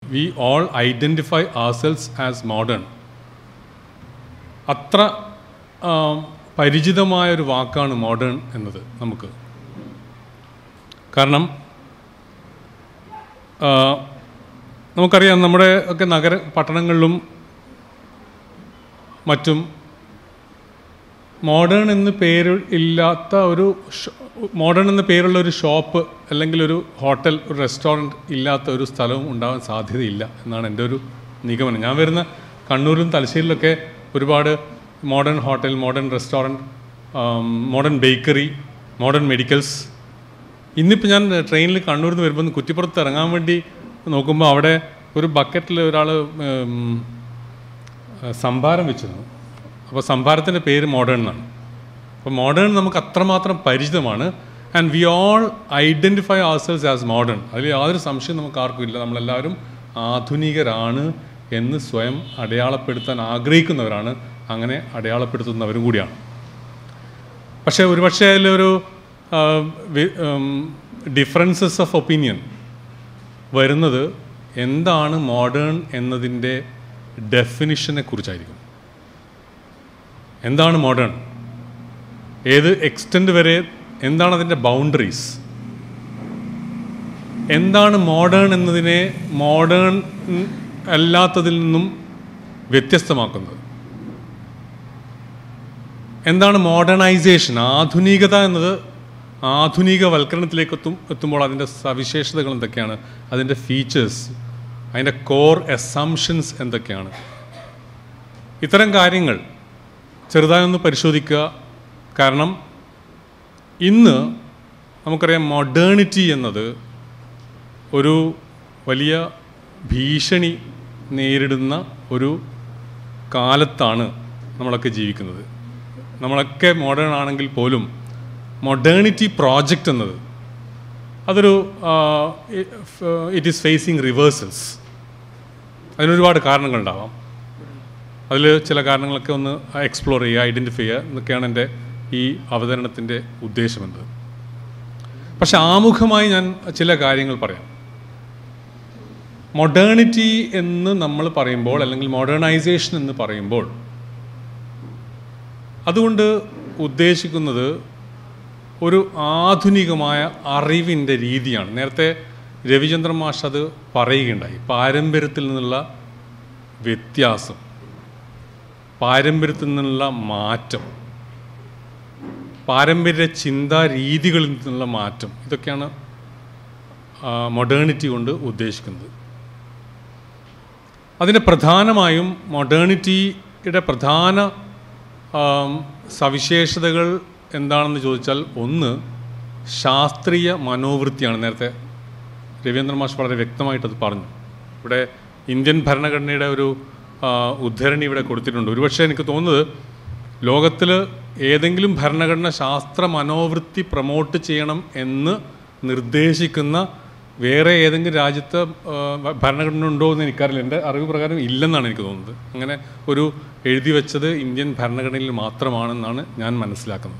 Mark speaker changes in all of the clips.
Speaker 1: V all identify ourselves as modern അത്ര ആ, പരിചിതമായൊരു വാക്കാണ് മോഡേൺ എന്നത് നമുക്ക് കാരണം ആ, നമുക്കറിയാം നമ്മുടെ ഒക്കെ നഗര പട്ടണങ്ങളിലും മറ്റും മോഡേൺ എന്ന് പേര് ഇല്ലാത്ത ഒരു മോഡേൺ എന്ന പേരുള്ള ഒരു ഷോപ്പ് അല്ലെങ്കിൽ ഒരു ഹോട്ടൽ ഒരു റെസ്റ്റോറൻറ്റ് ഇല്ലാത്ത ഒരു സ്ഥലവും ഉണ്ടാവാൻ സാധ്യതയില്ല എന്നാണ് എൻ്റെ ഒരു നിഗമനം ഞാൻ വരുന്ന കണ്ണൂരിലും തലശ്ശേരിയിലൊക്കെ ഒരുപാട് modern hotel modern restaurant modern bakery modern medicals ഇന്നിപ്പോൾ ഞാൻ ട്രെയിനിൽ കണ്ണൂരിൽ നിന്ന് വരുമ്പോൾ കുറ്റിപ്പുറത്ത് ഇറങ്ങാൻ വേണ്ടി നോക്കുമ്പോൾ അവിടെ ഒരു ബക്കറ്റിൽ ഒരാൾ സംഭാരം വെച്ചിരുന്നു അപ്പോൾ സംഭാരത്തിൻ്റെ പേര് മോഡേൺ എന്നാണ് അപ്പോൾ മോഡേൺ നമുക്ക് അത്രമാത്രം പരിചിതമാണ് and we all identify ourselves as modern അതിൽ യാതൊരു സംശയം നമുക്ക് ആർക്കും ഇല്ല നമ്മളെല്ലാവരും ആധുനികരാണ് എന്ന് സ്വയം അടയാളപ്പെടുത്താൻ ആഗ്രഹിക്കുന്നവരാണ് അങ്ങനെ അടയാളപ്പെടുത്തുന്നവരും കൂടിയാണ് പക്ഷേ ഒരുപക്ഷെ അതിലൊരു ഡിഫറൻസസ് ഓഫ് ഒപ്പീനിയൻ വരുന്നത് എന്താണ് മോഡേൺ എന്നതിൻ്റെ ഡെഫിനിഷനെ കുറിച്ചായിരിക്കും എന്താണ് മോഡേൺ ഏത് എക്സ്റ്റെൻറ്റ് വരെ എന്താണ് അതിൻ്റെ ബൗണ്ടറീസ് എന്താണ് മോഡേൺ എന്നതിനെ മോഡേൺ അല്ലാത്തതിൽ നിന്നും വ്യത്യസ്തമാക്കുന്നത് എന്താണ് മോഡേണൈസേഷൻ ആധുനികത എന്നത് ആധുനികവൽക്കരണത്തിലേക്ക് എത്തും എത്തുമ്പോൾ അതിൻ്റെ സവിശേഷതകൾ എന്തൊക്കെയാണ് അതിൻ്റെ ഫീച്ചേഴ്സ് അതിൻ്റെ കോർ എസംഷൻസ് എന്തൊക്കെയാണ് ഇത്തരം കാര്യങ്ങൾ ചെറുതായി ഒന്ന് പരിശോധിക്കുക കാരണം ഇന്ന് നമുക്കറിയാം മോഡേണിറ്റി എന്നത് ഒരു വലിയ ഭീഷണി നേരിടുന്ന ഒരു കാലത്താണ് നമ്മളൊക്കെ ജീവിക്കുന്നത് നമ്മളൊക്കെ മോഡേൺ ആണെങ്കിൽ പോലും മൊഡേണിറ്റി പ്രോജക്റ്റ് എന്നത് അതൊരു ഇറ്റ് ഈസ് ഫേസിങ് റിവേഴ്സൽസ് അതിനൊരുപാട് കാരണങ്ങളുണ്ടാവാം അതിൽ ചില കാരണങ്ങളൊക്കെ ഒന്ന് എക്സ്പ്ലോർ ചെയ്യുക ഐഡൻറ്റിഫൈ ചെയ്യുക എന്നൊക്കെയാണ് എൻ്റെ ഈ അവതരണത്തിൻ്റെ ഉദ്ദേശമെന്നത് പക്ഷെ ആമുഖമായി ഞാൻ ചില കാര്യങ്ങൾ പറയാം മൊഡേണിറ്റി എന്ന് നമ്മൾ പറയുമ്പോൾ അല്ലെങ്കിൽ മോഡേണൈസേഷൻ എന്ന് പറയുമ്പോൾ അതുകൊണ്ട് ഉദ്ദേശിക്കുന്നത് ഒരു ആധുനികമായ അറിവിൻ്റെ രീതിയാണ് നേരത്തെ രവിചന്ദ്രൻ മാഷ് അത് പറയുകയുണ്ടായി പാരമ്പര്യത്തിൽ നിന്നുള്ള വ്യത്യാസം പാരമ്പര്യത്തിൽ നിന്നുള്ള മാറ്റം പാരമ്പര്യ ചിന്താ രീതികളിൽ നിന്നുള്ള മാറ്റം ഇതൊക്കെയാണ് മൊഡേണിറ്റി കൊണ്ട് ഉദ്ദേശിക്കുന്നത് അതിൻ്റെ പ്രധാനമായും മൊഡേണിറ്റിയുടെ പ്രധാന ആം, സവിശേഷതകൾ എന്താണെന്ന് ചോദിച്ചാൽ ഒന്ന് ശാസ്ത്രീയ മനോവൃത്തിയാണ് നേരത്തെ രവീന്ദ്ര മാഷ് വളരെ വ്യക്തമായിട്ടത് പറഞ്ഞു ഇവിടെ ഇന്ത്യൻ ഭരണഘടനയുടെ ഒരു ആ, ഉദ്ധരണി ഇവിടെ കൊടുത്തിട്ടുണ്ട് ഒരുപക്ഷെ എനിക്ക് തോന്നുന്നത് ലോകത്തിൽ ഏതെങ്കിലും ഭരണഘടന ശാസ്ത്ര മനോവൃത്തി പ്രൊമോട്ട് ചെയ്യണം എന്ന് നിർദ്ദേശിക്കുന്ന വേറെ ഏതെങ്കിലും രാജ്യത്ത് ആ, ഭരണഘടന ഉണ്ടോ എന്ന് എനിക്കറിയില്ല എൻ്റെ അറിവ് പ്രകാരം ഇല്ലെന്നാണ് എനിക്ക് തോന്നുന്നത് അങ്ങനെ ഒരു എഴുതി വെച്ചത് ഇന്ത്യൻ ഭരണഘടനയിൽ മാത്രമാണെന്നാണ് ഞാൻ മനസ്സിലാക്കുന്നത്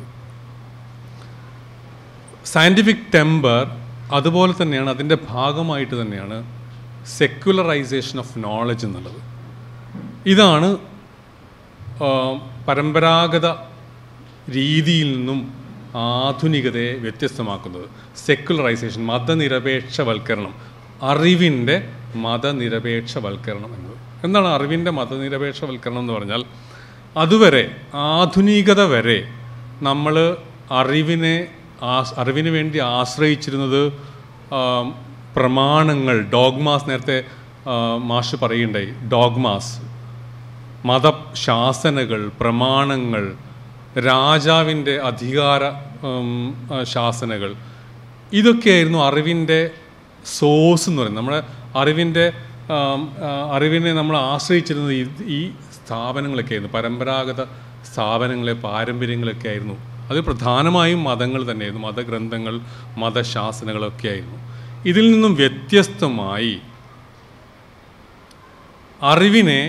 Speaker 1: സയൻറ്റിഫിക് ടെമ്പർ അതുപോലെ തന്നെയാണ് അതിൻ്റെ ഭാഗമായിട്ട് തന്നെയാണ് സെക്യുലറൈസേഷൻ ഓഫ് നോളജ് എന്നുള്ളത് ഇതാണ് ആ, പരമ്പരാഗത രീതിയിൽ നിന്നും ആധുനികതയെ വ്യത്യസ്തമാക്കുന്നത് സെക്യുലറൈസേഷൻ മതനിരപേക്ഷവൽക്കരണം അറിവിൻ്റെ മതനിരപേക്ഷവൽക്കരണം എന്നത് എന്താണ് അറിവിൻ്റെ മതനിരപേക്ഷവൽക്കരണം എന്ന് പറഞ്ഞാൽ അതുവരെ ആധുനികത വരെ നമ്മൾ അറിവിനെ ആസ് അറിവിന് വേണ്ടി ആശ്രയിച്ചിരുന്നത് ആ, പ്രമാണങ്ങൾ ഡോഗ്മാസ് നേരത്തെ ആ, മാഷ് പറയുണ്ടായി ഡോഗ്മാസ് മതശാസനകൾ പ്രമാണങ്ങൾ രാജാവിൻ്റെ അധികാര ഉം, ആ, ശാസനകൾ ഇതൊക്കെയായിരുന്നു അറിവിൻ്റെ സോഴ്സ് എന്ന് പറയുന്നത് നമ്മുടെ അറിവിൻ്റെ ആം, ആ, അറിവിനെ നമ്മൾ ആശ്രയിച്ചിരുന്നത് ഈ ഈ സ്ഥാപനങ്ങളൊക്കെ ആയിരുന്നു പരമ്പരാഗത സ്ഥാപനങ്ങളെ പാരമ്പര്യങ്ങളൊക്കെ ആയിരുന്നു അത് പ്രധാനമായും മതങ്ങൾ തന്നെയായിരുന്നു മതഗ്രന്ഥങ്ങൾ മതശാസനകളൊക്കെ ആയിരുന്നു ഇതിൽ നിന്നും വ്യത്യസ്തമായി അറിവിനെ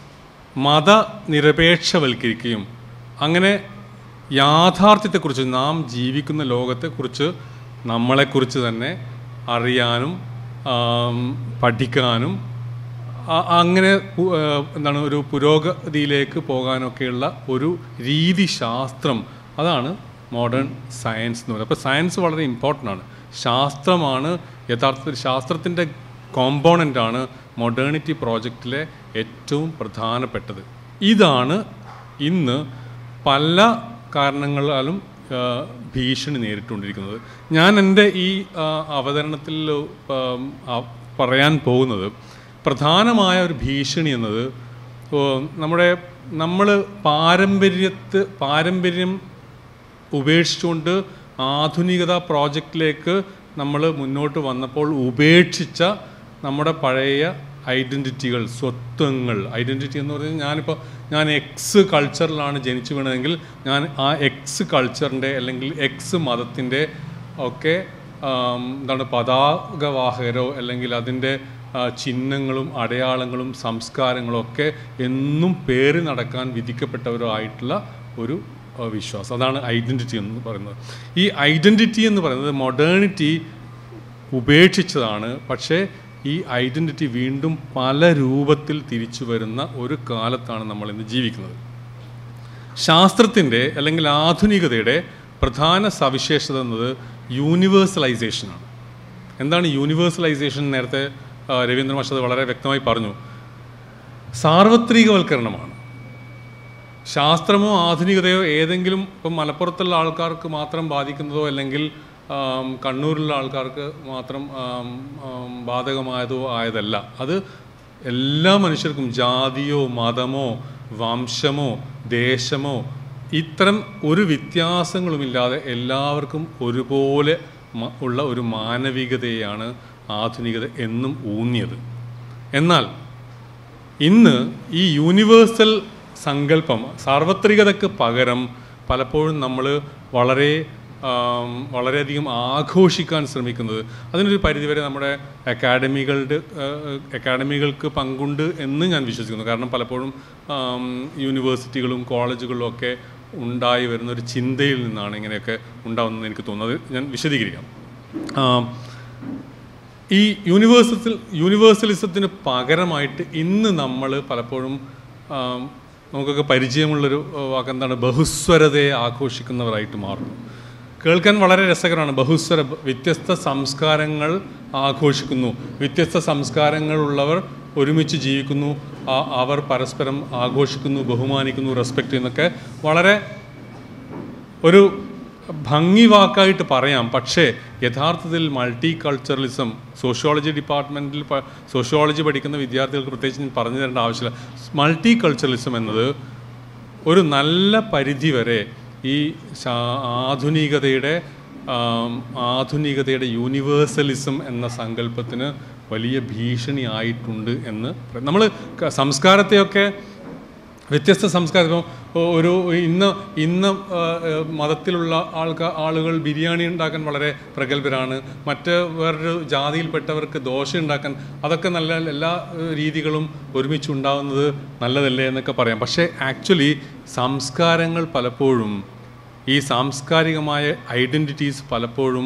Speaker 1: മതനിരപേക്ഷവൽക്കരിക്കുകയും അങ്ങനെ യാഥാർത്ഥ്യത്തെക്കുറിച്ച് നാം ജീവിക്കുന്ന ലോകത്തെക്കുറിച്ച് നമ്മളെക്കുറിച്ച് തന്നെ അറിയാനും ആം, പഠിക്കാനും ആ- അങ്ങനെ പു- ആ, എന്താണ് ഒരു പുരോഗതിയിലേക്ക് പോകാനൊക്കെയുള്ള ഒരു രീതിശാസ്ത്രം അതാണ് മോഡേൺ സയൻസ് എന്ന് പറയുന്നത് അപ്പോൾ സയൻസ് വളരെ ഇമ്പോർട്ടൻ്റ് ആണ് ശാസ്ത്രമാണ് യഥാർത്ഥത്തിൽ ശാസ്ത്രത്തിൻ്റെ കോമ്പോണൻ്റാണ് മോഡേണിറ്റി പ്രോജക്റ്റിലെ ഏറ്റവും പ്രധാനപ്പെട്ടത് ഇതാണ് ഇന്ന് പല കാരണങ്ങളാലും ആ, ഭീഷണി നേരിട്ടുകൊണ്ടിരിക്കുന്നത് ഞാൻ എൻ്റെ ഈ ആ, അവതരണത്തിൽ ആം, ആ, പറയാൻ പോകുന്നത് പ്രധാനമായ ഒരു ഭീഷണി എന്നത് ഓ, നമ്മുടെ നമ്മൾ പാരമ്പര്യത്ത് പാരമ്പര്യം ഉപേക്ഷിച്ചുകൊണ്ട് ആധുനികത പ്രോജക്റ്റിലേക്ക് നമ്മൾ മുന്നോട്ട് വന്നപ്പോൾ ഉപേക്ഷിച്ച നമ്മുടെ പഴയ ഐഡൻറ്റിറ്റികൾ സ്വത്വങ്ങൾ ഐഡൻറ്റിറ്റി എന്ന് പറയുന്നത് ഞാനിപ്പോൾ ഞാൻ എക്സ് കൾച്ചറിലാണ് ജനിച്ചു വീണതെങ്കിൽ ഞാൻ ആ എക്സ് കൾച്ചറിൻ്റെ അല്ലെങ്കിൽ എക്സ് മതത്തിൻ്റെ ഒക്കെ ആം, എന്താണ് പതാകവാഹകരോ അല്ലെങ്കിൽ അതിൻ്റെ ആ, ചിഹ്നങ്ങളും അടയാളങ്ങളും സംസ്കാരങ്ങളും ഒക്കെ എന്നും പേറി നടക്കാൻ വിധിക്കപ്പെട്ടവരോ ആയിട്ടുള്ള ഒരു ആ, വിശ്വാസം അതാണ് ഐഡൻറ്റിറ്റി എന്ന് പറയുന്നത് ഈ ഐഡൻറ്റിറ്റി എന്ന് പറയുന്നത് മൊഡേണിറ്റി ഉപേക്ഷിച്ചതാണ് പക്ഷേ ഈ ഐഡൻറ്റിറ്റി വീണ്ടും പല രൂപത്തിൽ തിരിച്ചു വരുന്ന ഒരു കാലത്താണ് നമ്മൾ ഇന്ന് ജീവിക്കുന്നത് ശാസ്ത്രത്തിൻ്റെ അല്ലെങ്കിൽ ആധുനികതയുടെ പ്രധാന സവിശേഷത എന്നത് യൂണിവേഴ്സലൈസേഷനാണ് എന്താണ് യൂണിവേഴ്സലൈസേഷൻ നേരത്തെ ആ, രവീന്ദ്ര മാഷ് അത് വളരെ വ്യക്തമായി പറഞ്ഞു സാർവത്രികവൽക്കരണമാണ് ശാസ്ത്രമോ ആധുനികതയോ ഏതെങ്കിലും ഇപ്പം മലപ്പുറത്തുള്ള ആൾക്കാർക്ക് മാത്രം ബാധിക്കുന്നതോ അല്ലെങ്കിൽ ആം, കണ്ണൂരിലുള്ള ആൾക്കാർക്ക് മാത്രം ആം, ആം, ബാധകമായതോ ആയതല്ല അത് എല്ലാ മനുഷ്യർക്കും ജാതിയോ മതമോ വംശമോ ദേശമോ ഇത്തരം ഒരു വ്യത്യാസങ്ങളുമില്ലാതെ എല്ലാവർക്കും ഒരുപോലെ മ- ഉള്ള ഒരു മാനവികതയാണ് ആധുനികത എന്നും ഊന്നിയത് എന്നാൽ ഇന്ന് ഈ യൂണിവേഴ്സൽ സങ്കല്പം സാർവത്രികതയ്ക്ക് പകരം പലപ്പോഴും നമ്മൾ വളരെ ആം, വളരെയധികം ആഘോഷിക്കാൻ ശ്രമിക്കുന്നത് അതിനൊരു പരിധിവരെ നമ്മുടെ അക്കാഡമികളുടെ അക്കാഡമികൾക്ക് പങ്കുണ്ട് എന്ന് ഞാൻ വിശ്വസിക്കുന്നു കാരണം പലപ്പോഴും ആം, യൂണിവേഴ്സിറ്റികളും കോളേജുകളും ഒക്കെ ഉണ്ടായി വരുന്ന ഒരു ചിന്തയിൽ നിന്നാണ് ഇങ്ങനെയൊക്കെ ഉണ്ടാവുന്നതെന്ന് എനിക്ക് തോന്നുന്നത് ഞാൻ വിശദീകരിക്കാം ആം, ഈ യൂണിവേഴ്സത്തിൽ യൂണിവേഴ്സലിസത്തിന് പകരമായിട്ട് ഇന്ന് നമ്മൾ പലപ്പോഴും ആം, നമുക്കൊക്കെ പരിചയമുള്ളൊരു ആ, വാക്കെന്താണ് ബഹുസ്വരതയെ ആഘോഷിക്കുന്നവരായിട്ട് മാറുന്നു കേൾക്കാൻ വളരെ രസകരമാണ് ബഹുസ്വര വ്യത്യസ്ത സംസ്കാരങ്ങൾ ആഘോഷിക്കുന്നു വ്യത്യസ്ത സംസ്കാരങ്ങളുള്ളവർ ഒരുമിച്ച് ജീവിക്കുന്നു ആ- അവർ പരസ്പരം ആഘോഷിക്കുന്നു ബഹുമാനിക്കുന്നു റെസ്പെക്റ്റ് ചെയ്യുന്നൊക്കെ വളരെ ഒരു ഭംഗി വാക്കായിട്ട് പറയാം പക്ഷേ യഥാർത്ഥത്തിൽ മൾട്ടി കൾച്ചറലിസം സോഷ്യോളജി ഡിപ്പാർട്ട്മെൻറ്റിൽ സോഷ്യോളജി പഠിക്കുന്ന വിദ്യാർത്ഥികൾക്ക് പ്രത്യേകിച്ച് ഞാൻ പറഞ്ഞു തരേണ്ട ആവശ്യമില്ല മൾട്ടി കൾച്ചറലിസം എന്നത് ഒരു നല്ല പരിധി വരെ ഈ ശാ- ആധുനികതയുടെ ആം, ആധുനികതയുടെ യൂണിവേഴ്സലിസം എന്ന സങ്കല്പത്തിന് വലിയ ഭീഷണി ആയിട്ടുണ്ട് എന്ന് നമ്മൾ സംസ്കാരത്തെയൊക്കെ വ്യത്യസ്ത സംസ്കാരം ഇപ്പം ഒ- ഒരു ഇന്ന് ഇന്ന് ആ, ആ, മതത്തിലുള്ള ആൾക്കാർ ആളുകൾ ബിരിയാണി ഉണ്ടാക്കാൻ വളരെ പ്രഗത്ഭരാണ് മറ്റ് വേറൊരു ജാതിയിൽപ്പെട്ടവർക്ക് ദോശ ഉണ്ടാക്കാൻ അതൊക്കെ നല്ല എല്ലാ ആ, രീതികളും ഒരുമിച്ച് ഉണ്ടാകുന്നത് നല്ലതല്ലേ എന്നൊക്കെ പറയാം പക്ഷേ ആക്ച്വലി സംസ്കാരങ്ങൾ പലപ്പോഴും ഈ സാംസ്കാരികമായ ഐഡൻറ്റിറ്റീസ് പലപ്പോഴും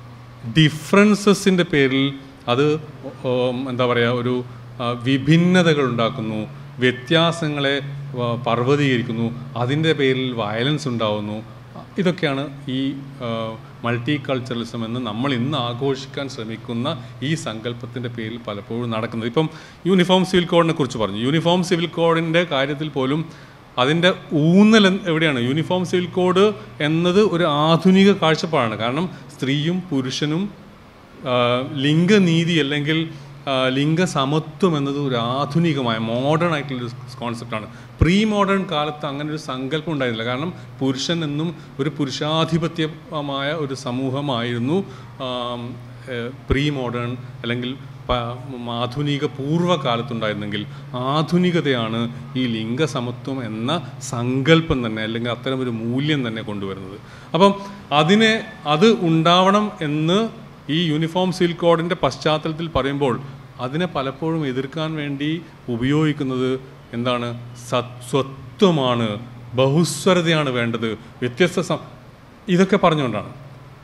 Speaker 1: ഡിഫറൻസസിൻ്റെ പേരിൽ അത് ഉം, എന്താ പറയുക ഒരു ആ, വിഭിന്നതകൾ ഉണ്ടാക്കുന്നു വ്യത്യാസങ്ങളെ ആ, പർവ്വതീകരിക്കുന്നു അതിൻ്റെ പേരിൽ വയലൻസ് ഉണ്ടാവുന്നു ഇതൊക്കെയാണ് ഈ മൾട്ടി കൾച്ചറലിസം എന്ന് നമ്മൾ ഇന്ന് ആഘോഷിക്കാൻ ശ്രമിക്കുന്ന ഈ സങ്കല്പത്തിൻ്റെ പേരിൽ പലപ്പോഴും നടക്കുന്നത് ഇപ്പം യൂണിഫോം സിവിൽ കോഡിനെ കുറിച്ച് പറഞ്ഞു യൂണിഫോം സിവിൽ കോഡിൻ്റെ കാര്യത്തിൽ പോലും അതിൻ്റെ ഊന്നൽ എന്ത് എവിടെയാണ് യൂണിഫോം സിവിൽ കോഡ് എന്നത് ഒരു ആധുനിക കാഴ്ചപ്പാടാണ് കാരണം സ്ത്രീയും പുരുഷനും ആ, ലിംഗനീതി അല്ലെങ്കിൽ ആ, ലിംഗസമത്വം എന്നത് ഒരു ആധുനികമായ മോഡേൺ ആയിട്ടുള്ളൊരു കോൺസെപ്റ്റാണ് പ്രീ മോഡേൺ കാലത്ത് അങ്ങനെ ഒരു സങ്കല്പം ഉണ്ടായിരുന്നില്ല കാരണം പുരുഷൻ എന്നും ഒരു പുരുഷാധിപത്യമായ ഒരു സമൂഹമായിരുന്നു ആം, ഏഹ്, പ്രീ മോഡേൺ അല്ലെങ്കിൽ പ- ആധുനിക പൂർവ്വകാലത്തുണ്ടായിരുന്നെങ്കിൽ ആധുനികതയാണ് ഈ ലിംഗസമത്വം എന്ന സങ്കല്പം തന്നെ അല്ലെങ്കിൽ അത്തരം ഒരു മൂല്യം തന്നെ കൊണ്ടുവരുന്നത് അപ്പം അതിനെ അത് ഉണ്ടാവണം എന്ന് ഈ യൂണിഫോം സിവിൽ കോഡിൻ്റെ പശ്ചാത്തലത്തിൽ പറയുമ്പോൾ അതിനെ പലപ്പോഴും എതിർക്കാൻ വേണ്ടി ഉപയോഗിക്കുന്നത് എന്താണ് സത് സ്വത്വമാണ് ബഹുസ്വരതയാണ് വേണ്ടത് വ്യത്യസ്ത സം ഇതൊക്കെ പറഞ്ഞുകൊണ്ടാണ്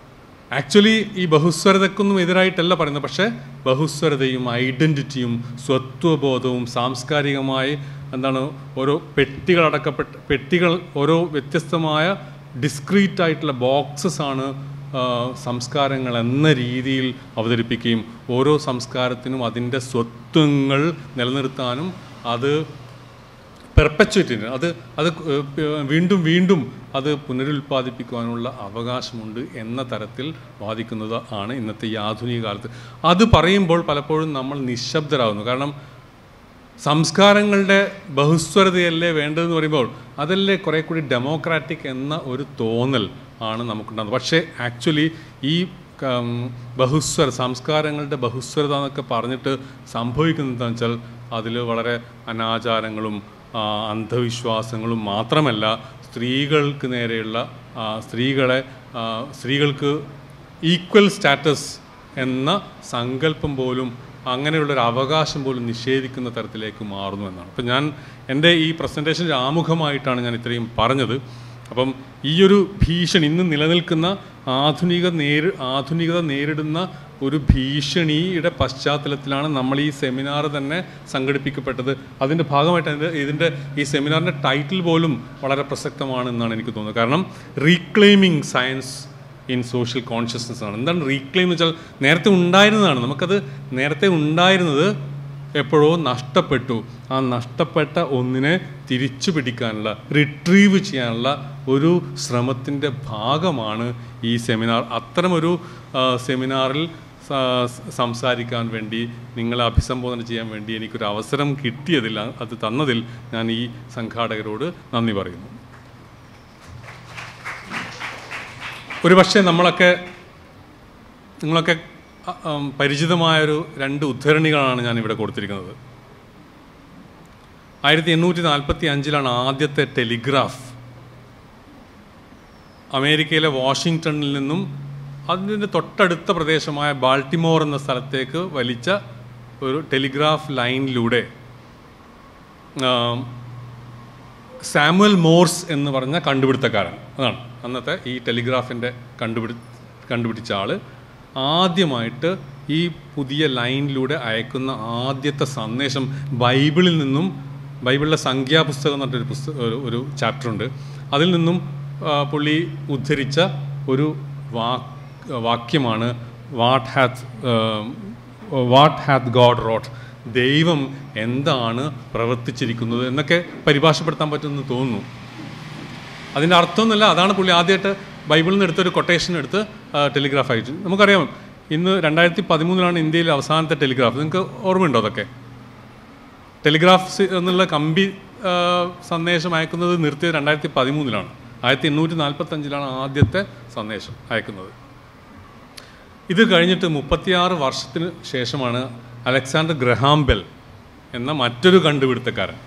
Speaker 1: ആക്ച്വലി ഈ ബഹുസ്വരതക്കൊന്നും എതിരായിട്ടല്ല പറയുന്നത് പക്ഷേ ബഹുസ്വരതയും ഐഡൻറ്റിറ്റിയും സ്വത്വബോധവും സാംസ്കാരികമായി എന്താണ് ഓരോ പെട്ടികൾ അടക്കപ്പെട്ട പെട്ടികൾ ഓരോ വ്യത്യസ്തമായ ഡിസ്ക്രീറ്റ് ആയിട്ടുള്ള ബോക്സസ് ആണ് ആ, സംസ്കാരങ്ങൾ എന്ന രീതിയിൽ അവതരിപ്പിക്കുകയും ഓരോ സംസ്കാരത്തിനും അതിൻ്റെ സ്വത്വങ്ങൾ നിലനിർത്താനും അത് പെർപ്പച്വേറ്റിന് അത് അത് ഏഹ് വീണ്ടും വീണ്ടും അത് പുനരുൽപ്പാദിപ്പിക്കുവാനുള്ള അവകാശമുണ്ട് എന്ന തരത്തിൽ വാദിക്കുന്നത് ആണ് ഇന്നത്തെ ഈ ആധുനിക കാലത്ത് അത് പറയുമ്പോൾ പലപ്പോഴും നമ്മൾ നിശബ്ദരാകുന്നു കാരണം സംസ്കാരങ്ങളുടെ ബഹുസ്വരതയല്ലേ വേണ്ടതെന്ന് പറയുമ്പോൾ അതല്ലേ കുറേ കൂടി ഡെമോക്രാറ്റിക് എന്ന ഒരു തോന്നൽ ആണ് നമുക്കുണ്ടാകുന്നത് പക്ഷേ ആക്ച്വലി ഈ ഉം, ബഹുസ്വര സംസ്കാരങ്ങളുടെ ബഹുസ്വരത എന്നൊക്കെ പറഞ്ഞിട്ട് സംഭവിക്കുന്നത് എന്താണെന്ന് വെച്ചാൽ അതിൽ വളരെ അനാചാരങ്ങളും ആ, അന്ധവിശ്വാസങ്ങളും മാത്രമല്ല സ്ത്രീകൾക്ക് നേരെയുള്ള ആ, സ്ത്രീകളെ ആ, സ്ത്രീകൾക്ക് ഈക്വൽ സ്റ്റാറ്റസ് എന്ന സങ്കല്പം പോലും അങ്ങനെയുള്ളൊരു അവകാശം പോലും നിഷേധിക്കുന്ന തരത്തിലേക്ക് മാറുന്നു എന്നാണ് അപ്പം ഞാൻ എൻ്റെ ഈ പ്രസൻറ്റേഷൻ്റെ ആമുഖമായിട്ടാണ് ഞാൻ ഇത്രയും പറഞ്ഞത് അപ്പം ഈ ഒരു ഭീഷണി ഇന്ന് നിലനിൽക്കുന്ന ആധുനിക നേരി ആധുനികത നേരിടുന്ന ഒരു ഭീഷണിയുടെ പശ്ചാത്തലത്തിലാണ് നമ്മൾ ഈ സെമിനാർ തന്നെ സംഘടിപ്പിക്കപ്പെട്ടത് അതിൻ്റെ ഭാഗമായിട്ട് അതിൻ്റെ ഇതിൻ്റെ ഈ സെമിനാറിൻ്റെ ടൈറ്റിൽ പോലും വളരെ പ്രസക്തമാണ് എന്നാണ് എനിക്ക് തോന്നുന്നത് കാരണം reclaiming science in social consciousness ആണ് എന്താണ് റീക്ലെയിം എന്ന് വെച്ചാൽ നേരത്തെ ഉണ്ടായിരുന്നതാണ് നമുക്കത് നേരത്തെ ഉണ്ടായിരുന്നത് എപ്പോഴോ നഷ്ടപ്പെട്ടു ആ നഷ്ടപ്പെട്ട ഒന്നിനെ തിരിച്ചു പിടിക്കാനുള്ള റിട്രീവ് ചെയ്യാനുള്ള ഒരു ശ്രമത്തിൻ്റെ ഭാഗമാണ് ഈ സെമിനാർ അത്തരമൊരു ആ, സെമിനാറിൽ സ- സംസാരിക്കാൻ വേണ്ടി നിങ്ങളെ അഭിസംബോധന ചെയ്യാൻ വേണ്ടി എനിക്കൊരു അവസരം കിട്ടിയതിൽ അത് തന്നതിൽ ഞാൻ ഈ സംഘാടകരോട് നന്ദി പറയുന്നു ഒരുപക്ഷെ നമ്മളൊക്കെ നിങ്ങളൊക്കെ അ- ഉം, പരിചിതമായൊരു രണ്ട് ഉദ്ധരണികളാണ് ഞാൻ ഇവിടെ കൊടുത്തിരിക്കുന്നത് ആയിരത്തി എണ്ണൂറ്റി നാൽപ്പത്തി അഞ്ചിലാണ് ആദ്യത്തെ ടെലിഗ്രാഫ് അമേരിക്കയിലെ വാഷിങ്ടണിൽ നിന്നും അതിൻ്റെ തൊട്ടടുത്ത പ്രദേശമായ ബാൾട്ടിമോർ എന്ന സ്ഥലത്തേക്ക് വലിച്ച ഒരു ടെലിഗ്രാഫ് ലൈനിലൂടെ ആം, സാമുവൽ മോർസ് എന്ന് പറഞ്ഞ കണ്ടുപിടുത്തക്കാരൻ അതാണ് അന്നത്തെ ഈ ടെലിഗ്രാഫിൻ്റെ കണ്ടുപിടി കണ്ടുപിടിച്ച ആൾ ആദ്യമായിട്ട് ഈ പുതിയ ലൈനിലൂടെ അയക്കുന്ന ആദ്യത്തെ സന്ദേശം ബൈബിളിൽ നിന്നും ബൈബിളിലെ സംഖ്യാപുസ്തകം എന്ന് പറഞ്ഞൊരു പുസ്തക ഒരു- ഒരു ചാപ്റ്ററുണ്ട് അതിൽ നിന്നും ആ, പുള്ളി ഉദ്ധരിച്ച ഒരു വാക്ക് വാക്യമാണ് what hath what hath God wrought ദൈവം എന്താണ് പ്രവർത്തിച്ചിരിക്കുന്നത് എന്നൊക്കെ പരിഭാഷപ്പെടുത്താൻ പറ്റുമെന്ന് തോന്നുന്നു അതിൻ്റെ അർത്ഥമൊന്നുമില്ല അതാണ് പുള്ളി ആദ്യമായിട്ട് ബൈബിളിൽ നിന്ന് എടുത്തൊരു കൊട്ടേഷൻ എടുത്ത് ആ, ടെലിഗ്രാഫ് അയച്ചു നമുക്കറിയാം ഇന്ന് രണ്ടായിരത്തി പതിമൂന്നിലാണ് ഇന്ത്യയിലെ അവസാനത്തെ ടെലിഗ്രാഫ് നിങ്ങൾക്ക് ഓർമ്മയുണ്ടോ അതൊക്കെ ടെലിഗ്രാഫ് സി- എന്നുള്ള കമ്പി ആ, സന്ദേശം അയക്കുന്നത് നിർത്തിയത് രണ്ടായിരത്തി പതിമൂന്നിലാണ് ആയിരത്തി എണ്ണൂറ്റി നാൽപ്പത്തഞ്ചിലാണ് ആദ്യത്തെ സന്ദേശം അയക്കുന്നത് ഇത് കഴിഞ്ഞിട്ട് മുപ്പത്തിയാറ് വർഷത്തിന് ശേഷമാണ് അലക്സാണ്ടർ ഗ്രഹാം ബെൽ എന്ന മറ്റൊരു കണ്ടുപിടുത്തക്കാരൻ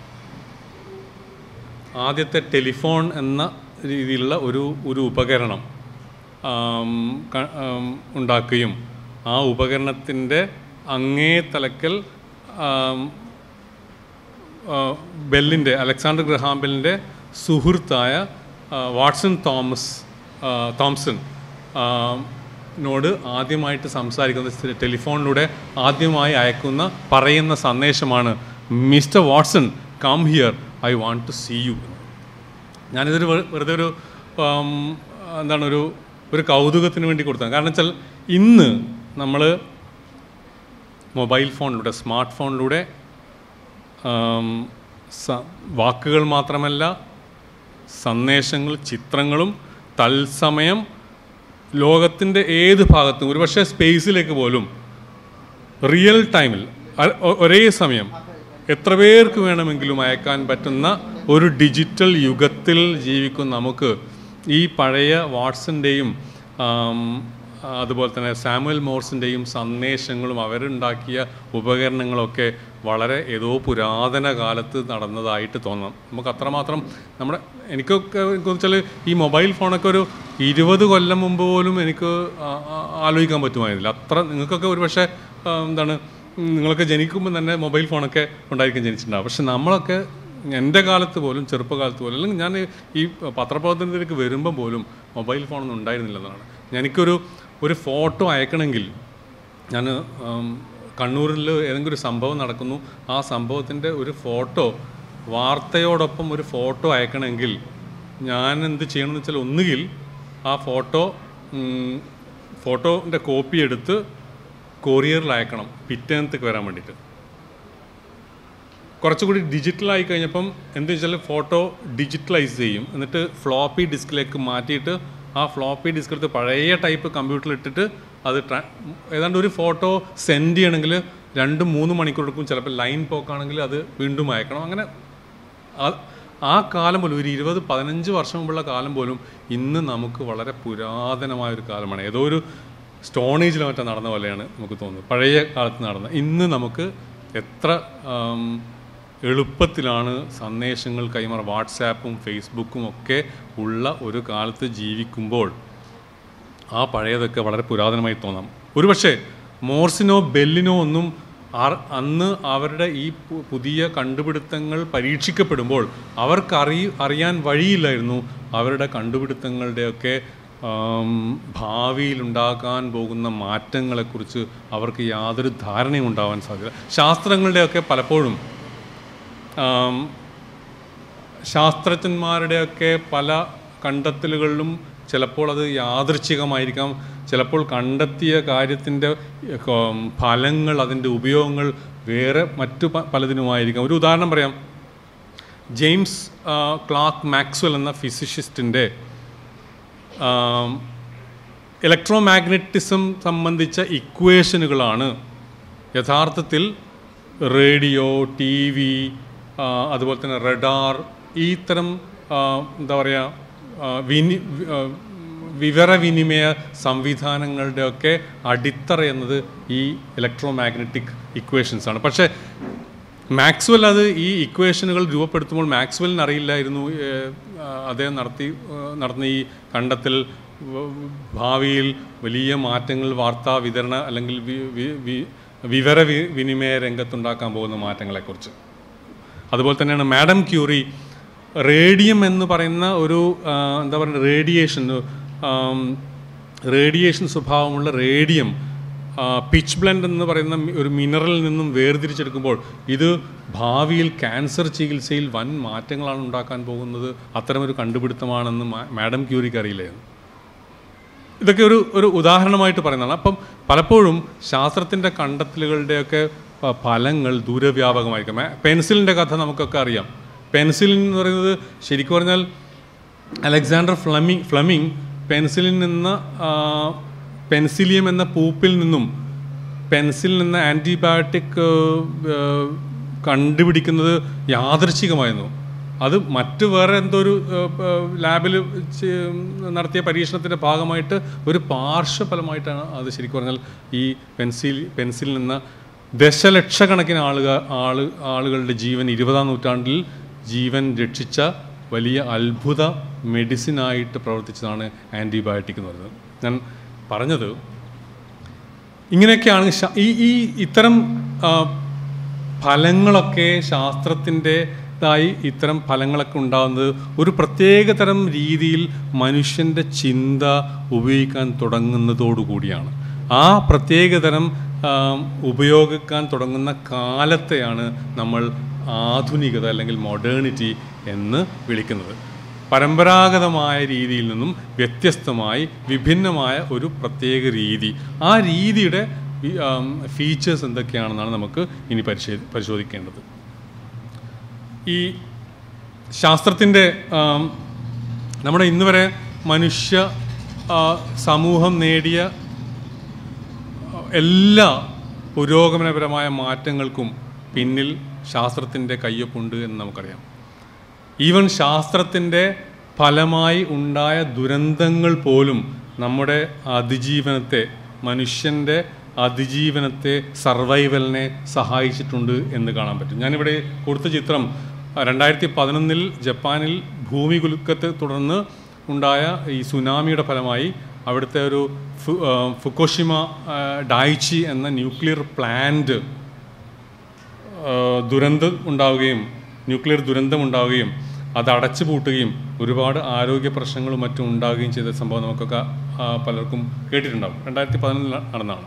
Speaker 1: ആദ്യത്തെ ടെലിഫോൺ എന്ന രീതിയിലുള്ള ഒരു ഒരു ഉപകരണം ആം, ക- ആം, ഉണ്ടാക്കുകയും ആ ഉപകരണത്തിൻ്റെ അങ്ങേ തലക്കൽ ആം, ആ, ബെല്ലിൻ്റെ അലക്സാണ്ടർ ഗ്രഹാം ബെല്ലിൻ്റെ സുഹൃത്തായ ആ, വാട്സൺ തോമസ് ആ, തോംസൺ ആ, നോട് ആദ്യമായിട്ട് സംസാരിക്കുന്ന ടെലിഫോണിലൂടെ ആദ്യമായി അയക്കുന്ന പറയുന്ന സന്ദേശമാണ് mister Watson come here I want to see you ഞാനിതൊരു വെ- വെറുതെ ഒരു ആം, എന്താണ് ഒരു ഒരു കൗതുകത്തിന് വേണ്ടി കൊടുത്തത് കാരണം വെച്ചാൽ ഇന്ന് നമ്മൾ മൊബൈൽ ഫോണിലൂടെ സ്മാർട്ട് ഫോണിലൂടെ ആം, സ- വാക്കുകൾ മാത്രമല്ല സന്ദേശങ്ങൾ ചിത്രങ്ങളും തത്സമയം ലോകത്തിൻ്റെ ഏത് ഭാഗത്തും ഒരുപക്ഷെ സ്പേസിലേക്ക് പോലും റിയൽ ടൈമിൽ അ- ഒ- ഒരേ സമയം എത്ര പേർക്ക് വേണമെങ്കിലും അയക്കാൻ പറ്റുന്ന ഒരു ഡിജിറ്റൽ യുഗത്തിൽ ജീവിക്കുന്ന നമുക്ക് ഈ പഴയ വാട്സൻ്റെയും അതുപോലെ തന്നെ സാമുവൽ മോർസിൻ്റെയും സന്ദേശങ്ങളും അവരുണ്ടാക്കിയ ഉപകരണങ്ങളൊക്കെ വളരെ ഏതോ പുരാതന കാലത്ത് നടന്നതായിട്ട് തോന്നാം നമുക്ക് അത്രമാത്രം നമ്മുടെ എനിക്കൊക്കെ എനിക്ക് വെച്ചാൽ ഈ മൊബൈൽ ഫോണൊക്കെ ഒരു ഇരുപത് കൊല്ലം മുമ്പ് പോലും എനിക്ക് ആ- ആ- ആലോചിക്കാൻ പറ്റുമായിരുന്നില്ല അത്ര നിങ്ങൾക്കൊക്കെ ഒരുപക്ഷെ ആ, എന്താണ് നിങ്ങളൊക്കെ ജനിക്കുമ്പോൾ തന്നെ മൊബൈൽ ഫോണൊക്കെ ഉണ്ടായിരിക്കും ജനിച്ചിട്ടുണ്ടാവും പക്ഷെ നമ്മളൊക്കെ എൻ്റെ കാലത്ത് പോലും ചെറുപ്പകാലത്ത് പോലും അല്ലെങ്കിൽ ഞാൻ ഈ പത്രപ്രവർത്തനത്തിലേക്ക് വരുമ്പം പോലും മൊബൈൽ ഫോണൊന്നും ഉണ്ടായിരുന്നില്ലെന്നാണ് എനിക്കൊരു ഒരു ഫോട്ടോ അയക്കണമെങ്കിൽ ഞാൻ കണ്ണൂരിൽ ഏതെങ്കിലും ഒരു സംഭവം നടക്കുന്നു ആ സംഭവത്തിൻ്റെ ഒരു ഫോട്ടോ വാർത്തയോടൊപ്പം ഒരു ഫോട്ടോ അയക്കണമെങ്കിൽ ഞാൻ എന്ത് ചെയ്യണമെന്ന് വെച്ചാൽ ഒന്നുകിൽ ആ ഫോട്ടോ ഫോട്ടോൻ്റെ കോപ്പി എടുത്ത് കൊറിയറിൽ അയക്കണം പിറ്റേന്നത്തേക്ക് വരാൻ വേണ്ടിയിട്ട് കുറച്ചുകൂടി ഡിജിറ്റലായി കഴിഞ്ഞപ്പം എന്ത് വെച്ചാൽ ഫോട്ടോ ഡിജിറ്റലൈസ് ചെയ്യും എന്നിട്ട് ഫ്ലോപ്പി ഡിസ്കിലേക്ക് മാറ്റിയിട്ട് ആ ഫ്ലോപ്പി ഡിസ്ക് എടുത്ത് പഴയ ടൈപ്പ് കമ്പ്യൂട്ടറിൽ ഇട്ടിട്ട് അത് ട്രാ ഏതാണ്ട് ഒരു ഫോട്ടോ സെൻഡ് ചെയ്യണമെങ്കിൽ രണ്ട് മൂന്ന് മണിക്കൂർ എടുക്കും ചിലപ്പോൾ ലൈൻ പോക്കാണെങ്കിൽ അത് വീണ്ടും അയക്കണം അങ്ങനെ ആ- ആ കാലം പോലും ഒരു ഇരുപത് പതിനഞ്ച് വർഷം മുമ്പുള്ള കാലം പോലും ഇന്ന് നമുക്ക് വളരെ പുരാതനമായ ഒരു കാലമാണ് ഏതോ ഒരു സ്റ്റോൺ ഏജിൽ മറ്റോ നടന്ന പോലെയാണ് നമുക്ക് തോന്നുന്നത് പഴയ കാലത്ത് നടന്ന ഇന്ന് നമുക്ക് എത്ര ആം, എളുപ്പത്തിലാണ് സന്ദേശങ്ങൾ കൈമാറ വാട്സാപ്പും ഫേസ്ബുക്കും ഒക്കെ ഉള്ള ഒരു കാലത്ത് ജീവിക്കുമ്പോൾ ആ പഴയതൊക്കെ വളരെ പുരാതനമായി തോന്നാം ഒരുപക്ഷെ മോർസിനോ ബെല്ലിനോ ഒന്നും ആർ- അന്ന് അവരുടെ ഈ പു- പുതിയ കണ്ടുപിടുത്തങ്ങൾ പരീക്ഷിക്കപ്പെടുമ്പോൾ അവർക്ക് അറിയ അറിയാൻ വഴിയില്ലായിരുന്നു അവരുടെ കണ്ടുപിടുത്തങ്ങളുടെയൊക്കെ ആം, ഭാവിയിൽ ഉണ്ടാകാൻ പോകുന്ന മാറ്റങ്ങളെക്കുറിച്ച് അവർക്ക് യാതൊരു ധാരണയും ഉണ്ടാവാൻ സാധ്യത ശാസ്ത്രങ്ങളുടെയൊക്കെ പലപ്പോഴും ആം, ശാസ്ത്രജ്ഞന്മാരുടെയൊക്കെ പല കണ്ടെത്തലുകളിലും ചിലപ്പോൾ അത് യാദൃച്ഛികമായിരിക്കാം ചിലപ്പോൾ കണ്ടെത്തിയ കാര്യത്തിൻ്റെ ഉം, ഫലങ്ങൾ അതിൻ്റെ ഉപയോഗങ്ങൾ വേറെ മറ്റു പ- പലതിനുമായിരിക്കാം ഒരു ഉദാഹരണം പറയാം ജെയിംസ് ആ, ക്ലാർക്ക് മാക്സ്വൽ എന്ന ഫിസിഷിസ്റ്റിൻ്റെ ഇലക്ട്രോ മാഗ്നറ്റിസം സംബന്ധിച്ച ഇക്വേഷനുകളാണ് യഥാർത്ഥത്തിൽ റേഡിയോ ടി വി അതുപോലെ തന്നെ റഡാർ ഈ ഇത്തരം ആ, എന്താ പറയുക വിനി ആ, വിവരവിനിമയ സംവിധാനങ്ങളുടെയൊക്കെ അടിത്തറ എന്നത് ഈ ഇലക്ട്രോ മാഗ്നറ്റിക് ഇക്വേഷൻസ് ആണ് പക്ഷേ മാക്സ്വൽ അത് ഈ ഇക്വേഷനുകൾ രൂപപ്പെടുത്തുമ്പോൾ മാക്സ്വലിന് അറിയില്ലായിരുന്നു ഏഹ്, ആ, അദ്ദേഹം നടത്തി ഏഹ്, നടന്ന ഈ കണ്ടെത്തൽ വ- ഭാവിയിൽ വലിയ മാറ്റങ്ങൾ വാർത്താ വിതരണ അല്ലെങ്കിൽ വി- വി- വി- വിവര വി- വിനിമയ രംഗത്തുണ്ടാക്കാൻ പോകുന്ന മാറ്റങ്ങളെക്കുറിച്ച് അതുപോലെ തന്നെയാണ് മാഡം ക്യൂറി റേഡിയം എന്ന് പറയുന്ന ഒരു ആ, എന്താ പറയുക റേഡിയേഷൻ റേഡിയേഷൻ സ്വഭാവമുള്ള റേഡിയം പിച്ച് ബ്ലെൻഡ് എന്ന് പറയുന്ന മി- ഒരു മിനറലിൽ നിന്നും വേർതിരിച്ചെടുക്കുമ്പോൾ ഇത് ഭാവിയിൽ ക്യാൻസർ ചികിത്സയിൽ വൻ മാറ്റങ്ങളാണ് ഉണ്ടാക്കാൻ പോകുന്നത് അത്തരമൊരു കണ്ടുപിടുത്തമാണെന്ന് മാ- മാഡം ക്യൂറിക്ക് അറിയില്ലായിരുന്നു ഇതൊക്കെ ഒരു ഒരു ഉദാഹരണമായിട്ട് പറയുന്നതാണ് അപ്പം പലപ്പോഴും ശാസ്ത്രത്തിൻ്റെ കണ്ടെത്തലുകളുടെയൊക്കെ പ- ഫലങ്ങൾ ദൂരവ്യാപകമായിരിക്കും മേ- പെൻസിലിൻ്റെ കഥ നമുക്കൊക്കെ അറിയാം പെൻസിലിൻ എന്ന് പറയുന്നത് ശരിക്കും പറഞ്ഞാൽ അലക്സാണ്ടർ ഫ്ലമിങ് ഫ്ലമിങ് പെൻസിലിൽ നിന്ന് ആ, പെൻസിലിയം എന്ന പൂപ്പിൽ നിന്നും പെൻസിലിൽ നിന്ന് ആൻറ്റിബയോട്ടിക് കണ്ടുപിടിക്കുന്നത് യാദൃച്ഛികമായിരുന്നു അത് മറ്റ് വേറെ എന്തോ ഒരു ലാബിൽ നടത്തിയ പരീക്ഷണത്തിൻ്റെ ഭാഗമായിട്ട് ഒരു പാർശ്വഫലമായിട്ടാണ് അത് ശരിക്കും പറഞ്ഞാൽ ഈ പെൻസിൽ പെൻസിലിൽ നിന്ന് ദശലക്ഷക്കണക്കിന് ആളുകൾ ആള് ആളുകളുടെ ജീവൻ ഇരുപതാം നൂറ്റാണ്ടിൽ ജീവൻ രക്ഷിച്ച വലിയ അത്ഭുത മെഡിസിനായിട്ട് പ്രവർത്തിച്ചതാണ് ആൻറ്റിബയോട്ടിക് എന്ന് പറയുന്നത് ഞാൻ പറഞ്ഞത് ഇങ്ങനെയൊക്കെയാണ് ശാ- ഈ ഈ ഇത്തരം ആ, ഫലങ്ങളൊക്കെ ശാസ്ത്രത്തിൻ്റെതായി ഇത്തരം ഫലങ്ങളൊക്കെ ഉണ്ടാകുന്നത് ഒരു പ്രത്യേക തരം രീതിയിൽ മനുഷ്യൻ്റെ ചിന്ത ഉപയോഗിക്കാൻ തുടങ്ങുന്നതോടുകൂടിയാണ് ആ പ്രത്യേക തരം ആ, ഉപയോഗിക്കാൻ തുടങ്ങുന്ന കാലത്തെയാണ് നമ്മൾ ആധുനികത അല്ലെങ്കിൽ മോഡേണിറ്റി എന്ന് വിളിക്കുന്നത് പരമ്പരാഗതമായ രീതിയിൽ നിന്നും വ്യത്യസ്തമായി വിഭിന്നമായ ഒരു പ്രത്യേക രീതി ആ രീതിയുടെ ഫീച്ചേഴ്സ് എന്തൊക്കെയാണെന്നാണ് നമുക്ക് ഇനി പരിശോ പരിശോധിക്കേണ്ടത് ഈ ശാസ്ത്രത്തിൻ്റെ ആം, നമ്മുടെ ഇന്ന് വരെ മനുഷ്യ ആ, സമൂഹം നേടിയ ആ, എല്ലാ പുരോഗമനപരമായ മാറ്റങ്ങൾക്കും പിന്നിൽ ശാസ്ത്രത്തിൻ്റെ കയ്യൊപ്പുണ്ട് എന്ന് നമുക്കറിയാം ഈവൻ ശാസ്ത്രത്തിൻ്റെ ഫലമായി ഉണ്ടായ ദുരന്തങ്ങൾ പോലും നമ്മുടെ അതിജീവനത്തെ മനുഷ്യൻ്റെ അതിജീവനത്തെ സർവൈവലിനെ സഹായിച്ചിട്ടുണ്ട് എന്ന് കാണാൻ പറ്റും ഞാനിവിടെ കൊടുത്ത ചിത്രം രണ്ടായിരത്തി പതിനൊന്നിൽ ജപ്പാനിൽ ഭൂമി കുലുക്കത്തെ തുടർന്ന് ഉണ്ടായ ഈ സുനാമിയുടെ ഫലമായി അവിടുത്തെ ഒരു ഫു- ആ, ഫുക്കോഷിമ ആ, ഡായിച്ചി എന്ന ന്യൂക്ലിയർ പ്ലാന്റ് ആ, ദുരന്തം ഉണ്ടാവുകയും ന്യൂക്ലിയർ ദുരന്തം ഉണ്ടാവുകയും അത് അടച്ചു പൂട്ടുകയും ഒരുപാട് ആരോഗ്യ പ്രശ്നങ്ങളും മറ്റും ഉണ്ടാവുകയും ചെയ്ത സംഭവം നമുക്കൊക്കെ ആ, പലർക്കും കേട്ടിട്ടുണ്ടാവും രണ്ടായിരത്തി പതിനൊന്നിൽ നടന്നതാണ്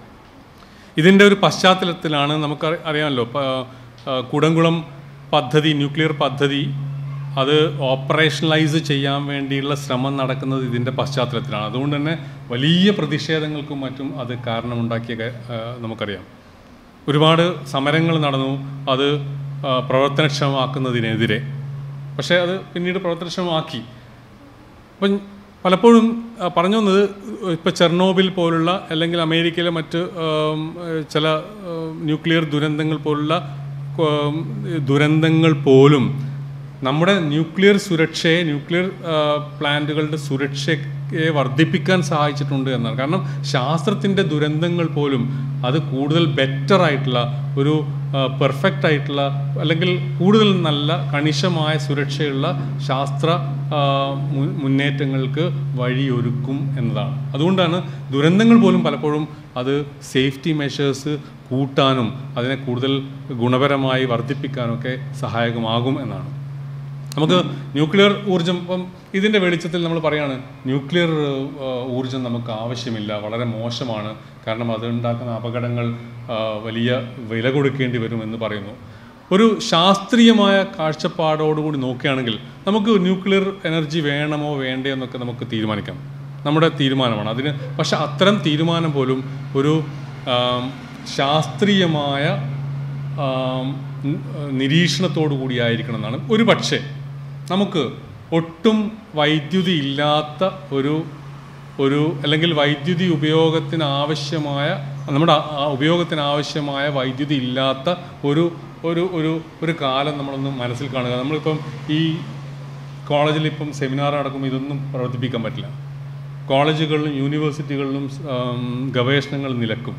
Speaker 1: ഇതിൻ്റെ ഒരു പശ്ചാത്തലത്തിലാണ് നമുക്ക് അറി- അറിയാമല്ലോ പ- ആ, കുടംകുളം പദ്ധതി ന്യൂക്ലിയർ പദ്ധതി അത് ഓപ്പറേഷണലൈസ് ചെയ്യാൻ വേണ്ടിയുള്ള ശ്രമം നടക്കുന്നത് ഇതിൻ്റെ പശ്ചാത്തലത്തിലാണ് അതുകൊണ്ട് തന്നെ വലിയ പ്രതിഷേധങ്ങൾക്കും മറ്റും അത് കാരണമുണ്ടാക്കിയ ക- ആ, നമുക്കറിയാം ഒരുപാട് സമരങ്ങൾ നടന്നു അത് ആ, പ്രവർത്തനക്ഷമമാക്കുന്നതിനെതിരെ പക്ഷേ അത് പിന്നീട് പ്രവർത്തനക്ഷമമാക്കി അപ്പം പലപ്പോഴും ആ, പറഞ്ഞു വന്നത് ഇപ്പോൾ ചെർണോബിൽ പോലുള്ള അല്ലെങ്കിൽ അമേരിക്കയിലെ മറ്റ് ആം, ഏഹ്, ചില ആം, ന്യൂക്ലിയർ ദുരന്തങ്ങൾ പോലുള്ള ആം, ദുരന്തങ്ങൾ പോലും നമ്മുടെ ന്യൂക്ലിയർ സുരക്ഷയെ ന്യൂക്ലിയർ ആ, പ്ലാന്റുകളുടെ സുരക്ഷയെ വർദ്ധിപ്പിക്കാൻ സഹായിച്ചിട്ടുണ്ട് എന്നാണ് കാരണം ശാസ്ത്രത്തിൻ്റെ ദുരന്തങ്ങൾ പോലും അത് കൂടുതൽ ബെറ്റർ ആയിട്ടുള്ള ഒരു പെർഫെക്റ്റ് ആയിട്ടുള്ള അല്ലെങ്കിൽ കൂടുതൽ നല്ല കണിശമായ സുരക്ഷയുള്ള ശാസ്ത്ര ആ, മു- മുന്നേറ്റങ്ങൾക്ക് വഴിയൊരുക്കും എന്നതാണ് അതുകൊണ്ടാണ് ദുരന്തങ്ങൾ പോലും പലപ്പോഴും അത് സേഫ്റ്റി മെഷേഴ്സ് കൂട്ടാനും അതിനെ കൂടുതൽ ഗുണപരമായി വർദ്ധിപ്പിക്കാനൊക്കെ സഹായകമാകും എന്നാണ് നമുക്ക് ന്യൂക്ലിയർ ഊർജം ഇപ്പം ഇതിൻ്റെ വെളിച്ചത്തിൽ നമ്മൾ പറയാണ് ന്യൂക്ലിയർ ആ, ഊർജം നമുക്ക് ആവശ്യമില്ല വളരെ മോശമാണ് കാരണം അത് ഉണ്ടാക്കുന്ന അപകടങ്ങൾ ആ, വലിയ വില കൊടുക്കേണ്ടി വരുമെന്ന് പറയുന്നു ഒരു ശാസ്ത്രീയമായ കാഴ്ചപ്പാടോടുകൂടി നോക്കുകയാണെങ്കിൽ നമുക്ക് ന്യൂക്ലിയർ എനർജി വേണമോ വേണ്ടയോ എന്നൊക്കെ നമുക്ക് തീരുമാനിക്കാം നമ്മുടെ തീരുമാനമാണ് അതിന് പക്ഷെ അത്തരം തീരുമാനം പോലും ഒരു ആം, ശാസ്ത്രീയമായ ആം, നി- നിരീക്ഷണത്തോടു കൂടിയായിരിക്കണം എന്നാണ് ഒരു പക്ഷേ നമുക്ക് ഒട്ടും വൈദ്യുതി ഇല്ലാത്ത ഒരു ഒരു അല്ലെങ്കിൽ വൈദ്യുതി ഉപയോഗത്തിന് ആവശ്യമായ നമ്മുടെ ആ- ആ ഉപയോഗത്തിന് ആവശ്യമായ വൈദ്യുതി ഇല്ലാത്ത ഒരു ഒരു ഒരു ഒരു കാലം നമ്മളൊന്ന് മനസ്സിൽ കാണുക നമ്മളിപ്പം ഈ കോളേജിൽ ഇപ്പം സെമിനാർ നടക്കുമ്പോൾ ഇതൊന്നും പ്രവർത്തിപ്പിക്കാൻ പറ്റില്ല കോളേജുകളിലും യൂണിവേഴ്സിറ്റികളിലും ആം, ഗവേഷണങ്ങൾ നിലക്കും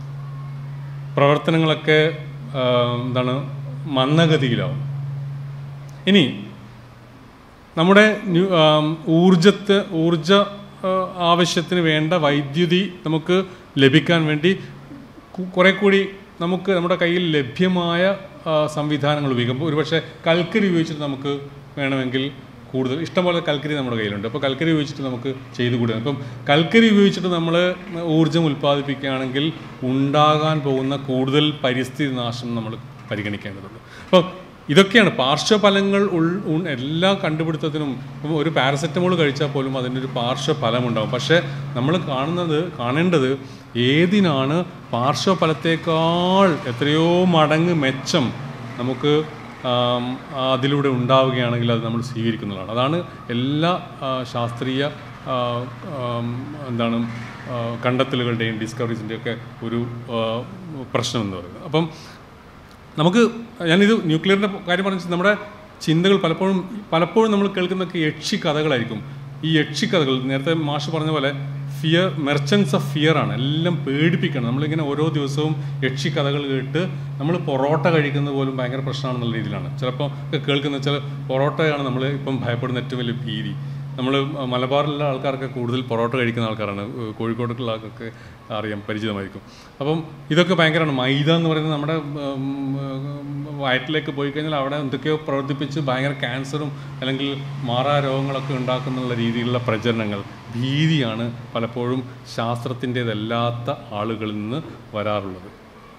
Speaker 1: പ്രവർത്തനങ്ങളൊക്കെ ആ, എന്താണ് മന്ദഗതിയിലാവും ഇനി നമ്മുടെ ന്യൂ- ആം, ഊർജത്ത് ഊർജ ആ, ആവശ്യത്തിന് വേണ്ട വൈദ്യുതി നമുക്ക് ലഭിക്കാൻ വേണ്ടി കു- കുറെ കൂടി നമുക്ക് നമ്മുടെ കയ്യിൽ ലഭ്യമായ ആ, സംവിധാനങ്ങൾ ഉപയോഗിക്കും ഒരുപക്ഷെ കൽക്കരി ഉപയോഗിച്ചിട്ട് നമുക്ക് വേണമെങ്കിൽ കൂടുതൽ ഇഷ്ടംപോലെ കൽക്കരി നമ്മുടെ കയ്യിലുണ്ട് അപ്പോൾ കൽക്കരി ഉപയോഗിച്ചിട്ട് നമുക്ക് ചെയ്തു കൂടാ ഇപ്പം കൽക്കരി ഉപയോഗിച്ചിട്ട് നമ്മൾ ഊർജ്ജം ഉൽപ്പാദിപ്പിക്കുകയാണെങ്കിൽ ഉണ്ടാകാൻ പോകുന്ന കൂടുതൽ പരിസ്ഥിതി നാശം നമ്മൾ പരിഗണിക്കേണ്ടതുണ്ട് അപ്പോൾ ഇതൊക്കെയാണ് പാർശ്വഫലങ്ങൾ ഉൾ ഉൾ- എല്ലാ കണ്ടുപിടുത്തത്തിനും ഇപ്പം ഒരു പാരസെറ്റമോൾ കഴിച്ചാൽ പോലും അതിൻ്റെ ഒരു പാർശ്വഫലം ഉണ്ടാകും പക്ഷേ നമ്മൾ കാണുന്നത് കാണേണ്ടത് ഏതിനാണ് പാർശ്വഫലത്തേക്കാൾ എത്രയോ മടങ്ങ് മെച്ചം നമുക്ക് ആം, അതിലൂടെ ഉണ്ടാവുകയാണെങ്കിൽ അത് നമ്മൾ സ്വീകരിക്കുന്നതാണ് അതാണ് എല്ലാ ആ, ശാസ്ത്രീയ ആ, ആം, എന്താണ് ആ, കണ്ടെത്തലുകളുടെയും ഡിസ്കവറീസിൻ്റെയും ഒക്കെ ഒരു ആ, പ്രശ്നം എന്ന് പറയുന്നത് അപ്പം നമുക്ക് ഞാനിത് ന്യൂക്ലിയറിൻ്റെ കാര്യം പറഞ്ഞ നമ്മുടെ ചിന്തകൾ പലപ്പോഴും പലപ്പോഴും നമ്മൾ കേൾക്കുന്നൊക്കെ യക്ഷി കഥകളായിരിക്കും ഈ യക്ഷി കഥകൾ നേരത്തെ മാഷ് പറഞ്ഞ പോലെ ഫിയർ മെർച്ചൻസ് ഓഫ് ഫിയർ ആണ് എല്ലാം പേടിപ്പിക്കണം നമ്മളിങ്ങനെ ഓരോ ദിവസവും യക്ഷി കഥകൾ കേട്ട് നമ്മൾ പൊറോട്ട കഴിക്കുന്നത് പോലും ഭയങ്കര പ്രശ്നമാണെന്നുള്ള രീതിയിലാണ് ചിലപ്പോൾ ഒക്കെ കേൾക്കുന്ന ചില പൊറോട്ടയാണ് നമ്മൾ ഇപ്പം ഭയപ്പെടുന്ന ഏറ്റവും വലിയ ഭീതി നമ്മൾ മലബാറിലുള്ള ആൾക്കാർക്ക് കൂടുതൽ പൊറോട്ട കഴിക്കുന്ന ആൾക്കാരാണ് ഏഹ് കോഴിക്കോടുള്ള ആൾക്കൊക്കെ അറിയാം പരിചിതമായിരിക്കും അപ്പം ഇതൊക്കെ ഭയങ്കരമാണ് മൈദ എന്ന് പറയുന്നത് നമ്മുടെ ഉം, ഉം, വയറ്റിലേക്ക് പോയി കഴിഞ്ഞാൽ അവിടെ എന്തൊക്കെയോ പ്രവർത്തിപ്പിച്ച് ഭയങ്കര ക്യാൻസറും അല്ലെങ്കിൽ മാറാ രോഗങ്ങളൊക്കെ ഉണ്ടാക്കുന്നുള്ള രീതിയിലുള്ള പ്രചരണങ്ങൾ ഭീതിയാണ് പലപ്പോഴും ശാസ്ത്രത്തിൻ്റേതല്ലാത്ത ആളുകളിൽ നിന്ന് വരാറുള്ളത്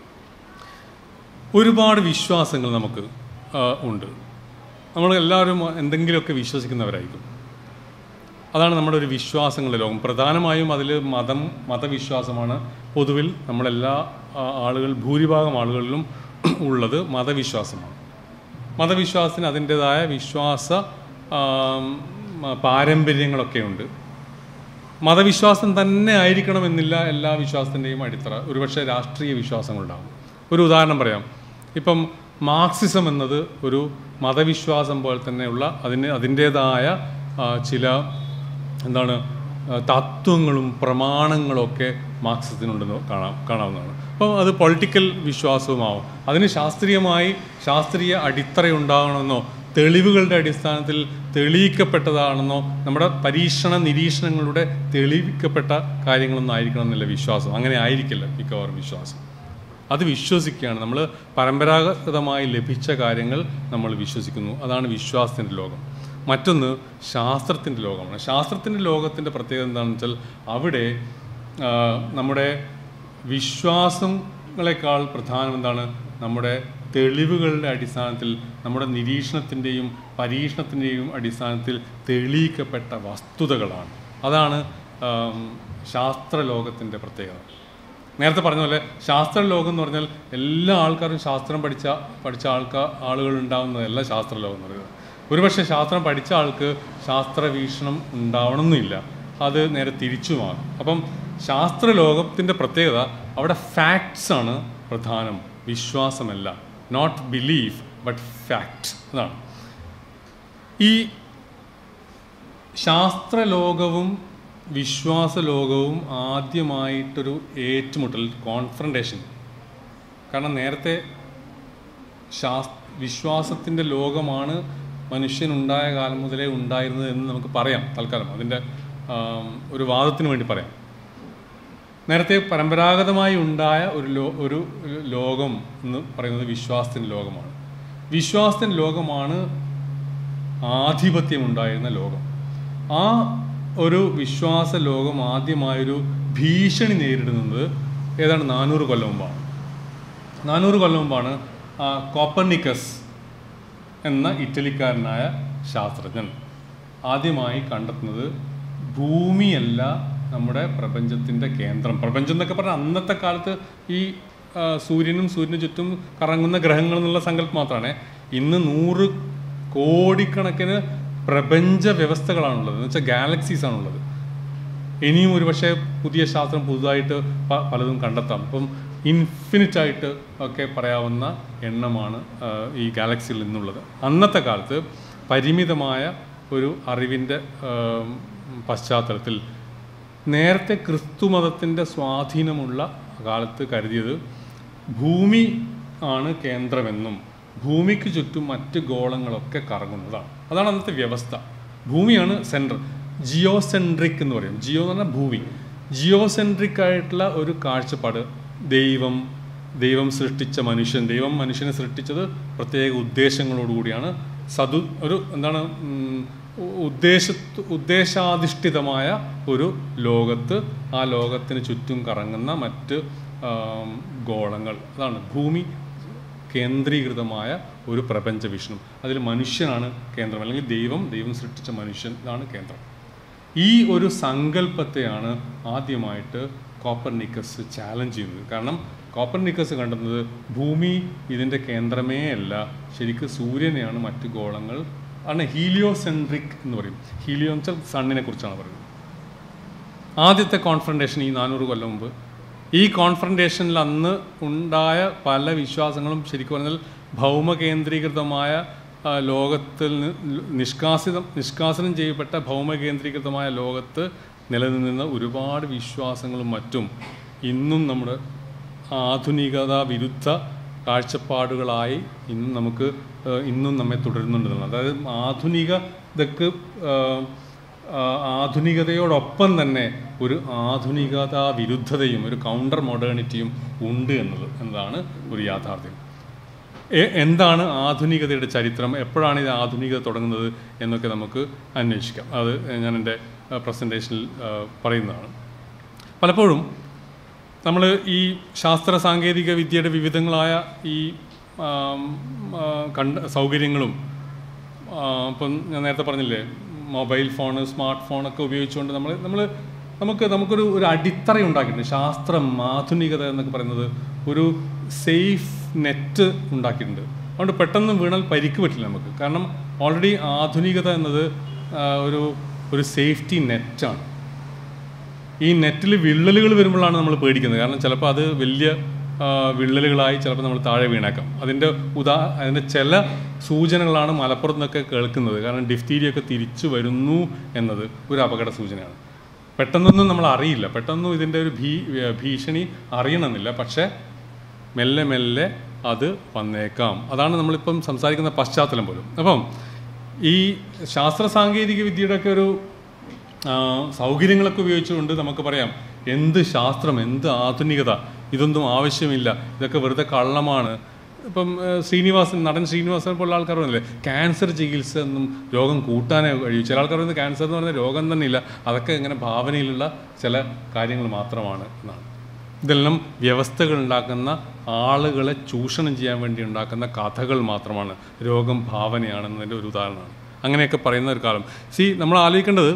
Speaker 1: ഒരുപാട് വിശ്വാസങ്ങൾ നമുക്ക് ആ, ഉണ്ട് നമ്മൾ എല്ലാവരും എന്തെങ്കിലുമൊക്കെ വിശ്വസിക്കുന്നവരായിരിക്കും അതാണ് നമ്മുടെ ഒരു വിശ്വാസങ്ങളുടെ ലോകം പ്രധാനമായും അതിൽ മതം മതവിശ്വാസമാണ് പൊതുവിൽ നമ്മളെല്ലാ ആ, ആളുകൾ ഭൂരിഭാഗം ആളുകളിലും ഉള്ളത് മതവിശ്വാസമാണ് മതവിശ്വാസത്തിന് അതിൻ്റെതായ വിശ്വാസ ആം, പാരമ്പര്യങ്ങളൊക്കെ ഉണ്ട് മതവിശ്വാസം തന്നെ ആയിരിക്കണമെന്നില്ല എല്ലാ വിശ്വാസത്തിൻ്റെയും അടിത്തറ ഒരുപക്ഷെ രാഷ്ട്രീയ വിശ്വാസങ്ങളുണ്ടാകും ഒരു ഉദാഹരണം പറയാം ഇപ്പം മാർക്സിസം എന്നത് ഒരു മതവിശ്വാസം പോലെ തന്നെയുള്ള അതിന് അതിൻ്റേതായ ആ, ചില എന്താണ് ആ, തത്വങ്ങളും പ്രമാണങ്ങളൊക്കെ മാർക്സിസത്തിനുണ്ടെന്ന് കാണാം കാണാവുന്നതാണ് അപ്പോൾ അത് പൊളിറ്റിക്കൽ വിശ്വാസവുമാവും അതിന് ശാസ്ത്രീയമായി ശാസ്ത്രീയ അടിത്തറയുണ്ടാകണമെന്നോ തെളിവുകളുടെ അടിസ്ഥാനത്തിൽ തെളിയിക്കപ്പെട്ടതാണെന്നോ നമ്മുടെ പരീക്ഷണ നിരീക്ഷണങ്ങളുടെ തെളിയിക്കപ്പെട്ട കാര്യങ്ങളൊന്നും ആയിരിക്കണം എന്നില്ല വിശ്വാസം അങ്ങനെ ആയിരിക്കില്ല മിക്കവാറും വിശ്വാസം അത് വിശ്വസിക്കുകയാണ് നമ്മൾ പരമ്പരാഗതമായി ലഭിച്ച കാര്യങ്ങൾ നമ്മൾ വിശ്വസിക്കുന്നു അതാണ് വിശ്വാസത്തിൻ്റെ ലോകം മറ്റൊന്ന് ശാസ്ത്രത്തിൻ്റെ ലോകമാണ് ശാസ്ത്രത്തിൻ്റെ ലോകത്തിൻ്റെ പ്രത്യേകത എന്താണെന്ന് വെച്ചാൽ അവിടെ ആ, നമ്മുടെ വിശ്വാസങ്ങളെക്കാൾ പ്രധാനം എന്താണ് നമ്മുടെ തെളിവുകളുടെ അടിസ്ഥാനത്തിൽ നമ്മുടെ നിരീക്ഷണത്തിൻ്റെയും പരീക്ഷണത്തിൻ്റെയും അടിസ്ഥാനത്തിൽ തെളിയിക്കപ്പെട്ട വസ്തുതകളാണ് അതാണ് ആം, ശാസ്ത്രലോകത്തിൻ്റെ പ്രത്യേകത നേരത്തെ പറഞ്ഞ പോലെ ശാസ്ത്ര ലോകം എന്ന് പറഞ്ഞാൽ എല്ലാ ആൾക്കാരും ശാസ്ത്രം പഠിച്ച പഠിച്ച ആൾക്കാർ ആളുകൾ ഉണ്ടാവുന്നതല്ല ശാസ്ത്രലോകം എന്ന് പറയുന്നത് ഒരുപക്ഷെ ശാസ്ത്രം പഠിച്ച ആൾക്ക് ശാസ്ത്ര വീക്ഷണം ഉണ്ടാവണമെന്നില്ല അത് നേരെ തിരിച്ചുമാകും അപ്പം ശാസ്ത്ര ലോകത്തിൻ്റെ പ്രത്യേകത അവിടെ ഫാക്ട്സ് ആണ് പ്രധാനം വിശ്വാസമല്ല നോട്ട് ബിലീഫ് ബട്ട് ഫാക്ട് അതാണ് ഈ ശാസ്ത്രലോകവും വിശ്വാസലോകവും ആദ്യമായിട്ടൊരു ഏറ്റുമുട്ടൽ കോൺഫ്രണ്ടേഷൻ കാരണം നേരത്തെ ശാസ് വിശ്വാസത്തിൻ്റെ ലോകമാണ് മനുഷ്യനുണ്ടായ കാലം മുതലേ ഉണ്ടായിരുന്നത് എന്ന് നമുക്ക് പറയാം തൽക്കാലം അതിൻ്റെ ആം, ഒരു വാദത്തിന് വേണ്ടി പറയാം നേരത്തെ പരമ്പരാഗതമായി ഉണ്ടായ ഒരു ലോ ഒരു ലോകം എന്ന് പറയുന്നത് വിശ്വാസത്തിൻ്റെ ലോകമാണ് വിശ്വാസത്തിൻ്റെ ലോകമാണ് ആധിപത്യം ഉണ്ടായിരുന്ന ലോകം ആ ഒരു വിശ്വാസ ലോകം ആദ്യമായൊരു ഭീഷണി നേരിടുന്നത് ഏതാണ്ട് നാനൂറ് കൊല്ലം മുമ്പാണ് നാനൂറ് കൊല്ലം മുമ്പാണ് ആ, കോപ്പർനിക്കസ് എന്ന ഇറ്റലിക്കാരനായ ശാസ്ത്രജ്ഞൻ ആദ്യമായി കണ്ടെത്തുന്നത് ഭൂമിയല്ല നമ്മുടെ പ്രപഞ്ചത്തിൻ്റെ കേന്ദ്രം പ്രപഞ്ചം എന്നൊക്കെ പറഞ്ഞാൽ അന്നത്തെ കാലത്ത് ഈ ആ, സൂര്യനും സൂര്യന് ചുറ്റും കറങ്ങുന്ന ഗ്രഹങ്ങൾ എന്നുള്ള സങ്കല്പം മാത്രമാണ് ഇന്ന് നൂറ് കോടിക്കണക്കിന് പ്രപഞ്ച വ്യവസ്ഥകളാണുള്ളത് എന്ന് വെച്ചാൽ ഗാലക്സീസ് ആണുള്ളത് ഇനിയും ഒരുപക്ഷെ പുതിയ ശാസ്ത്രം പുതുതായിട്ട് പ- പലതും കണ്ടെത്താം അപ്പം ഇൻഫിനിറ്റ് ആയിട്ട് ഒക്കെ പറയാവുന്ന എണ്ണമാണ് ആ, ഈ ഗാലക്സിയിൽ നിന്നുള്ളത് അന്നത്തെ കാലത്ത് പരിമിതമായ ഒരു അറിവിൻ്റെ ആം, പശ്ചാത്തലത്തിൽ നേരത്തെ ക്രിസ്തുമതത്തിൻ്റെ സ്വാധീനമുള്ള കാലത്ത് കരുതിയത് ഭൂമി ആണ് കേന്ദ്രമെന്നും ഭൂമിക്ക് ചുറ്റും മറ്റ് ഗോളങ്ങളൊക്കെ കറങ്ങുന്നതാണ് അതാണ് അന്നത്തെ വ്യവസ്ഥ ഭൂമിയാണ് സെൻറ്റർ ജിയോസെൻട്രിക് എന്ന് പറയും ജിയോ എന്ന് പറഞ്ഞാൽ ഭൂമി ജിയോസെൻട്രിക് ആയിട്ടുള്ള ഒരു കാഴ്ചപ്പാട് ദൈവം ദൈവം സൃഷ്ടിച്ച മനുഷ്യൻ ദൈവം മനുഷ്യനെ സൃഷ്ടിച്ചത് പ്രത്യേക ഉദ്ദേശങ്ങളോടുകൂടിയാണ് സതു ഒരു എന്താണ് ഉം, ഉ- ഉദ്ദേശ ഉദ്ദേശാധിഷ്ഠിതമായ ഒരു ലോകത്ത് ആ ലോകത്തിന് ചുറ്റും കറങ്ങുന്ന മറ്റ് ആം, ഗോളങ്ങൾ അതാണ് ഭൂമി കേന്ദ്രീകൃതമായ ഒരു പ്രപഞ്ച വിഷ്ണു അതിൽ മനുഷ്യനാണ് കേന്ദ്രം അല്ലെങ്കിൽ ദൈവം ദൈവം സൃഷ്ടിച്ച മനുഷ്യൻ ഇതാണ് കേന്ദ്രം ഈ ഒരു സങ്കല്പത്തെയാണ് ആദ്യമായിട്ട് കോപ്പർനിക്കസ് ചാലഞ്ച് ചെയ്യുന്നത് കാരണം കോപ്പർനിക്കസ് കണ്ടെത്തുന്നത് ഭൂമി ഇതിൻ്റെ കേന്ദ്രമേ അല്ല ശരിക്കും സൂര്യനെയാണ് മറ്റ് ഗോളങ്ങൾ ആണ് ഹീലിയോസെൻട്രിക് എന്ന് പറയും ഹീലിയോ എന്ന് വെച്ചാൽ സണ്ണിനെ കുറിച്ചാണ് പറയുന്നത് ആദ്യത്തെ കോൺഫ്രണ്ടേഷൻ ഈ നാനൂറ് കൊല്ലം മുമ്പ് ഈ കോൺഫ്രണ്ടേഷനിൽ അന്ന് ഉണ്ടായ പല വിശ്വാസങ്ങളും ശരിക്കും പറഞ്ഞാൽ ഭൗമകേന്ദ്രീകൃതമായ ആ, ലോകത്തിൽ നി- നിഷ്കാസിതം നിഷ്കാസനം ചെയ്യപ്പെട്ട ഭൗമകേന്ദ്രീകൃതമായ ലോകത്ത് നിലനിന്നിരുന്ന ഒരുപാട് വിശ്വാസങ്ങളും മറ്റും ഇന്നും നമ്മുടെ ആധുനികത വിരുദ്ധ കാഴ്ചപ്പാടുകളായി ഇന്നും നമുക്ക് ആ, ഇന്നും നമ്മെ തുടരുന്നുണ്ടെന്നുള്ളത് അതായത് ആധുനികതക്ക് ആ, ആ, ആധുനികതയോടൊപ്പം തന്നെ ഒരു ആധുനികത വിരുദ്ധതയും ഒരു കൗണ്ടർ മോഡേണിറ്റിയും ഉണ്ട് എന്നത് എന്നതാണ് ഒരു യാഥാർത്ഥ്യം എ- എന്താണ് ആധുനികതയുടെ ചരിത്രം എപ്പോഴാണ് ഇത് ആധുനികത തുടങ്ങുന്നത് എന്നൊക്കെ നമുക്ക് അന്വേഷിക്കാം അത് ഞാൻ എൻ്റെ പ്രസൻറ്റേഷനിൽ പറയുന്നതാണ് പലപ്പോഴും നമ്മൾ ഈ ശാസ്ത്ര സാങ്കേതിക വിദ്യയുടെ വിവിധങ്ങളായ ഈ ആം, ആ, കണ്ട സൗകര്യങ്ങളും ആ, ഇപ്പം ഞാൻ നേരത്തെ പറഞ്ഞില്ലേ മൊബൈൽ ഫോണ് സ്മാർട്ട് ഫോണൊക്കെ ഉപയോഗിച്ചുകൊണ്ട് നമ്മൾ നമ്മൾ നമുക്ക് നമുക്കൊരു ഒരു അടിത്തറ ഉണ്ടാക്കിയിട്ടുണ്ട് ശാസ്ത്രം ആധുനികത എന്നൊക്കെ പറയുന്നത് ഒരു സേഫ് നെറ്റ് ഉണ്ടാക്കിയിട്ടുണ്ട് അതുകൊണ്ട് പെട്ടെന്ന് വീണാൽ പരിക്ക് പറ്റില്ല നമുക്ക് കാരണം ഓൾറെഡി ആധുനികത എന്നത് ആ, ഒരു ഒരു സേഫ്റ്റി നെറ്റാണ് ഈ നെറ്റിൽ വിള്ളലുകൾ വരുമ്പോഴാണ് നമ്മൾ പേടിക്കുന്നത് കാരണം ചിലപ്പോൾ അത് വലിയ ആ, വിള്ളലുകളായി ചിലപ്പോൾ നമ്മൾ താഴെ വീണേക്കാം അതിൻ്റെ ഉദാ അതിൻ്റെ ചില സൂചനകളാണ് മലപ്പുറത്ത് നിന്നൊക്കെ കേൾക്കുന്നത് കാരണം ഡിഫ്തീരിയൊക്കെ തിരിച്ചു വരുന്നു എന്നത് ഒരു അപകട സൂചനയാണ് പെട്ടെന്നൊന്നും നമ്മൾ അറിയില്ല പെട്ടെന്നും ഇതിൻ്റെ ഒരു ഭീ ഭീഷണി അറിയണമെന്നില്ല പക്ഷേ മെല്ലെ മെല്ലെ അത് വന്നേക്കാം അതാണ് നമ്മളിപ്പം സംസാരിക്കുന്ന പശ്ചാത്തലം പോലും അപ്പം ഈ ശാസ്ത്ര സാങ്കേതിക വിദ്യയുടെ ഒക്കെ ഒരു ആ, സൗകര്യങ്ങളൊക്കെ ഉപയോഗിച്ചുകൊണ്ട് നമുക്ക് പറയാം എന്ത് ശാസ്ത്രം എന്ത് ആധുനികത ഇതൊന്നും ആവശ്യമില്ല ഇതൊക്കെ വെറുതെ കള്ളമാണ് ഇപ്പം ഏഹ്, ശ്രീനിവാസൻ നടൻ ശ്രീനിവാസനെ പോലുള്ള ആൾക്കാർ പറഞ്ഞില്ലേ ക്യാൻസർ ചികിത്സ ഒന്നും രോഗം കൂട്ടാനേ കഴിയും ചില ആൾക്കാർ പറയുന്നത് ക്യാൻസർ എന്ന് പറയുന്ന രോഗം തന്നെ ഇല്ല അതൊക്കെ ഇങ്ങനെ ഭാവനയിലുള്ള ചില കാര്യങ്ങൾ മാത്രമാണ് എന്നാണ് ഇതെല്ലാം വ്യവസ്ഥകൾ ഉണ്ടാക്കുന്ന ആളുകളെ ചൂഷണം ചെയ്യാൻ വേണ്ടി ഉണ്ടാക്കുന്ന കഥകൾ മാത്രമാണ് രോഗം ഭാവനയാണെന്നതിൻ്റെ ഒരു ഉദാഹരണമാണ് അങ്ങനെയൊക്കെ പറയുന്ന ഒരു കാലം സി നമ്മൾ ആലോചിക്കേണ്ടത്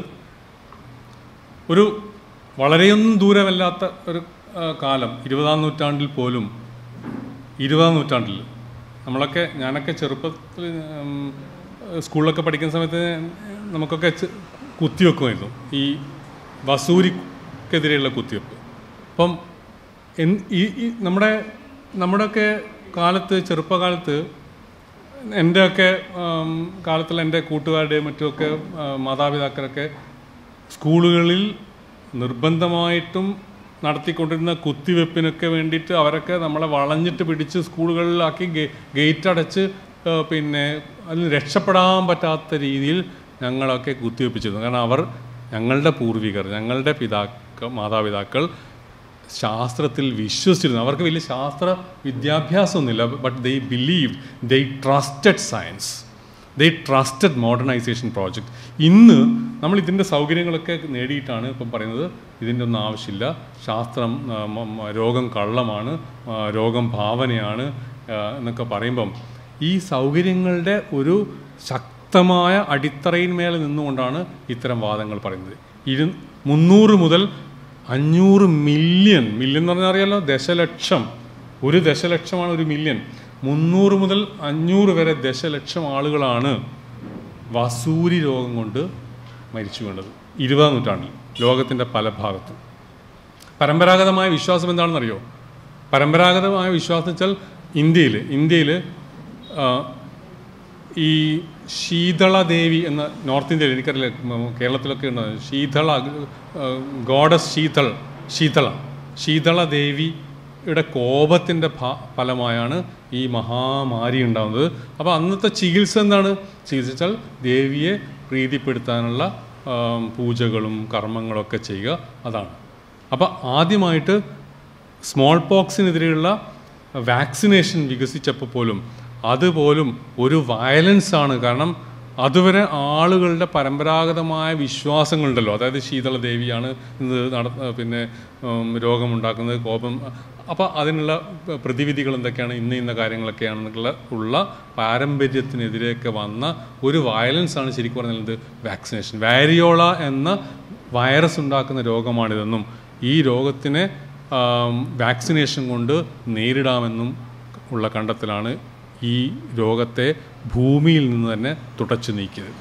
Speaker 1: ഒരു വളരെയൊന്നും ദൂരമല്ലാത്ത ഒരു ആ, കാലം ഇരുപതാം നൂറ്റാണ്ടിൽ പോലും ഇരുപതാം നൂറ്റാണ്ടിൽ നമ്മളൊക്കെ ഞാനൊക്കെ ചെറുപ്പത്തിൽ ഉം, സ്കൂളിലൊക്കെ പഠിക്കുന്ന സമയത്ത് നമുക്കൊക്കെ ചെ- കുത്തിവെക്കുമായിരുന്നു ഈ വസൂരിക്കെതിരെയുള്ള കുത്തിവെപ്പ് അപ്പം എൻ- ഈ ഈ നമ്മുടെ നമ്മുടെയൊക്കെ കാലത്ത് ചെറുപ്പകാലത്ത് എൻ്റെയൊക്കെ ആം, കാലത്തിൽ എൻ്റെ കൂട്ടുകാരുടെയും മറ്റുമൊക്കെ ആ, മാതാപിതാക്കളൊക്കെ സ്കൂളുകളിൽ നിർബന്ധമായിട്ടും നടത്തിക്കൊണ്ടിരുന്ന കുത്തിവെപ്പിനൊക്കെ വേണ്ടിയിട്ട് അവരൊക്കെ നമ്മളെ വളഞ്ഞിട്ട് പിടിച്ച് സ്കൂളുകളിലാക്കി ഗേ ഗേറ്റ് അടച്ച് ആ, പിന്നെ അതിൽ രക്ഷപ്പെടാൻ പറ്റാത്ത രീതിയിൽ ഞങ്ങളൊക്കെ കുത്തിവെപ്പിച്ചിരുന്നു കാരണം അവർ ഞങ്ങളുടെ പൂർവികർ ഞങ്ങളുടെ പിതാക്കൾ മാതാപിതാക്കൾ ശാസ്ത്രത്തിൽ വിശ്വസിച്ചിരുന്നു അവർക്ക് വലിയ ശാസ്ത്ര വിദ്യാഭ്യാസമൊന്നുമില്ല but they believe they trusted science they trusted modernisation project ഇന്ന് നമ്മൾ ഇതിൻ്റെ സൗകര്യങ്ങളൊക്കെ നേടിയിട്ടാണ് ഇപ്പം പറയുന്നത് ഇതിൻ്റെ ഒന്നും ആവശ്യമില്ല ശാസ്ത്രം ആ, മ- മ- രോഗം കള്ളമാണ് ആ, രോഗം ഭാവനയാണ് ആ, എന്നൊക്കെ പറയുമ്പം ഈ സൗകര്യങ്ങളുടെ ഒരു ശക്തമായ അടിത്തറയിന്മേൽ നിന്നുകൊണ്ടാണ് ഇത്തരം വാദങ്ങൾ പറയുന്നത് ഇരു മുന്നൂറ് മുതൽ അഞ്ഞൂറ് മില്യൺ മില്യൺ എന്ന് പറഞ്ഞാൽ അറിയാലോ ദശലക്ഷം ഒരു ദശലക്ഷമാണ് ഒരു മില്യൺ മുന്നൂറ് മുതൽ അഞ്ഞൂറ് വരെ ദശലക്ഷം ആളുകളാണ് വസൂരി രോഗം കൊണ്ട് മരിച്ചു വീണത് ഇരുപതാം നൂറ്റാണ്ടിൽ ലോകത്തിൻ്റെ പല ഭാഗത്തും പരമ്പരാഗതമായ വിശ്വാസം എന്താണെന്നറിയോ പരമ്പരാഗതമായ വിശ്വാസം വെച്ചാൽ ഇന്ത്യയിൽ ഇന്ത്യയിൽ ഈ ശീതളദേവി എന്ന നോർത്ത് ഇന്ത്യയിൽ എനിക്കറിയില്ല ഉം, കേരളത്തിലൊക്കെ ഉണ്ട് ശീതള ഗോഡസ് ശീതൾ ശീതള ശീതളദേവിയുടെ കോപത്തിൻ്റെ ഫ- ഫലമായാണ് ഈ മഹാമാരി ഉണ്ടാകുന്നത് അപ്പോൾ അന്നത്തെ ചികിത്സ എന്താണ് ചികിത്സിച്ചാൽ ദേവിയെ പ്രീതിപ്പെടുത്താനുള്ള ആം, പൂജകളും കർമ്മങ്ങളൊക്കെ ചെയ്യുക അതാണ് അപ്പോൾ ആദ്യമായിട്ട് സ്മോൾ പോക്സിനെതിരെയുള്ള വാക്സിനേഷൻ വികസിച്ചപ്പോൾ പോലും അതുപോലും ഒരു വയലൻസ് ആണ് കാരണം അതുവരെ ആളുകളുടെ പരമ്പരാഗതമായ വിശ്വാസങ്ങളുണ്ടല്ലോ അതായത് ശീതളദേവിയാണ് ഇത് നട പിന്നെ ഉം, രോഗമുണ്ടാക്കുന്നത് കോപം അപ്പോൾ അതിനുള്ള പ്രതിവിധികൾ എന്തൊക്കെയാണ് ഇന്ന ഇന്ന കാര്യങ്ങളൊക്കെയാണെന്നുള്ള ഉള്ള പാരമ്പര്യത്തിനെതിരെയൊക്കെ വന്ന ഒരു വയലൻസ് ആണ് ശരിക്കും പറഞ്ഞത് വാക്സിനേഷൻ വാരിയോള എന്ന വൈറസ് ഉണ്ടാക്കുന്ന രോഗമാണിതെന്നും ഈ രോഗത്തിനെ ആം, വാക്സിനേഷൻ കൊണ്ട് നേരിടാമെന്നും ഉള്ള കണ്ടെത്തലാണ് ഈ രോഗത്തെ ഭൂമിയിൽ നിന്ന് തന്നെ തുടച്ചു നീക്കിയത്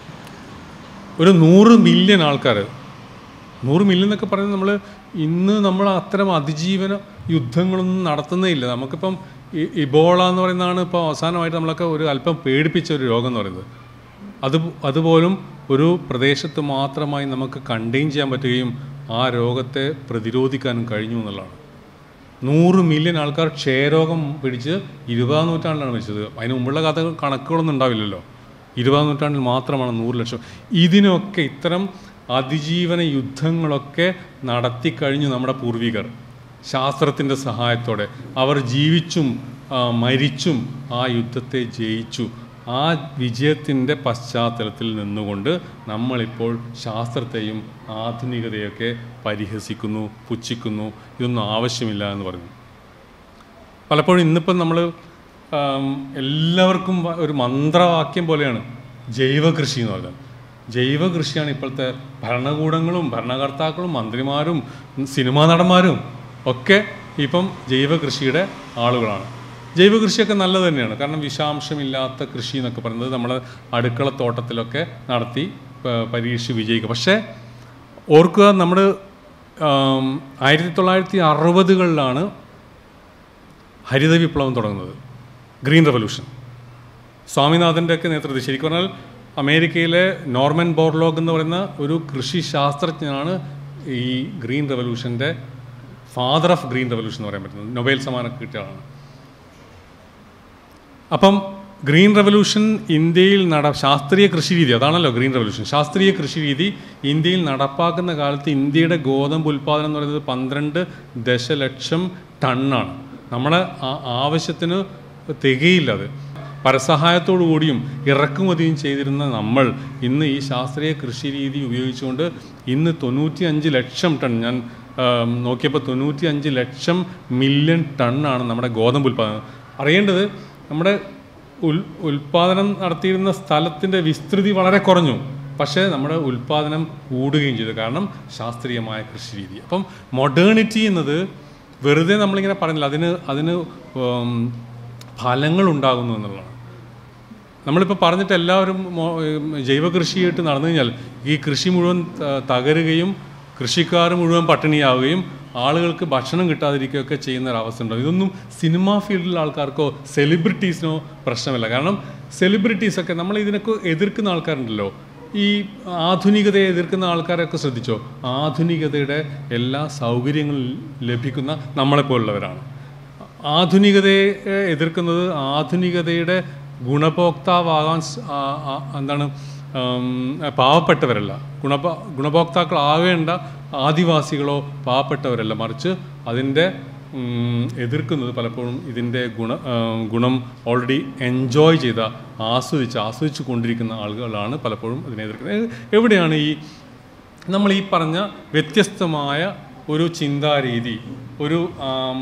Speaker 1: ഒരു നൂറ് മില്യൺ ആൾക്കാർ നൂറ് മില്യൺ എന്നൊക്കെ പറയുന്നത് നമ്മൾ ഇന്ന് നമ്മൾ അത്തരം അതിജീവന യുദ്ധങ്ങളൊന്നും നടത്തുന്നേ ഇല്ല നമുക്കിപ്പം ഈ ഇബോള എന്ന് പറയുന്നതാണ് ഇപ്പോൾ അവസാനമായിട്ട് നമ്മളൊക്കെ ഒരു അല്പം പേടിപ്പിച്ച ഒരു രോഗം എന്ന് പറയുന്നത് അത് അതുപോലും ഒരു പ്രദേശത്ത് മാത്രമായി നമുക്ക് കണ്ടെയ്ൻ ചെയ്യാൻ പറ്റുകയും ആ രോഗത്തെ പ്രതിരോധിക്കാനും കഴിഞ്ഞു എന്നുള്ളതാണ് നൂറ് മില്യൺ ആൾക്കാർ ക്ഷയരോഗം പിടിച്ച് ഇരുപതാം നൂറ്റാണ്ടിലാണ് മരിച്ചത് അതിന് മുമ്പുള്ള കഥ കണക്കുകളൊന്നും ഉണ്ടാവില്ലല്ലോ ഇരുപതാം നൂറ്റാണ്ടിൽ മാത്രമാണ് നൂറ് ലക്ഷം ഇതിനൊക്കെ ഇത്തരം അതിജീവന യുദ്ധങ്ങളൊക്കെ നടത്തി കഴിഞ്ഞു നമ്മുടെ പൂർവികർ ശാസ്ത്രത്തിൻ്റെ സഹായത്തോടെ അവർ ജീവിച്ചും ആ, മരിച്ചും ആ യുദ്ധത്തെ ജയിച്ചു ആ വിജയത്തിൻ്റെ പശ്ചാത്തലത്തിൽ നിന്നുകൊണ്ട് നമ്മളിപ്പോൾ ശാസ്ത്രത്തെയും ആധുനികതയൊക്കെ പരിഹസിക്കുന്നു പുച്ഛിക്കുന്നു ഇതൊന്നും ആവശ്യമില്ല എന്ന് പറഞ്ഞു പലപ്പോഴും ഇന്നിപ്പം നമ്മൾ എല്ലാവർക്കും വ- ഒരു മന്ത്രവാക്യം പോലെയാണ് ജൈവ കൃഷി എന്ന് പറഞ്ഞാൽ ജൈവ കൃഷിയാണ് ഇപ്പോഴത്തെ ഭരണകൂടങ്ങളും ഭരണകർത്താക്കളും മന്ത്രിമാരും സിനിമാ നടന്മാരും ഒക്കെ ഇപ്പം ജൈവ കൃഷിയുടെ ആളുകളാണ് ജൈവ കൃഷിയൊക്കെ നല്ലത് തന്നെയാണ് കാരണം വിഷാംശമില്ലാത്ത കൃഷി എന്നൊക്കെ പറയുന്നത് നമ്മുടെ അടുക്കളത്തോട്ടത്തിലൊക്കെ നടത്തി പ- പരീക്ഷിച്ച് വിജയിക്കുക പക്ഷേ ഓർക്കുക നമ്മൾ ആയിരത്തി തൊള്ളായിരത്തി അറുപതുകളിലാണ് ഹരിത വിപ്ലവം തുടങ്ങുന്നത് ഗ്രീൻ റവല്യൂഷൻ സ്വാമിനാഥൻ്റെ ഒക്കെ നേതൃത്വത്തിൽ ശരിക്കും പറഞ്ഞാൽ അമേരിക്കയിലെ നോർമൻ ബോർലോഗ് എന്ന് പറയുന്ന ഒരു കൃഷി ശാസ്ത്രജ്ഞനാണ് ഈ ഗ്രീൻ റവല്യൂഷൻ്റെ ഫാദർ ഓഫ് ഗ്രീൻ റവല്യൂഷൻ എന്ന് പറയാൻ പറ്റുന്നത് നൊബേൽ സമ്മാനം കിട്ടിയ ആളാണ് അപ്പം ഗ്രീൻ റവല്യൂഷൻ ഇന്ത്യയിൽ നട ശാസ്ത്രീയ കൃഷി രീതി അതാണല്ലോ ഗ്രീൻ റവല്യൂഷൻ ശാസ്ത്രീയ കൃഷി രീതി ഇന്ത്യയിൽ നടപ്പാക്കുന്ന കാലത്ത് ഇന്ത്യയുടെ ഗോതമ്പ് ഉൽപ്പാദനം എന്ന് പറയുന്നത് പന്ത്രണ്ട് ദശലക്ഷം ടണ്ണാണ് നമ്മുടെ ആ- ആവശ്യത്തിന് തികയില്ല അത് പരസഹായത്തോടു കൂടിയും ഇറക്കുമതിയും ചെയ്തിരുന്ന നമ്മൾ ഇന്ന് ഈ ശാസ്ത്രീയ കൃഷി രീതി ഉപയോഗിച്ചുകൊണ്ട് ഇന്ന് തൊണ്ണൂറ്റി അഞ്ച് ലക്ഷം ടൺ ഞാൻ ആം, നോക്കിയപ്പോൾ തൊണ്ണൂറ്റി അഞ്ച് ലക്ഷം മില്യൺ ടണ്ണാണ് നമ്മുടെ ഗോതമ്പ് ഉൽപ്പാദനം അറിയേണ്ടത് നമ്മുടെ ഉൽ ഉൽപാദനം നടത്തിയിരുന്ന സ്ഥലത്തിൻ്റെ വിസ്തൃതി വളരെ കുറഞ്ഞു പക്ഷേ നമ്മുടെ ഉൽപാദനം കൂടുകയും ചെയ്തു കാരണം ശാസ്ത്രീയമായ കൃഷി രീതി അപ്പം മൊഡേണിറ്റി എന്നത് വെറുതെ നമ്മളിങ്ങനെ പറഞ്ഞില്ല അതിന് അതിന് ഉം, ഫലങ്ങൾ ഉണ്ടാകുന്നു എന്നുള്ളതാണ് നമ്മളിപ്പോൾ പറഞ്ഞിട്ട് എല്ലാവരും മോ- ഉം, ജൈവ കൃഷിയായിട്ട് നടന്നു കഴിഞ്ഞാൽ ഈ കൃഷി മുഴുവൻ ത- തകരുകയും കൃഷിക്കാർ മുഴുവൻ പട്ടിണിയാവുകയും ആളുകൾക്ക് ഭക്ഷണം കിട്ടാതിരിക്കുകയൊക്കെ ചെയ്യുന്ന ഒരു അവസ്ഥ ഉണ്ടാവും ഇതൊന്നും സിനിമാ ഫീൽഡിലെ ആൾക്കാർക്കോ സെലിബ്രിറ്റീസിനോ പ്രശ്നമല്ല കാരണം സെലിബ്രിറ്റീസൊക്കെ നമ്മൾ ഇതിനൊക്കെ എതിർക്കുന്ന ആൾക്കാരുണ്ടല്ലോ ഈ ആധുനികതയെ എതിർക്കുന്ന ആൾക്കാരൊക്കെ ശ്രദ്ധിച്ചോ ആധുനികതയുടെ എല്ലാ സൗകര്യങ്ങളും ലഭിക്കുന്ന നമ്മളെപ്പോലുള്ളവരാണ് ആധുനികതയെ ഏഹ്, എതിർക്കുന്നത് ആധുനികതയുടെ ഗുണഭോക്താവാകാൻ സ്- ആ- ആ- എന്താണ് ഉം, പാവപ്പെട്ടവരല്ല ഗുണഭ ഗുണഭോക്താക്കളാവേണ്ട ആദിവാസികളോ പാവപ്പെട്ടവരല്ല മറിച്ച് അതിൻ്റെ ഉം, എതിർക്കുന്നത് പലപ്പോഴും ഇതിൻ്റെ ഗുണ ഉം, ഗുണം ഓൾറെഡി എൻജോയ് ചെയ്ത ആസ്വദിച്ച് ആസ്വദിച്ച് കൊണ്ടിരിക്കുന്ന ആളുകളാണ് പലപ്പോഴും ഇതിനെ എതിർക്കുന്നത് എ- എവിടെയാണ് ഈ നമ്മൾ ഈ പറഞ്ഞ വ്യത്യസ്തമായ ഒരു ചിന്താരീതി ഒരു ആം,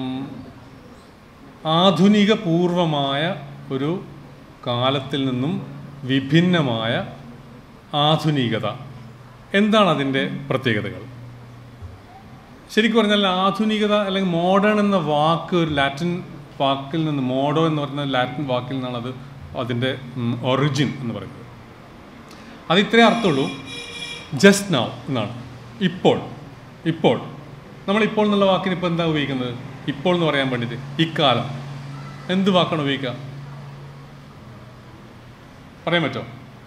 Speaker 1: ആധുനിക പൂർവമായ ഒരു കാലത്തിൽ നിന്നും വിഭിന്നമായ ആധുനികത എന്താണ് അതിൻ്റെ പ്രത്യേകതകൾ ശരിക്കും പറഞ്ഞാൽ ആധുനികത അല്ലെങ്കിൽ മോഡേൺ എന്ന വാക്ക് ഒരു ലാറ്റിൻ വാക്കിൽ നിന്ന് മോഡോ എന്ന് പറയുന്ന ലാറ്റിൻ വാക്കിൽ നിന്നാണ് അത് അതിൻ്റെ ഒറിജിൻ എന്ന് പറയുന്നത് അത് ഇത്രേ അർത്ഥമുള്ളൂ ജസ്റ്റ് നൗ എന്നാണ് ഇപ്പോൾ ഇപ്പോൾ നമ്മൾ ഇപ്പോൾ എന്നുള്ള വാക്കിന് ഇപ്പോൾ എന്താ ഉപയോഗിക്കുന്നത് ഇപ്പോൾ എന്ന് പറയാൻ വേണ്ടിയിട്ട് ഇക്കാലം എന്ത് വാക്കാണ് ഉപയോഗിക്കുക പറയാൻ പറ്റുമോ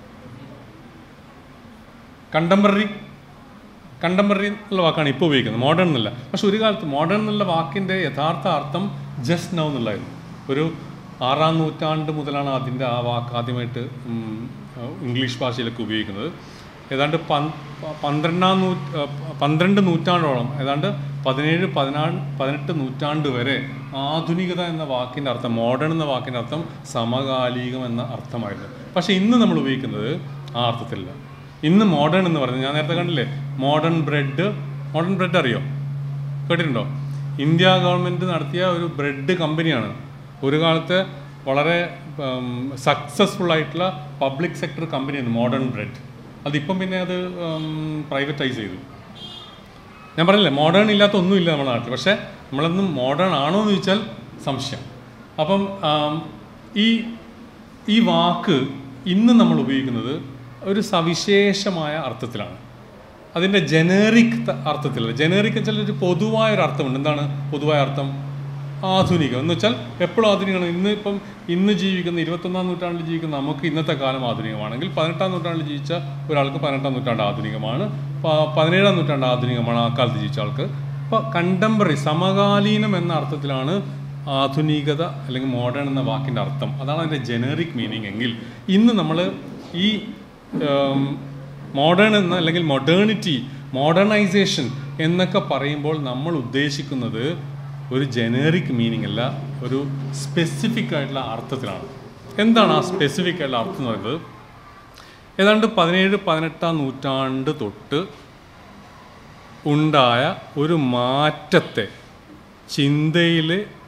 Speaker 1: കണ്ടംപററി കണ്ടംപററി എന്നുള്ള വാക്കാണ് ഇപ്പോൾ ഉപയോഗിക്കുന്നത് മോഡേൺ എന്നല്ല പക്ഷെ ഒരു കാലത്ത് മോഡേൺ എന്നുള്ള വാക്കിൻ്റെ യഥാർത്ഥ അർത്ഥം ജസ്റ്റ് നൗ എന്നുള്ളതായിരുന്നു ഒരു ആറാം നൂറ്റാണ്ട് മുതലാണ് അതിൻ്റെ ആ വാക്ക് ആദ്യമായിട്ട് ഉം, ഇംഗ്ലീഷ് ഭാഷയിലൊക്കെ ഉപയോഗിക്കുന്നത് ഏതാണ്ട് പൻ പ- പന്ത്രണ്ടാം നൂ പന്ത്രണ്ട് നൂറ്റാണ്ടോളം ഏതാണ്ട് പതിനേഴ് പതിനാറ് പതിനെട്ട് നൂറ്റാണ്ട് വരെ ആധുനികത എന്ന വാക്കിൻ്റെ അർത്ഥം മോഡേൺ എന്ന വാക്കിൻ്റെ അർത്ഥം സമകാലികം എന്ന അർത്ഥമായിരുന്നു പക്ഷേ ഇന്ന് നമ്മൾ ഉപയോഗിക്കുന്നത് ആ അർത്ഥത്തിലല്ല ഇന്ന് മോഡേൺ എന്ന് പറയുന്നത് ഞാൻ നേരത്തെ കണ്ടില്ലേ മോഡേൺ ബ്രെഡ് മോഡേൺ ബ്രെഡ് അറിയോ കേട്ടിട്ടുണ്ടോ ഇന്ത്യ ഗവൺമെൻറ് നടത്തിയ ഒരു ബ്രെഡ് കമ്പനിയാണ് ഒരു കാലത്ത് വളരെ സക്സസ്ഫുൾ ആയിട്ടുള്ള പബ്ലിക് സെക്ടർ കമ്പനിയാണ് മോഡേൺ ബ്രെഡ് അതിപ്പം പിന്നെ അത് പ്രൈവറ്റൈസ് ചെയ്തു ഞാൻ പറഞ്ഞില്ലേ മോഡേൺ ഇല്ലാത്ത ഒന്നുമില്ല നമ്മുടെ നാട്ടിൽ പക്ഷേ നമ്മളൊന്നും മോഡേൺ ആണോ എന്ന് ചോദിച്ചാൽ സംശയം അപ്പം ആം, ഈ ഈ വാക്ക് ഇന്ന് നമ്മൾ ഉപയോഗിക്കുന്നത് ഒരു സവിശേഷമായ അർത്ഥത്തിലാണ് അതിൻ്റെ ജനറിക് അർത്ഥത്തിലല്ല ജനറിക് വെച്ചാൽ ഒരു പൊതുവായ ഒരു അർത്ഥമുണ്ട് എന്താണ് പൊതുവായ അർത്ഥം ആധുനികം എന്ന് വെച്ചാൽ എപ്പോഴും ആധുനികമാണ് ഇന്ന് ഇപ്പം ഇന്ന് ജീവിക്കുന്ന ഇരുപത്തൊന്നാം നൂറ്റാണ്ടിൽ ജീവിക്കുന്ന നമുക്ക് ഇന്നത്തെ കാലം ആധുനികമാണെങ്കിൽ പതിനെട്ടാം നൂറ്റാണ്ടിൽ ജീവിച്ച ഒരാൾക്ക് പതിനെട്ടാം നൂറ്റാണ്ട് ആധുനികമാണ് പ- പതിനേഴാം നൂറ്റാണ്ട് ആധുനികമാണ് ആ കാലത്ത് ജീവിച്ച ആൾക്ക് അപ്പോൾ കണ്ടംപററി സമകാലീനം എന്ന അർത്ഥത്തിലാണ് ആധുനികത അല്ലെങ്കിൽ മോഡേൺ എന്ന വാക്കിൻ്റെ അർത്ഥം അതാണ് അതിൻ്റെ ജനറിക് മീനിങ് എങ്കിൽ ഇന്ന് നമ്മൾ ഈ മോഡേൺ എന്ന അല്ലെങ്കിൽ മൊഡേണിറ്റി മോഡേണൈസേഷൻ എന്നൊക്കെ പറയുമ്പോൾ നമ്മൾ ഉദ്ദേശിക്കുന്നത് ഒരു ജനറിക് മീനിങ് അല്ല ഒരു സ്പെസിഫിക് ആയിട്ടുള്ള അർത്ഥത്തിലാണ് എന്താണ് ആ സ്പെസിഫിക് ആയിട്ടുള്ള അർത്ഥം എന്ന് പറയുന്നത് ഏതാണ്ട് പതിനേഴ് പതിനെട്ടാം നൂറ്റാണ്ട് തൊട്ട് ഉണ്ടായ ഒരു മാറ്റത്തെ ചിന്തയിൽ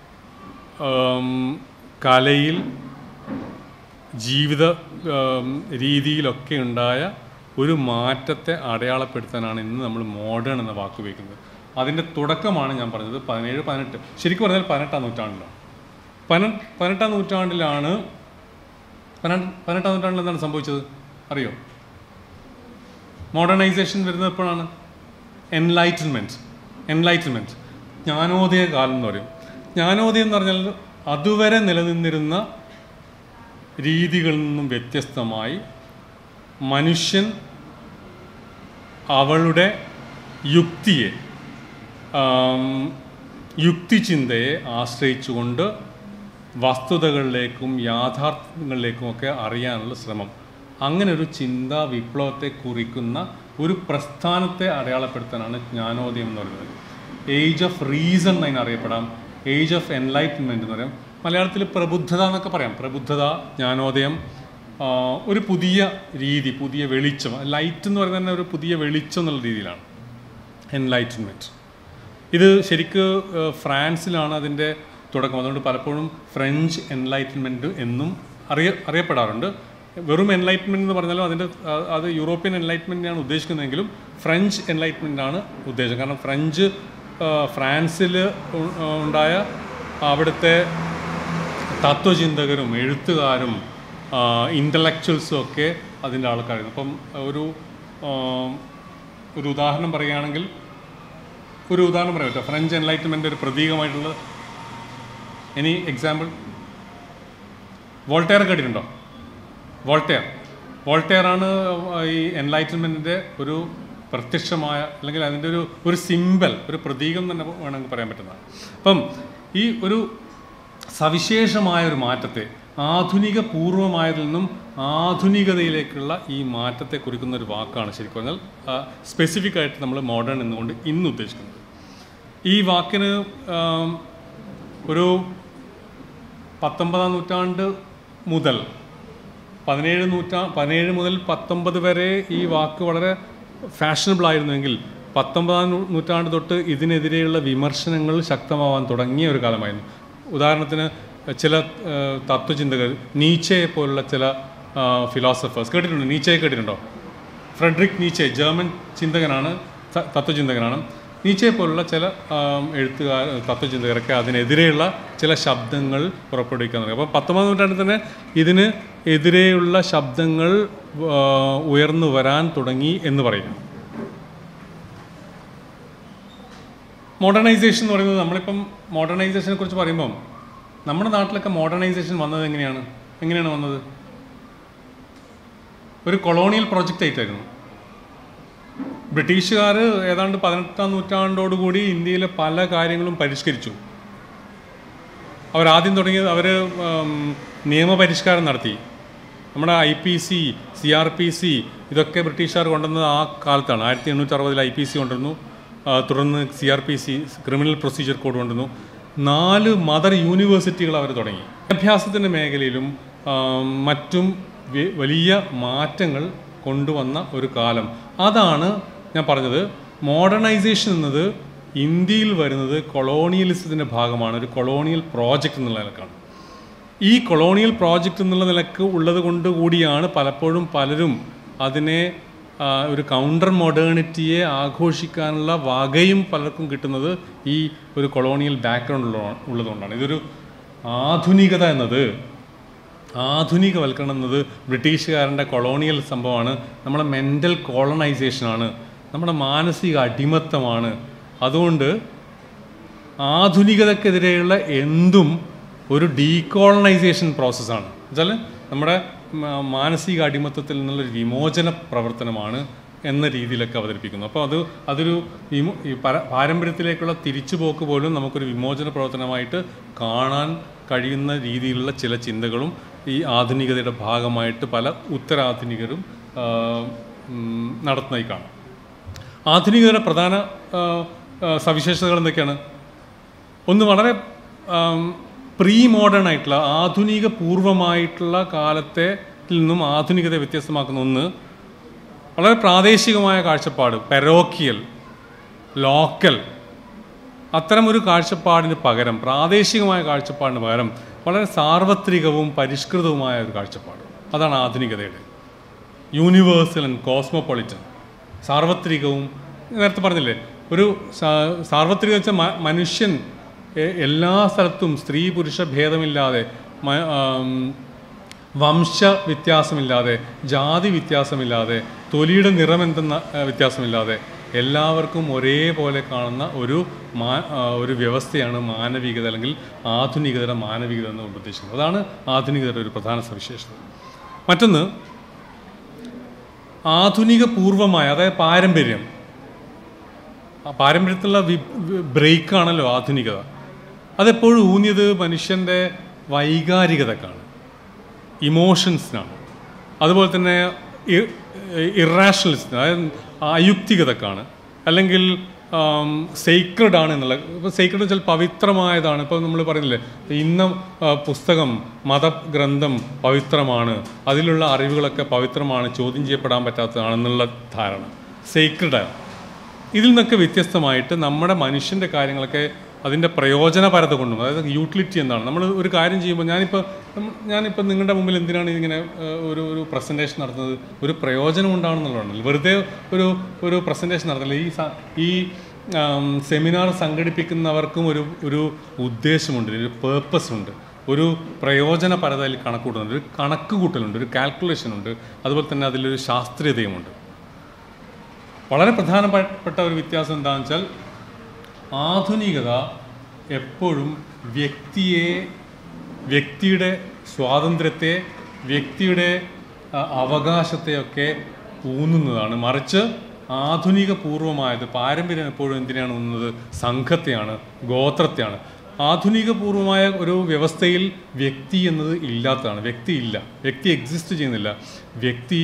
Speaker 1: കലയിൽ ജീവിത ആം, രീതിയിലൊക്കെ ഉണ്ടായ ഒരു മാറ്റത്തെ അടയാളപ്പെടുത്താനാണ് ഇന്ന് നമ്മൾ മോഡേൺ എന്ന വാക്ക് ഉപയോഗിക്കുന്നത് അതിൻ്റെ തുടക്കമാണ് ഞാൻ പറഞ്ഞത് പതിനേഴ് പതിനെട്ട് ശരിക്കും പറഞ്ഞാൽ പതിനെട്ടാം നൂറ്റാണ്ടിലാണ് പതിനെ പതിനെട്ടാം നൂറ്റാണ്ടിലാണ് പതിനെട്ട് പതിനെട്ടാം നൂറ്റാണ്ടിൽ എന്താണ് സംഭവിച്ചത് അറിയോ മോഡേണൈസേഷൻ വരുന്നത് എപ്പോഴാണ് എൻലൈറ്റൻമെൻറ്റ് എൻലൈറ്റൻമെൻറ്റ് ജ്ഞാനോദയ കാലം എന്ന് പറയും ജ്ഞാനോദയം എന്ന് പറഞ്ഞാൽ അതുവരെ നിലനിന്നിരുന്ന രീതികളിൽ നിന്നും വ്യത്യസ്തമായി മനുഷ്യൻ അവളുടെ യുക്തിയെ ആം, യുക്തിചിന്തയെ ആശ്രയിച്ചുകൊണ്ട് വസ്തുതകളിലേക്കും യാഥാർത്ഥ്യങ്ങളിലേക്കും ഒക്കെ അറിയാനുള്ള ശ്രമം അങ്ങനെ ഒരു ചിന്താ വിപ്ലവത്തെ കുറിക്കുന്ന ഒരു പ്രസ്ഥാനത്തെ അടയാളപ്പെടുത്താനാണ് ജ്ഞാനോദയം എന്ന് പറയുന്നത് ഏജ് ഓഫ് റീസൺ എന്നതിന് അറിയപ്പെടാം ഏജ് ഓഫ് എൻലൈറ്റ്മെൻറ്റ് എന്ന് പറയാം മലയാളത്തിൽ പ്രബുദ്ധത എന്നൊക്കെ പറയാം പ്രബുദ്ധത ജ്ഞാനോദയം ആ, ഒരു പുതിയ രീതി പുതിയ വെളിച്ചം ലൈറ്റ് എന്ന് പറയുന്നത് തന്നെ ഒരു പുതിയ വെളിച്ചം എന്നുള്ള രീതിയിലാണ് എൻലൈറ്റൻമെൻറ്റ് ഇത് ശരിക്ക് ഏഹ്, ഫ്രാൻസിലാണ് അതിൻ്റെ തുടക്കം അതുകൊണ്ട് പലപ്പോഴും ഫ്രഞ്ച് എൻലൈറ്റൻമെൻറ്റ് എന്നും അറിയ അറിയപ്പെടാറുണ്ട് വെറും എൻലൈറ്റ്മെൻറ്റ് എന്ന് പറഞ്ഞാലും അതിൻ്റെ ആ, അത് യൂറോപ്യൻ എൻലൈറ്റ്മെൻറ്റിനാണ് ഉദ്ദേശിക്കുന്നതെങ്കിലും ഫ്രഞ്ച് എൻലൈറ്റ്മെൻ്റ് ആണ് ഉദ്ദേശം കാരണം ഫ്രഞ്ച് ഫ്രാൻസിൽ ഉണ്ടായ അവിടുത്തെ തത്വചിന്തകരും എഴുത്തുകാരും ഇൻ്റലക്ച്വൽസും ഒക്കെ അതിൻ്റെ ആൾക്കാരായിരുന്നു അപ്പം ഒരു ആ, ഒരു ഉദാഹരണം പറയുകയാണെങ്കിൽ ഒരു ഉദാഹരണം പറയാം കേട്ടോ ഫ്രഞ്ച് എൻലൈറ്റ്മെൻ്റ് ഒരു പ്രതീകമായിട്ടുള്ള എനി എക്സാമ്പിൾ വോൾട്ടയർ കേട്ടിട്ടുണ്ടോ വോൾട്ടയർ വോൾട്ടയർ ആണ് ഈ എൻലൈറ്റ്മെൻറ്റിൻ്റെ ഒരു പ്രത്യക്ഷമായ അല്ലെങ്കിൽ അതിൻ്റെ ഒരു ഒരു സിമ്പൽ ഒരു പ്രതീകം തന്നെ വേണമെങ്കിൽ പറയാൻ പറ്റുന്നതാണ് അപ്പം ഈ ഒരു സവിശേഷമായ ഒരു മാറ്റത്തെ ആധുനിക പൂർവമായതിൽ നിന്നും ആധുനികതയിലേക്കുള്ള ഈ മാറ്റത്തെ കുറിക്കുന്ന ഒരു വാക്കാണ് ശരിക്കും പറഞ്ഞാൽ സ്പെസിഫിക് ആയിട്ട് നമ്മൾ മോഡേൺ എന്നുകൊണ്ട് ഇന്ന് ഉദ്ദേശിക്കുന്നത് ഈ വാക്കിന് ആം, ഒരു പത്തൊമ്പതാം നൂറ്റാണ്ട് മുതൽ പതിനേഴ് നൂറ്റാ പതിനേഴ് മുതൽ പത്തൊമ്പത് വരെ ഈ വാക്ക് വളരെ ഫാഷനബിൾ ആയിരുന്നുവെങ്കിൽ പത്തൊമ്പതാം നൂ- നൂറ്റാണ്ട് തൊട്ട് ഇതിനെതിരെയുള്ള വിമർശനങ്ങൾ ശക്തമാവാൻ തുടങ്ങിയ ഒരു കാലമായിരുന്നു ഉദാഹരണത്തിന് ചില ആ, തത്വചിന്തകർ നീച്ചയെ പോലുള്ള ചില ഫിലോസഫേഴ്സ് കേട്ടിട്ടുണ്ടോ നീച്ചയെ കേട്ടിട്ടുണ്ടോ ഫ്രെഡറിക് നീച്ചെ ജർമ്മൻ ചിന്തകനാണ് ത- തത്വചിന്തകനാണ് നീച്ചയെ പോലുള്ള ചില ആം, എഴുത്തുകാർ തത്വചിന്തകരൊക്കെ അതിനെതിരെയുള്ള ചില ശബ്ദങ്ങൾ പുറപ്പെടുവിക്കാൻ തുടങ്ങി അപ്പോൾ പത്തൊമ്പതാം നൂറ്റാണ്ടിൽ തന്നെ ഇതിന് എതിരെയുള്ള ശബ്ദങ്ങൾ ആ, ഉയർന്നു വരാൻ തുടങ്ങി എന്ന് പറയുന്നു മോഡേണൈസേഷൻ എന്ന് പറയുന്നത് നമ്മളിപ്പം മോഡേണൈസേഷനെ കുറിച്ച് പറയുമ്പം നമ്മുടെ നാട്ടിലൊക്കെ മോഡേണൈസേഷൻ വന്നത് എങ്ങനെയാണ് എങ്ങനെയാണ് വന്നത് ഒരു കൊളോണിയൽ പ്രോജക്റ്റ് ആയിട്ടായിരുന്നു ബ്രിട്ടീഷുകാർ ഏതാണ്ട് പതിനെട്ടാം നൂറ്റാണ്ടോടുകൂടി ഇന്ത്യയിലെ പല കാര്യങ്ങളും പരിഷ്കരിച്ചു അവരാദ്യം തുടങ്ങിയത് അവർ നിയമപരിഷ്കാരം നടത്തി നമ്മുടെ I P C C R P C ഇതൊക്കെ ബ്രിട്ടീഷുകാർ കൊണ്ടുവന്നത് ആ കാലത്താണ് ആയിരത്തി എണ്ണൂറ്റി അറുപതിൽ ഐ പി സി കൊണ്ടുവന്നു ആ, തുടർന്ന് C R P C criminal procedure code കൊണ്ടുവന്നു നാല് മദർ യൂണിവേഴ്സിറ്റികൾ അവർ തുടങ്ങി വിദ്യാഭ്യാസത്തിൻ്റെ മേഖലയിലും ആ, മറ്റും വെ- വലിയ മാറ്റങ്ങൾ കൊണ്ടുവന്ന ഒരു കാലം അതാണ് ഞാൻ പറഞ്ഞത് മോഡേണൈസേഷൻ എന്നത് ഇന്ത്യയിൽ വരുന്നത് കൊളോണിയലിസത്തിൻ്റെ ഭാഗമാണ് ഒരു കൊളോണിയൽ പ്രോജക്റ്റ് എന്നുള്ള നിലക്കാണ് ഈ കൊളോണിയൽ പ്രോജക്റ്റ് എന്നുള്ള നിലക്ക് ഉള്ളത് കൊണ്ട് കൂടിയാണ് പലപ്പോഴും പലരും അതിനെ ആ, ഒരു കൗണ്ടർ മോഡേണിറ്റിയെ ആഘോഷിക്കാനുള്ള വകയും പലർക്കും കിട്ടുന്നത് ഈ ഒരു കൊളോണിയൽ ബാക്ക്ഗ്രൗണ്ട് ഉള്ളതുകൊണ്ടാണ് ഇതൊരു ആധുനികത എന്നത് ആധുനികവൽക്കരണം എന്നത് ബ്രിട്ടീഷുകാരൻ്റെ കൊളോണിയൽ സംഭവമാണ് നമ്മുടെ മെൻ്റൽ കോളണൈസേഷനാണ് നമ്മുടെ മാനസിക അടിമത്തമാണ് അതുകൊണ്ട് ആധുനികതക്കെതിരെയുള്ള എന്തും ഒരു ഡീകോളണൈസേഷൻ പ്രോസസ്സാണ് വെച്ചാൽ നമ്മുടെ മ- മാനസിക അടിമത്തത്തിൽ നിന്നുള്ളൊരു വിമോചന പ്രവർത്തനമാണ് എന്ന രീതിയിലൊക്കെ അവതരിപ്പിക്കുന്നു അപ്പോൾ അത് അതൊരു വിമോ ഈ പര പാരമ്പര്യത്തിലേക്കുള്ള തിരിച്ചുപോക്ക് പോലും നമുക്കൊരു വിമോചന പ്രവർത്തനമായിട്ട് കാണാൻ കഴിയുന്ന രീതിയിലുള്ള ചില ചിന്തകളും ഈ ആധുനികതയുടെ ഭാഗമായിട്ട് പല ഉത്തരാധുനികരും ആ, ഉം, നടത്തുന്നതായി കാണാം ആധുനികതയുടെ പ്രധാന ആ, ആ, സവിശേഷതകൾ എന്തൊക്കെയാണ് ഒന്ന് വളരെ പ്രീ മോഡേൺ ആയിട്ടുള്ള ആധുനിക പൂർവമായിട്ടുള്ള കാലത്തെ നിന്നും ആധുനികതയെ വ്യത്യസ്തമാക്കുന്ന ഒന്ന് വളരെ പ്രാദേശികമായ കാഴ്ചപ്പാട് പെരോക്കിയൽ ലോക്കൽ അത്തരമൊരു കാഴ്ചപ്പാടിന് പകരം പ്രാദേശികമായ കാഴ്ചപ്പാടിന് പകരം വളരെ സാർവത്രികവും പരിഷ്കൃതവുമായ ഒരു കാഴ്ചപ്പാട് അതാണ് ആധുനികതയുടെ യൂണിവേഴ്സൽ ആൻഡ് കോസ്മോപൊളിറ്റൻ സാർവത്രികവും നേരത്തെ പറഞ്ഞില്ലേ ഒരു സാ- സാർവത്രികം വെച്ചാൽ മ- മനുഷ്യൻ എ- എല്ലാ സ്ഥലത്തും സ്ത്രീ പുരുഷ ഭേദമില്ലാതെ മ- ആം, വംശ വ്യത്യാസമില്ലാതെ ജാതി വ്യത്യാസമില്ലാതെ തൊലിയുടെ നിറം എന്തെന്ന ആ, വ്യത്യാസമില്ലാതെ എല്ലാവർക്കും ഒരേപോലെ കാണുന്ന ഒരു മാ ആ, ഒരു വ്യവസ്ഥയാണ് മാനവികത അല്ലെങ്കിൽ ആധുനികതയുടെ മാനവികത എന്ന് കൊണ്ട് ഉദ്ദേശിക്കുന്നത് അതാണ് ആധുനികതയുടെ ഒരു പ്രധാന സവിശേഷത മറ്റൊന്ന് ആധുനിക പൂർവമായ അതായത് പാരമ്പര്യം ആ പാരമ്പര്യത്തിലുള്ള വി ബ്രേക്കാണല്ലോ ആധുനികത അതെപ്പോഴും ഊന്നിയത് മനുഷ്യൻ്റെ വൈകാരികതക്കാണ് ഇമോഷൻസിനാണ് അതുപോലെ തന്നെ ഇറാഷണലിസ്റ്റിന് അതായത് അയുക്തികതക്കാണ് അല്ലെങ്കിൽ സീക്രഡ് ആണ് എന്നുള്ളത് ഇപ്പോൾ സീക്രഡ് വെച്ചാൽ പവിത്രമായതാണ് ഇപ്പോൾ നമ്മൾ പറയുന്നില്ലേ ഇന്ന ആ, പുസ്തകം മതഗ്രന്ഥം പവിത്രമാണ് അതിലുള്ള അറിവുകളൊക്കെ പവിത്രമാണ് ചോദ്യം ചെയ്യപ്പെടാൻ പറ്റാത്തതാണെന്നുള്ള ധാരണ സീക്രഡാണ് ഇതിൽ നിന്നൊക്കെ വ്യത്യസ്തമായിട്ട് നമ്മുടെ മനുഷ്യൻ്റെ കാര്യങ്ങളൊക്കെ അതിൻ്റെ പ്രയോജനപരത കൊണ്ടും അതായത് യൂട്ടിലിറ്റി എന്താണ് നമ്മൾ ഒരു കാര്യം ചെയ്യുമ്പോൾ ഞാനിപ്പോൾ നമ്മ- ഞാനിപ്പോൾ നിങ്ങളുടെ മുമ്പിൽ എന്തിനാണ് ഇങ്ങനെ ഏഹ്, ഒരു ഒരു പ്രസൻറ്റേഷൻ നടത്തുന്നത് ഒരു പ്രയോജനം ഉണ്ടാണെന്നുള്ളതാണ് വെറുതെ ഒരു ഒരു പ്രസൻറ്റേഷൻ നടത്തില്ല ഈ സ- ഈ സെമിനാർ സംഘടിപ്പിക്കുന്നവർക്കും ഒരു ഒരു ഉദ്ദേശമുണ്ട് ഒരു പേർപ്പസ് ഉണ്ട് ഒരു പ്രയോജനപരതയിൽ കണക്കൂട്ടുന്നുണ്ട് ഒരു കണക്ക് കൂട്ടലുണ്ട് ഒരു കാൽക്കുലേഷൻ ഉണ്ട് അതുപോലെ തന്നെ അതിലൊരു ശാസ്ത്രീയതയുമുണ്ട് വളരെ പ്രധാനപ്പെട്ട ഒരു വ്യത്യാസം എന്താണെന്ന് വെച്ചാൽ ആധുനികത എപ്പോഴും വ്യക്തിയെ വ്യക്തിയുടെ സ്വാതന്ത്ര്യത്തെ വ്യക്തിയുടെ ആ, അവകാശത്തെയൊക്കെ ഊന്നുന്നതാണ് മറിച്ച് ആധുനിക പൂർവമായത് പാരമ്പര്യം എപ്പോഴും എന്തിനാണ് ഊന്നുന്നത് സംഘത്തെയാണ് ഗോത്രത്തെയാണ് ആധുനിക പൂർവമായ ഒരു വ്യവസ്ഥയിൽ വ്യക്തി എന്നത് ഇല്ലാത്തതാണ് വ്യക്തി ഇല്ല വ്യക്തി എക്സിസ്റ്റ് ചെയ്യുന്നില്ല വ്യക്തി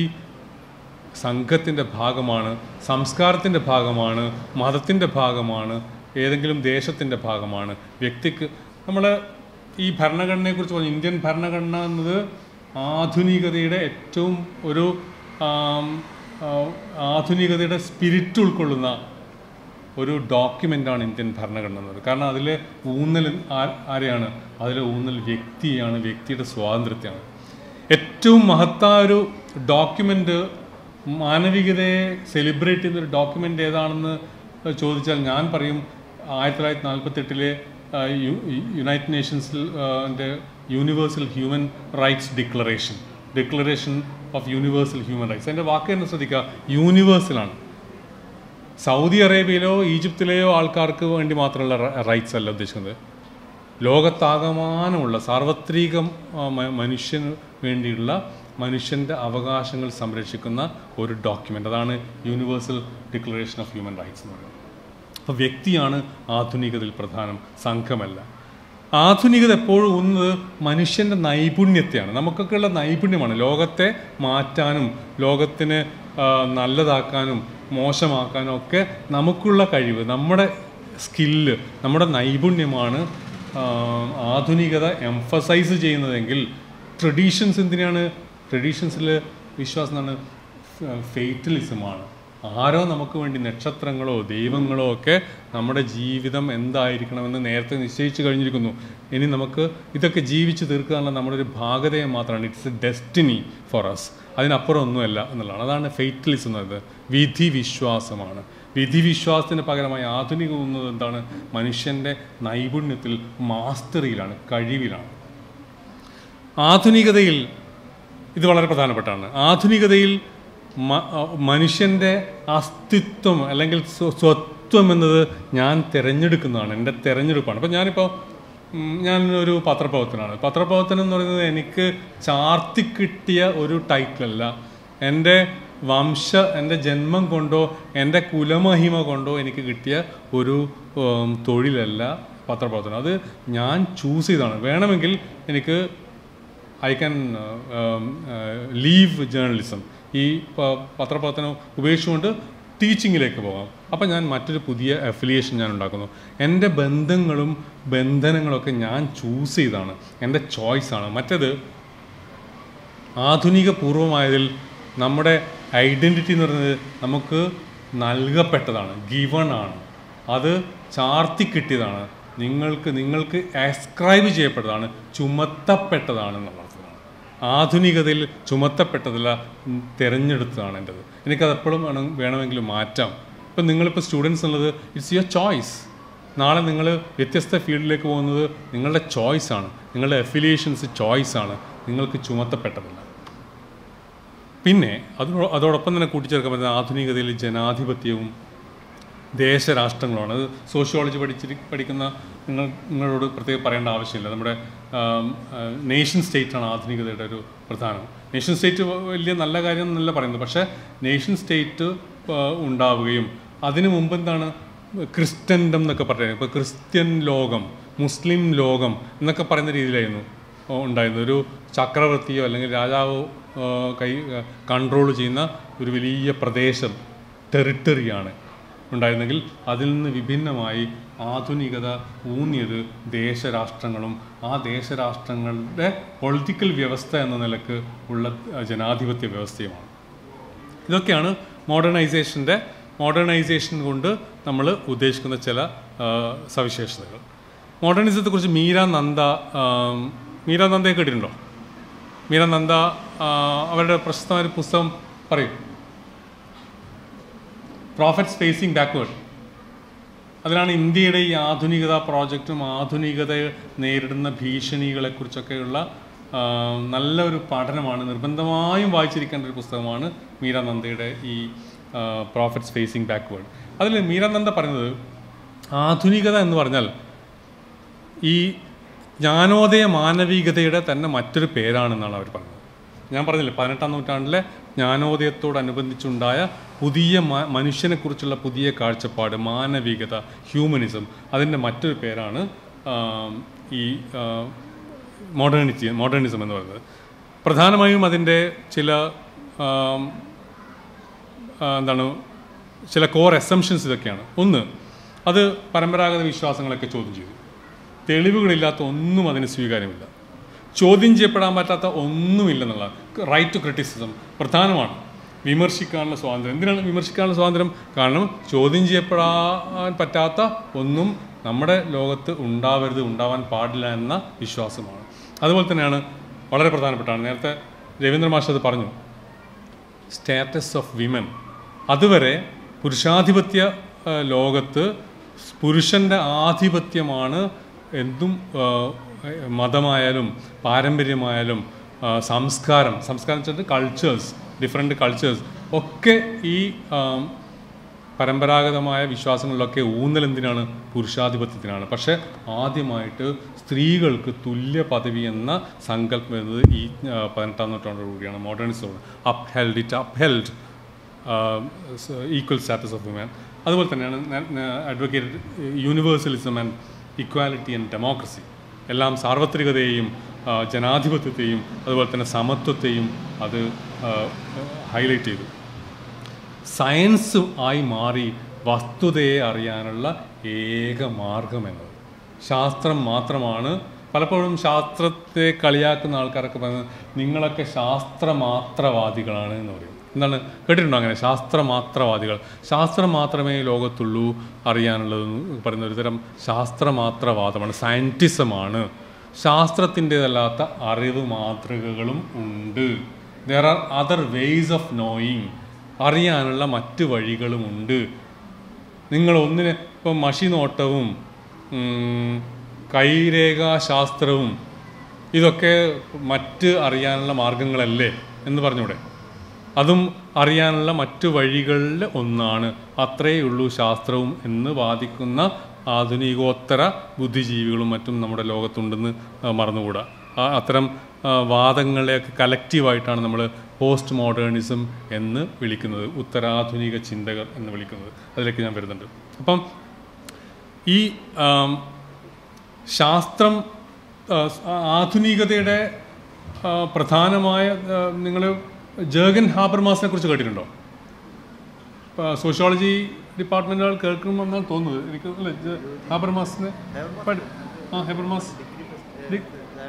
Speaker 1: സംഘത്തിൻ്റെ ഭാഗമാണ് സംസ്കാരത്തിൻ്റെ ഭാഗമാണ് മതത്തിൻ്റെ ഭാഗമാണ് ഏതെങ്കിലും ദേശത്തിൻ്റെ ഭാഗമാണ് വ്യക്തിക്ക് നമ്മൾ ഈ ഭരണഘടനയെക്കുറിച്ച് പറഞ്ഞു ഇന്ത്യൻ ഭരണഘടന എന്നത് ആധുനികതയുടെ ഏറ്റവും ഒരു ആം, ആ, ആധുനികതയുടെ സ്പിരിറ്റ് ഉൾക്കൊള്ളുന്ന ഒരു ഡോക്യുമെൻ്റാണ് ഇന്ത്യൻ ഭരണഘടന എന്നത് കാരണം അതിൽ ഊന്നൽ ആ- ആരെയാണ് അതിൽ ഊന്നൽ വ്യക്തിയാണ് വ്യക്തിയുടെ സ്വാതന്ത്ര്യത്തെയാണ് ഏറ്റവും മഹത്തായ ഒരു ഡോക്യുമെൻ്റ് മാനവികതയെ സെലിബ്രേറ്റ് ചെയ്യുന്ന ഒരു ഡോക്യുമെൻ്റ് ഏതാണെന്ന് ചോദിച്ചാൽ ഞാൻ പറയും ആയിരത്തി തൊള്ളായിരത്തി നാൽപ്പത്തെട്ടിലെ യുണൈറ്റഡ് നേഷൻസിൽ universal human rights declaration declaration of universal human rights അതിൻ്റെ വാക്ക് തന്നെ ശ്രദ്ധിക്കുക യൂണിവേഴ്സലാണ് സൗദി അറേബ്യയിലോ ഈജിപ്തിലെയോ ആൾക്കാർക്ക് വേണ്ടി മാത്രമുള്ള റൈറ്റ്സ് അല്ല ഉദ്ദേശിക്കുന്നത് ലോകത്താകമാനമുള്ള സാർവത്രികം ആ, മ- മനുഷ്യന് വേണ്ടിയുള്ള മനുഷ്യൻ്റെ അവകാശങ്ങൾ സംരക്ഷിക്കുന്ന ഒരു ഡോക്യുമെൻ്റ് അതാണ് universal declaration of human rights എന്ന് പറയുന്നത് അപ്പോൾ വ്യക്തിയാണ് ആധുനികതയിൽ പ്രധാനം സംഘമല്ല ആധുനികത എപ്പോഴും ഒന്നത് മനുഷ്യൻ്റെ നൈപുണ്യത്തെയാണ് നമുക്കൊക്കെയുള്ള നൈപുണ്യമാണ് ലോകത്തെ മാറ്റാനും ലോകത്തിന് ആ, നല്ലതാക്കാനും മോശമാക്കാനും ഒക്കെ നമുക്കുള്ള കഴിവ് നമ്മുടെ സ്കില്ല് നമ്മുടെ നൈപുണ്യമാണ് ആ, ആധുനികത എംഫസൈസ് ചെയ്യുന്നതെങ്കിൽ ട്രഡീഷൻസ് എന്തിനാണ് ട്രഡീഷൻസിൽ വിശ്വാസം എന്താണ് ഫെയ്റ്റലിസമാണ് ആരോ നമുക്ക് വേണ്ടി നക്ഷത്രങ്ങളോ ദൈവങ്ങളോ ഒക്കെ നമ്മുടെ ജീവിതം എന്തായിരിക്കണമെന്ന് നേരത്തെ നിശ്ചയിച്ചു കഴിഞ്ഞിരിക്കുന്നു ഇനി നമുക്ക് ഇതൊക്കെ ജീവിച്ച് തീർക്കാനുള്ള നമ്മുടെ ഒരു ഭാഗതയെ മാത്രമാണ് it's a destiny for us അതിനപ്പുറം ഒന്നുമല്ല എന്നുള്ളതാണ് അതാണ് ഫെയ്റ്റലിസം എന്നത് വിധി വിശ്വാസമാണ് വിധി വിശ്വാസത്തിന് പകരമായി ആധുനികം എന്നത് എന്താണ് മനുഷ്യൻ്റെ നൈപുണ്യത്തിൽ മാസ്റ്ററിയിലാണ് കഴിവിലാണ് ആധുനികതയിൽ ഇത് വളരെ പ്രധാനപ്പെട്ടാണ് ആധുനികതയിൽ മ- മനുഷ്യൻ്റെ അസ്തിത്വം അല്ലെങ്കിൽ സ്വ- സ്വത്വം എന്നത് ഞാൻ തിരഞ്ഞെടുക്കുന്നതാണ് എൻ്റെ തിരഞ്ഞെടുപ്പാണ് അപ്പം ഞാനിപ്പോൾ ഉം, ഞാനൊരു പത്രപ്രവർത്തനമാണ് പത്രപ്രവർത്തനം എന്ന് പറയുന്നത് എനിക്ക് ചാർത്തി കിട്ടിയ ഒരു ടൈറ്റിലല്ല എൻ്റെ വംശ എൻ്റെ ജന്മം കൊണ്ടോ എൻ്റെ കുലമഹിമ കൊണ്ടോ എനിക്ക് കിട്ടിയ ഒരു ഉം, തൊഴിലല്ല പത്രപ്രവർത്തനം അത് ഞാൻ ചൂസ് ചെയ്താണ് വേണമെങ്കിൽ എനിക്ക് ഐ ക്യാൻ ലീവ് ജേർണലിസം ഈ പ- പത്രപ്രവർത്തനം ഉപേക്ഷിച്ചുകൊണ്ട് ടീച്ചിങ്ങിലേക്ക് പോകാം അപ്പം ഞാൻ മറ്റൊരു പുതിയ അഫിലിയേഷൻ ഞാൻ ഉണ്ടാക്കുന്നു എൻ്റെ ബന്ധങ്ങളും ബന്ധനങ്ങളൊക്കെ ഞാൻ ചൂസ് ചെയ്താണ് എൻ്റെ ചോയ്സാണ് മറ്റേത് ആധുനിക പൂർവമായതിൽ നമ്മുടെ ഐഡൻറ്റിറ്റി എന്ന് പറയുന്നത് നമുക്ക് നൽകപ്പെട്ടതാണ് ഗിവൺ ആണ് അത് ചാർത്തി കിട്ടിയതാണ് നിങ്ങൾക്ക് നിങ്ങൾക്ക് ആസ്ക്രൈബ് ചെയ്യപ്പെട്ടതാണ് ചുമത്തപ്പെട്ടതാണ് എന്നുള്ള അർത്ഥത്തിലാണ് ആധുനികതയിൽ ചുമത്തപ്പെട്ടതല്ല ഉം, തിരഞ്ഞെടുത്തതാണ് എൻ്റെത് എനിക്കത് എപ്പോഴും വേണം വേണമെങ്കിൽ മാറ്റാം ഇപ്പം നിങ്ങളിപ്പോൾ സ്റ്റുഡൻസ് എന്നുള്ളത് ഇറ്റ്സ് യുവർ ചോയ്സ് നാളെ നിങ്ങൾ വ്യത്യസ്ത ഫീൽഡിലേക്ക് പോകുന്നത് നിങ്ങളുടെ ചോയ്സാണ് നിങ്ങളുടെ അഫിലിയേഷൻസ് ചോയ്സാണ് നിങ്ങൾക്ക് ചുമത്തപ്പെട്ടതല്ല പിന്നെ അതോ അതോടൊപ്പം തന്നെ കൂട്ടിച്ചേർക്കാൻ പറ്റുന്ന ആധുനികതയിൽ ജനാധിപത്യവും ദേശരാഷ്ട്രങ്ങളുമാണ് അത് സോഷ്യോളജി പഠിച്ചിരി പഠിക്കുന്ന നിങ്ങൾ നിങ്ങളോട് പ്രത്യേകം പറയേണ്ട ആവശ്യമില്ല നമ്മുടെ നേഷൻ സ്റ്റേറ്റാണ് ആധുനികതയുടെ ഒരു പ്രധാനം നേഷൻ സ്റ്റേറ്റ് വലിയ നല്ല കാര്യം എന്നല്ല പറയുന്നത് പക്ഷേ നേഷൻ സ്റ്റേറ്റ് ഉണ്ടാവുകയും അതിനു മുമ്പ് എന്താണ് ക്രിസ്ത്യൻഡം എന്നൊക്കെ പറയുന്നത് ഇപ്പോൾ ക്രിസ്ത്യൻ ലോകം മുസ്ലിം ലോകം എന്നൊക്കെ പറയുന്ന രീതിയിലായിരുന്നു ഉണ്ടായിരുന്നത് ഒരു ചക്രവർത്തിയോ അല്ലെങ്കിൽ രാജാവോ ആ, കൈ കൺട്രോൾ ചെയ്യുന്ന ഒരു വലിയ പ്രദേശം ടെറിട്ടറിയാണ് ഉണ്ടായിരുന്നെങ്കിൽ അതിൽ നിന്ന് വിഭിന്നമായി ആധുനികത ഊന്നിയത് ദേശരാഷ്ട്രങ്ങളും ആ ദേശരാഷ്ട്രങ്ങളുടെ പൊളിറ്റിക്കൽ വ്യവസ്ഥ എന്ന നിലക്ക് ഉള്ള അഹ്, ജനാധിപത്യ വ്യവസ്ഥയുമാണ് ഇതൊക്കെയാണ് മോഡേണൈസേഷൻ്റെ മോഡേണൈസേഷൻ കൊണ്ട് നമ്മൾ ഉദ്ദേശിക്കുന്ന ചില ആ, സവിശേഷതകൾ മോഡേണിസത്തെക്കുറിച്ച് മീര നന്ദ ആം, മീര നന്ദയെ കേട്ടിട്ടുണ്ടോ മീര നന്ദ ആ, അവരുടെ പ്രശസ്തമായ ഒരു പുസ്തകം പറയും പ്രോഫിറ്റ്സ് ഫേസിങ് ബാക്ക്വേർഡ് അതിലാണ് ഇന്ത്യയുടെ ഈ ആധുനികത പ്രോജക്റ്റും ആധുനികത നേരിടുന്ന ഭീഷണികളെക്കുറിച്ചൊക്കെയുള്ള ആ, നല്ല ഒരു പഠനമാണ് നിർബന്ധമായും വായിച്ചിരിക്കേണ്ട ഒരു പുസ്തകമാണ് മീരാനന്ദയുടെ ഈ പ്രോഫിറ്റ്സ് ഫേസിങ് ബാക്ക്വേർഡ് അതിൽ മീരാനന്ദ പറയുന്നത് ആധുനികത എന്ന് പറഞ്ഞാൽ ഈ ജ്ഞാനോദയ മാനവികതയുടെ തന്നെ മറ്റൊരു പേരാണെന്നാണ് അവർ പറഞ്ഞത് ഞാൻ പറഞ്ഞില്ലേ പതിനെട്ടാം നൂറ്റാണ്ടിലെ ജ്ഞാനോദയത്തോടനുബന്ധിച്ചുണ്ടായ പുതിയ മ- മനുഷ്യനെക്കുറിച്ചുള്ള പുതിയ കാഴ്ചപ്പാട് മാനവികത ഹ്യൂമനിസം അതിൻ്റെ മറ്റൊരു പേരാണ് ആം, ഈ മോഡേണിറ്റി മോഡേണിസം എന്ന് പറയുന്നത് പ്രധാനമായും അതിൻ്റെ ചില ആം, ആ, എന്താണ് ചില കോർ എസംഷൻസ് ഇതൊക്കെയാണ് ഒന്ന് അത് പരമ്പരാഗത വിശ്വാസങ്ങളൊക്കെ ചോദ്യം ചെയ്തു തെളിവുകളില്ലാത്ത ഒന്നും അതിന് സ്വീകാര്യമില്ല ചോദ്യം ചെയ്യപ്പെടാൻ പറ്റാത്ത ഒന്നുമില്ലെന്നുള്ള റൈറ്റ് ടു ക്രിറ്റിസിസം പ്രധാനമാണ് വിമർശിക്കാനുള്ള സ്വാതന്ത്ര്യം എന്തിനാണ് വിമർശിക്കാനുള്ള സ്വാതന്ത്ര്യം കാരണം ചോദ്യം ചെയ്യപ്പെടാൻ പറ്റാത്ത ഒന്നും നമ്മുടെ ലോകത്ത് ഉണ്ടാവരുത് ഉണ്ടാവാൻ പാടില്ല എന്ന വിശ്വാസമാണ് അതുപോലെ തന്നെയാണ് വളരെ പ്രധാനപ്പെട്ടാണ് നേരത്തെ രവീന്ദ്ര മാഷ് അത് പറഞ്ഞു സ്റ്റാറ്റസ് ഓഫ് വിമൻ അതുവരെ പുരുഷാധിപത്യ ആ, ലോകത്ത് പുരുഷൻ്റെ ആധിപത്യമാണ് എന്തും ആ, മതമായാലും പാരമ്പര്യമായാലും ആ, സംസ്കാരം സംസ്കാരം വെച്ചിട്ട് കൾച്ചേഴ്സ് ഡിഫറെൻറ്റ് കൾച്ചേഴ്സ് ഒക്കെ ഈ ആം, പരമ്പരാഗതമായ വിശ്വാസങ്ങളിലൊക്കെ ഊന്നൽ എന്തിനാണ് പുരുഷാധിപത്യത്തിനാണ് പക്ഷേ ആദ്യമായിട്ട് സ്ത്രീകൾക്ക് തുല്യ പദവി എന്ന സങ്കല്പം എന്നത് ഈ ആ, പതിനെട്ടാം നൂറ്റാണ്ടോടുകൂടിയാണ് modernism upheld it upheld equal status of women അതുപോലെ തന്നെയാണ് advocate universalism and equality and democracy എല്ലാം സാർവത്രികതയെയും ആ, ജനാധിപത്യത്തെയും അതുപോലെ തന്നെ സമത്വത്തെയും അത് ഹൈലൈറ്റ് ചെയ്തു സയൻസ് ആയി മാറി വസ്തുതയെ അറിയാനുള്ള ഏക മാർഗം എന്നത് ശാസ്ത്രം മാത്രമാണ് പലപ്പോഴും ശാസ്ത്രത്തെ കളിയാക്കുന്ന ആൾക്കാരൊക്കെ പറയുന്നത് നിങ്ങളൊക്കെ ശാസ്ത്രമാത്രവാദികളാണ് എന്ന് പറയും എന്താണ് കേട്ടിട്ടുണ്ടോ അങ്ങനെ ശാസ്ത്രമാത്രവാദികൾ ശാസ്ത്രം മാത്രമേ ലോകത്തുള്ളൂ അറിയാനുള്ളതെന്ന് പറയുന്ന ഒരു തരം ശാസ്ത്രമാത്രവാദമാണ് സയൻറ്റിസമാണ് ശാസ്ത്രത്തിൻ്റെതല്ലാത്ത അറിവ് മാതൃകകളും ഉണ്ട് there are other ways of knowing അറിയാനുള്ള മറ്റ് വഴികളുമുണ്ട് നിങ്ങൾ ഒന്നിന് ഇപ്പം മഷി നോട്ടവും ഉം, കൈരേഖാശാസ്ത്രവും ഇതൊക്കെ മറ്റ് അറിയാനുള്ള മാർഗങ്ങളല്ലേ എന്ന് പറഞ്ഞൂടെ അതും അറിയാനുള്ള മറ്റു വഴികളിൽ ഒന്നാണ് അത്രയേ ഉള്ളൂ ശാസ്ത്രവും എന്ന് വാദിക്കുന്ന ആധുനികോത്തര ബുദ്ധിജീവികളും മറ്റും നമ്മുടെ ലോകത്തുണ്ടെന്ന് ആ, മറന്നുകൂടാ ആ അത്തരം ആ, വാദങ്ങളെയൊക്കെ കലക്റ്റീവായിട്ടാണ് നമ്മൾ പോസ്റ്റ് മോഡേണിസം എന്ന് വിളിക്കുന്നത് ഉത്തരാധുനിക ചിന്തകർ എന്ന് വിളിക്കുന്നത് അതിലേക്ക് ഞാൻ വരുന്നുണ്ട് അപ്പം ഈ ആം, ശാസ്ത്രം ആ, ആധുനികതയുടെ ആ, പ്രധാനമായ നിങ്ങൾ ജേഗൻ ഹാബർമാസിനെ കുറിച്ച് കേട്ടിട്ടുണ്ടോ സോഷ്യോളജി ഡിപ്പാർട്ട്മെൻറ്റുകൾ കേൾക്കണമെന്നാണ് തോന്നുന്നത് എനിക്ക് അല്ലേ ജ- ഹാബർമാസിനെ പഠി- ആ ഹെബർമാസ് ഡി-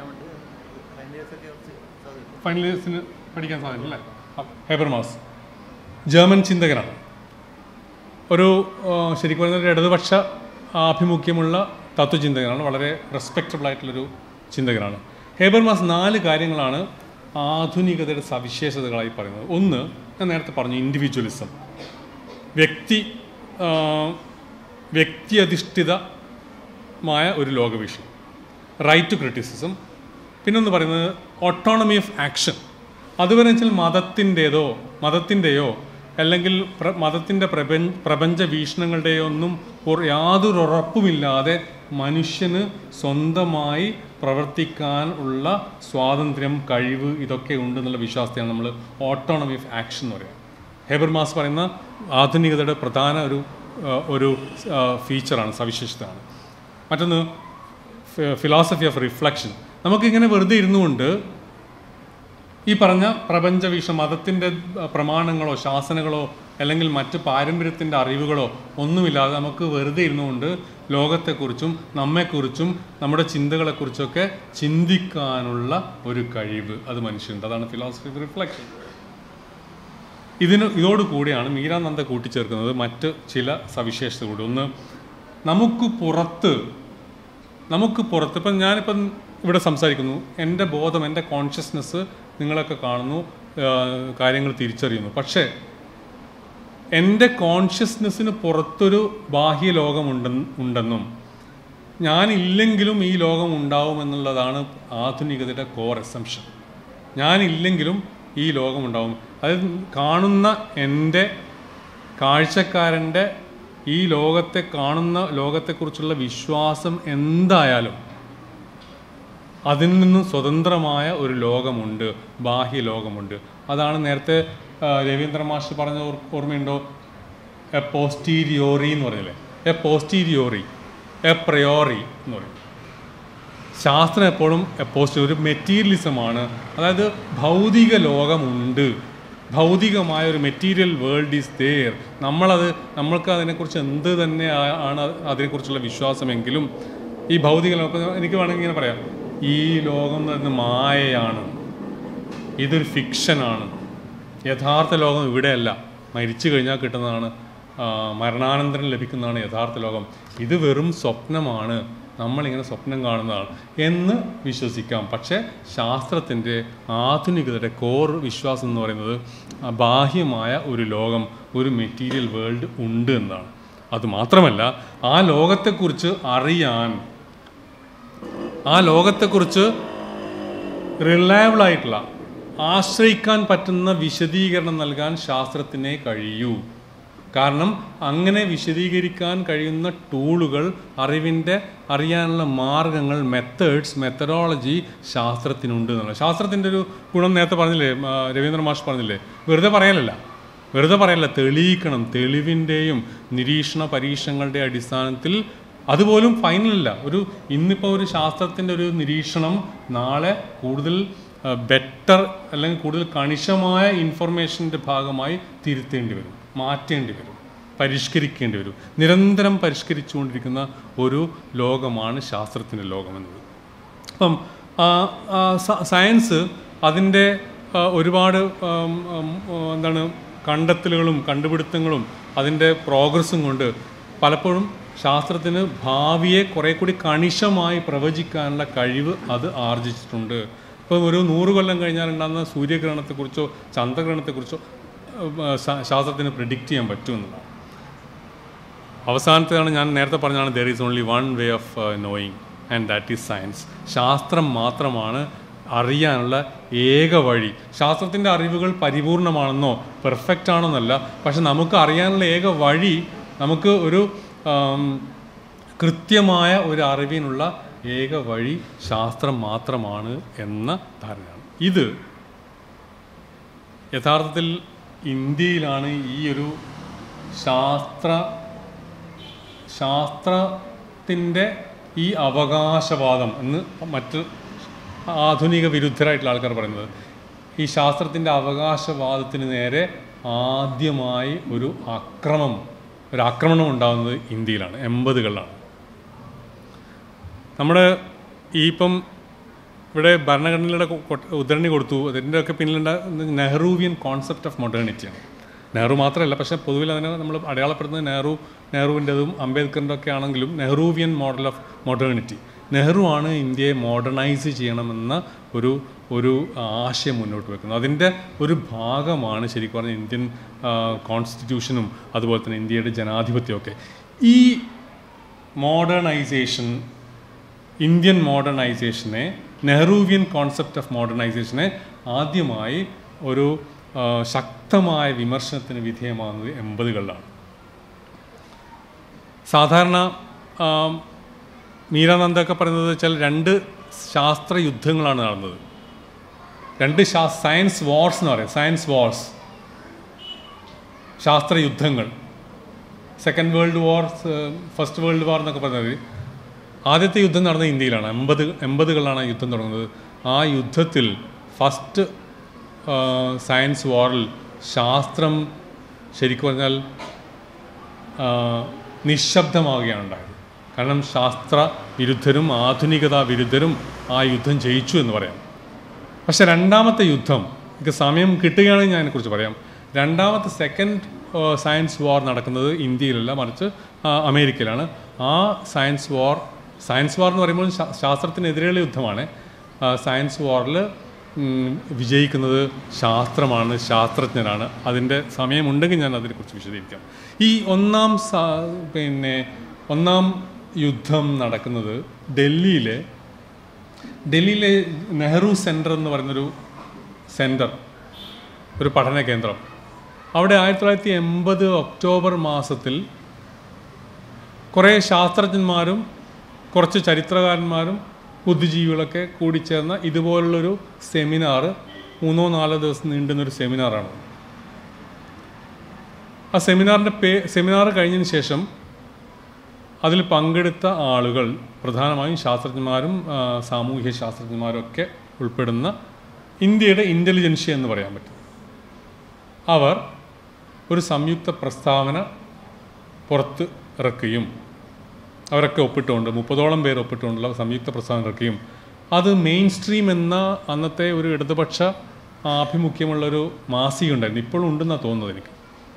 Speaker 1: ഫൈനൽ ഇയേഴ്സിന് പഠിക്കാൻ സാധിക്കും അല്ലേ ഹെബർമാസ് ജർമ്മൻ ചിന്തകനാണ് ഒരു ആ, ശരിക്കും പറഞ്ഞാൽ ഒരു ഇടതുപക്ഷ ആഭിമുഖ്യമുള്ള തത്വചിന്തകനാണ് വളരെ റെസ്പെക്റ്റബിൾ ആയിട്ടുള്ളൊരു ചിന്തകനാണ് ഹേബർമാസ് നാല് കാര്യങ്ങളാണ് ആധുനികതയുടെ സവിശേഷതകളായി പറയുന്നത് ഒന്ന് ഞാൻ നേരത്തെ പറഞ്ഞു ഇൻഡിവിജ്വലിസം വ്യക്തി ആ, വ്യക്തി അധിഷ്ഠിതമായ ഒരു ലോകവീക്ഷണം റൈറ്റ് ടു ക്രിറ്റിസിസം പിന്നൊന്ന് പറയുന്നത് ഓട്ടോണമി ഓഫ് ആക്ഷൻ അതുവരെ വെച്ചാൽ മതത്തിൻ്റെതോ മതത്തിൻ്റെയോ അല്ലെങ്കിൽ പ്ര മതത്തിൻ്റെ പ്രപഞ്ച പ്രപഞ്ച വീക്ഷണങ്ങളുടെയോ ഒന്നും ഉറ- യാതൊരു ഉറപ്പുമില്ലാതെ മനുഷ്യന് സ്വന്തമായി പ്രവർത്തിക്കാൻ ഉള്ള സ്വാതന്ത്ര്യം കഴിവ് ഇതൊക്കെ ഉണ്ടെന്നുള്ള വിശ്വാസത്തെയാണ് നമ്മൾ ഓട്ടോണമി ഓഫ് ആക്ഷൻ എന്ന് പറയുന്നത് ഹേബർമാസ് പറയുന്ന ആധുനികതയുടെ പ്രധാന ഒരു ആ, ഒരു ആ, ഫീച്ചറാണ് സവിശേഷതയാണ് മറ്റൊന്ന് ഫിലോസഫി ഓഫ് റിഫ്ലക്ഷൻ നമുക്കിങ്ങനെ വെറുതെ ഇരുന്നുകൊണ്ട് ഈ പറഞ്ഞ പ്രപഞ്ച വീക്ഷണം മതത്തിൻ്റെ പ്രമാണങ്ങളോ ശാസനകളോ അല്ലെങ്കിൽ മറ്റ് പാരമ്പര്യത്തിൻ്റെ അറിവുകളോ ഒന്നുമില്ലാതെ നമുക്ക് വെറുതെ ഇരുന്നുകൊണ്ട് ലോകത്തെക്കുറിച്ചും നമ്മെക്കുറിച്ചും നമ്മുടെ ചിന്തകളെക്കുറിച്ചൊക്കെ ചിന്തിക്കാനുള്ള ഒരു കഴിവ് അത് മനുഷ്യനുണ്ട് അതാണ് ഫിലോസഫി റിഫ്ലക്ഷൻ ഇതിന് ഇതോടുകൂടിയാണ് മീരാനന്ദ കൂട്ടിച്ചേർക്കുന്നത് മറ്റ് ചില സവിശേഷത കൂടി ഒന്ന് നമുക്ക് പുറത്ത് നമുക്ക് പുറത്ത് ഇപ്പം ഞാനിപ്പം ഇവിടെ സംസാരിക്കുന്നു എൻ്റെ ബോധം എൻ്റെ കോൺഷ്യസ്നെസ് നിങ്ങളൊക്കെ കാണുന്നു ആ, കാര്യങ്ങൾ തിരിച്ചറിയുന്നു പക്ഷേ എൻ്റെ കോൺഷ്യസ്നെസ്സിന് പുറത്തൊരു ബാഹ്യ ലോകമുണ്ടെ ഉണ്ടെന്നും ഞാനില്ലെങ്കിലും ഈ ലോകം ഉണ്ടാവുമെന്നുള്ളതാണ് ആധുനികതയുടെ കോർ എസംഷൻ ഞാനില്ലെങ്കിലും ഈ ലോകം ഉണ്ടാവും അതായത് കാണുന്ന എൻ്റെ കാഴ്ചക്കാരൻ്റെ ഈ ലോകത്തെ കാണുന്ന ലോകത്തെക്കുറിച്ചുള്ള വിശ്വാസം എന്തായാലും അതിൽ നിന്നും സ്വതന്ത്രമായ ഒരു ലോകമുണ്ട് ബാഹ്യ ലോകമുണ്ട് അതാണ് നേരത്തെ ആ, രവീന്ദ്ര മാഷ് പറഞ്ഞ ഓർ- ഓർമ്മയുണ്ടോ എ പോസ്റ്റീരിയോറി എന്ന് പറഞ്ഞില്ലേ എ പോസ്റ്റീരിയോറി എ പ്രയോറി എന്ന് പറയും ശാസ്ത്രം എപ്പോഴും പോസ്റ്റ് ഒരു മെറ്റീരിയലിസമാണ് അതായത് ഭൗതിക ലോകമുണ്ട് ഭൗതികമായ ഒരു മെറ്റീരിയൽ വേൾഡ് ഈസ് തേർ നമ്മളത് നമ്മൾക്ക് അതിനെക്കുറിച്ച് എന്ത് തന്നെ ആ- ആണ് അതിനെക്കുറിച്ചുള്ള വിശ്വാസമെങ്കിലും ഈ ഭൗതിക ലോകം എനിക്ക് വേണമെങ്കിൽ ഇങ്ങനെ പറയാം ഈ ലോകം എന്ന് പറയുന്നത് മായയാണ് ഇതൊരു ഫിക്ഷനാണ് യഥാർത്ഥ ലോകം ഇവിടെയല്ല മരിച്ചു കഴിഞ്ഞാൽ കിട്ടുന്നതാണ് ആ, മരണാനന്തരം ലഭിക്കുന്നതാണ് യഥാർത്ഥ ലോകം ഇത് വെറും സ്വപ്നമാണ് നമ്മളിങ്ങനെ സ്വപ്നം കാണുന്നതാണ് എന്ന് വിശ്വസിക്കാം പക്ഷേ ശാസ്ത്രത്തിൻ്റെ ആധുനികതയുടെ കോർ വിശ്വാസം എന്ന് പറയുന്നത് ആ, ബാഹ്യമായ ഒരു ലോകം ഒരു മെറ്റീരിയൽ വേൾഡ് ഉണ്ട് എന്നാണ് അതുമാത്രമല്ല ആ ലോകത്തെക്കുറിച്ച് അറിയാൻ ആ ലോകത്തെക്കുറിച്ച് റിലയബിൾ ആയിട്ടുള്ള ആശ്രയിക്കാൻ പറ്റുന്ന വിശദീകരണം നൽകാൻ ശാസ്ത്രത്തിനെ കഴിയൂ കാരണം അങ്ങനെ വിശദീകരിക്കാൻ കഴിയുന്ന ടൂളുകൾ അറിവിൻ്റെ അറിയാനുള്ള മാർഗങ്ങൾ മെത്തേഡ്സ് മെത്തഡോളജി ശാസ്ത്രത്തിനുണ്ട് എന്നുള്ളത് ശാസ്ത്രത്തിൻ്റെ ഒരു ഗുണം നേരത്തെ പറഞ്ഞില്ലേ ആ, രവീന്ദ്ര മാഷ് പറഞ്ഞില്ലേ വെറുതെ പറയലല്ല വെറുതെ പറയല്ല തെളിയിക്കണം തെളിവിൻ്റെയും നിരീക്ഷണ പരീക്ഷണങ്ങളുടെ അടിസ്ഥാനത്തിൽ അതുപോലും ഫൈനലല്ല ഒരു ഇന്നിപ്പോൾ ഒരു ശാസ്ത്രത്തിൻ്റെ ഒരു നിരീക്ഷണം നാളെ കൂടുതൽ ബെറ്റർ അല്ലെങ്കിൽ കൂടുതൽ കണിശമായ ഇൻഫർമേഷൻ്റെ ഭാഗമായി തിരുത്തേണ്ടി വരും മാറ്റേണ്ടി വരും പരിഷ്കരിക്കേണ്ടി വരും നിരന്തരം പരിഷ്കരിച്ചുകൊണ്ടിരിക്കുന്ന ഒരു ലോകമാണ് ശാസ്ത്രത്തിൻ്റെ ലോകമെന്നത് അപ്പം ആ, ആ, സ- സയൻസ് അതിൻ്റെ ആ, ഒരുപാട് ആം, ആം, ആ, എന്താണ് കണ്ടെത്തലുകളും കണ്ടുപിടുത്തങ്ങളും അതിൻ്റെ പ്രോഗ്രസ്സും കൊണ്ട് പലപ്പോഴും ശാസ്ത്രത്തിന് ഭാവിയെ കുറെ കൂടി കണിശമായി പ്രവചിക്കാനുള്ള കഴിവ് അത് ആർജിച്ചിട്ടുണ്ട് ഇപ്പോൾ ഒരു നൂറ് കൊല്ലം കഴിഞ്ഞാൽ ഉണ്ടാകുന്ന സൂര്യഗ്രഹണത്തെക്കുറിച്ചോ ചന്ദ്രഗ്രഹണത്തെക്കുറിച്ചോ ആ, ശാ- ശാസ്ത്രത്തിന് പ്രിഡിക്റ്റ് ചെയ്യാൻ പറ്റുമെന്നുള്ളതാണ് അവസാനത്തേതാണ് ഞാൻ നേരത്തെ പറഞ്ഞാണ് there is only one way of knowing and that is science ശാസ്ത്രം മാത്രമാണ് അറിയാനുള്ള ഏക വഴി ശാസ്ത്രത്തിൻ്റെ അറിവുകൾ പരിപൂർണമാണെന്നോ പെർഫെക്റ്റ് ആണെന്നല്ല പക്ഷെ നമുക്ക് അറിയാനുള്ള ഏക വഴി നമുക്ക് ഒരു ആം, കൃത്യമായ ഒരു അറിവിനുള്ള ഏക വഴി ശാസ്ത്രം മാത്രമാണ് എന്ന ധാരണയാണ് ഇത് യഥാർത്ഥത്തിൽ ഇന്ത്യയിലാണ് ഈ ഒരു ശാസ്ത്ര ശാസ്ത്രത്തിൻ്റെ ഈ അവകാശവാദം എന്ന് മറ്റ് ആധുനിക വിരുദ്ധരായിട്ടുള്ള ആൾക്കാർ പറയുന്നത് ഈ ശാസ്ത്രത്തിൻ്റെ അവകാശവാദത്തിന് നേരെ ആദ്യമായി ഒരു അക്രമം ഒരു ആക്രമണം ഉണ്ടാകുന്നത് ഇന്ത്യയിലാണ് എൺപതുകളിലാണ് നമ്മുടെ ഈ ഇപ്പം ഇവിടെ ഭരണഘടനയുടെ കൊ- കൊ- ഉദ്ധരണി കൊടുത്തു അതിൻ്റെ ഒക്കെ പിന്നിലുണ്ട നെഹ്റുവിയൻ കോൺസെപ്റ്റ് ഓഫ് മോഡേണിറ്റിയാണ് നെഹ്റു മാത്രമല്ല പക്ഷേ പൊതുവിൽ അതിനെ നമ്മൾ അടയാളപ്പെടുന്നത് നെഹ്റു നെഹ്റുവിൻ്റെതും അംബേദ്കറിൻ്റെ ഒക്കെ ആണെങ്കിലും Nehruvian model of modernity Nehru ആണ് ഇന്ത്യയെ മോഡേണൈസ് ചെയ്യണമെന്ന ഒരു ഒരു ആശയം മുന്നോട്ട് വെക്കുന്നത് അതിൻ്റെ ഒരു ഭാഗമാണ് ശരിക്കും പറഞ്ഞാൽ ഇന്ത്യൻ കോൺസ്റ്റിറ്റ്യൂഷനും അതുപോലെ തന്നെ ഇന്ത്യയുടെ ജനാധിപത്യമൊക്കെ ഈ മോഡേണൈസേഷൻ ഇന്ത്യൻ മോഡേണൈസേഷനെ നെഹ്റുവിയൻ കോൺസെപ്റ്റ് ഓഫ് മോഡേണൈസേഷനെ ആദ്യമായി ഒരു ആ, ശക്തമായ വിമർശനത്തിന് വിധേയമാകുന്നത് എൺപതുകളിലാണ് സാധാരണ ആ, മീരാനന്ദൊക്കെ പറയുന്നത് വെച്ചാൽ രണ്ട് ശാസ്ത്ര യുദ്ധങ്ങളാണ് നടന്നത് രണ്ട് ശാ സയൻസ് വാർസ് എന്ന് പറയും സയൻസ് വാർസ് ശാസ്ത്ര യുദ്ധങ്ങൾ second world war first world war എന്നൊക്കെ പറഞ്ഞത് ആദ്യത്തെ യുദ്ധം നടന്നത് ഇന്ത്യയിലാണ് എൺപത് എൺപതുകളിലാണ് ആ യുദ്ധം തുടങ്ങുന്നത് ആ യുദ്ധത്തിൽ ഫസ്റ്റ് സയൻസ് വാറിൽ ശാസ്ത്രം ശരിക്കും പറഞ്ഞാൽ ആ, നിശബ്ദമാവുകയാണ് ഉണ്ടായത് കാരണം ശാസ്ത്ര വിരുദ്ധരും ആധുനികതാ വിരുദ്ധരും ആ യുദ്ധം ജയിച്ചു എന്ന് പറയാം പക്ഷെ രണ്ടാമത്തെ യുദ്ധം എനിക്ക് സമയം കിട്ടുകയാണെങ്കിൽ ഞാൻ അതിനെക്കുറിച്ച് പറയാം രണ്ടാമത്തെ സെക്കൻഡ് സയൻസ് വാർ നടക്കുന്നത് ഇന്ത്യയിലല്ല മറിച്ച് ആ, അമേരിക്കയിലാണ് ആ സയൻസ് വാർ സയൻസ് വാർ എന്ന് പറയുമ്പോൾ ശാ- ശാസ്ത്രത്തിനെതിരെയുള്ള യുദ്ധമാണ് ആ, സയൻസ് വാറിൽ വിജയിക്കുന്നത് ശാസ്ത്രമാണ് ശാസ്ത്രജ്ഞരാണ് അതിൻ്റെ സമയമുണ്ടെങ്കിൽ ഞാൻ അതിനെക്കുറിച്ച് വിശദീകരിക്കാം ഈ ഒന്നാം സ- പിന്നെ ഒന്നാം യുദ്ധം നടക്കുന്നത് ഡൽഹിയിലെ ഡൽഹിയിലെ നെഹ്റു സെൻറ്റർ എന്ന് പറയുന്നൊരു സെൻറ്റർ ഒരു പഠന കേന്ദ്രം അവിടെ ആയിരത്തി തൊള്ളായിരത്തി എൺപത് ഒക്ടോബർ മാസത്തിൽ കുറേ ശാസ്ത്രജ്ഞന്മാരും കുറച്ച് ചരിത്രകാരന്മാരും ബുദ്ധിജീവികളൊക്കെ കൂടിച്ചേർന്ന ഇതുപോലുള്ളൊരു സെമിനാർ മൂന്നോ നാലോ ദിവസം നീണ്ടുന്നൊരു സെമിനാറാണ് ആ സെമിനാറിൻ്റെ പേ സെമിനാർ കഴിഞ്ഞതിന് ശേഷം അതിൽ പങ്കെടുത്ത ആളുകൾ പ്രധാനമായും ശാസ്ത്രജ്ഞന്മാരും ആ, സാമൂഹ്യ ശാസ്ത്രജ്ഞന്മാരും ഒക്കെ ഉൾപ്പെടുന്ന ഇന്ത്യയുടെ ഇൻ്റലിജൻഷ്യ എന്ന് പറയാൻ പറ്റും അവർ ഒരു സംയുക്ത പ്രസ്താവന പുറത്ത് ഇറക്കുകയും അവരൊക്കെ ഒപ്പിട്ടുകൊണ്ട് മുപ്പതോളം പേർ ഒപ്പിട്ടുകൊണ്ടുള്ള സംയുക്ത പ്രസ്താവന ഇറക്കുകയും അത് മെയിൻ സ്ട്രീം എന്ന അന്നത്തെ ഒരു ഇടതുപക്ഷ ആഭിമുഖ്യമുള്ളൊരു മാസിക ഉണ്ടായിരുന്നു ഇപ്പോഴും ഉണ്ടെന്നാണ് തോന്നുന്നത് എനിക്ക്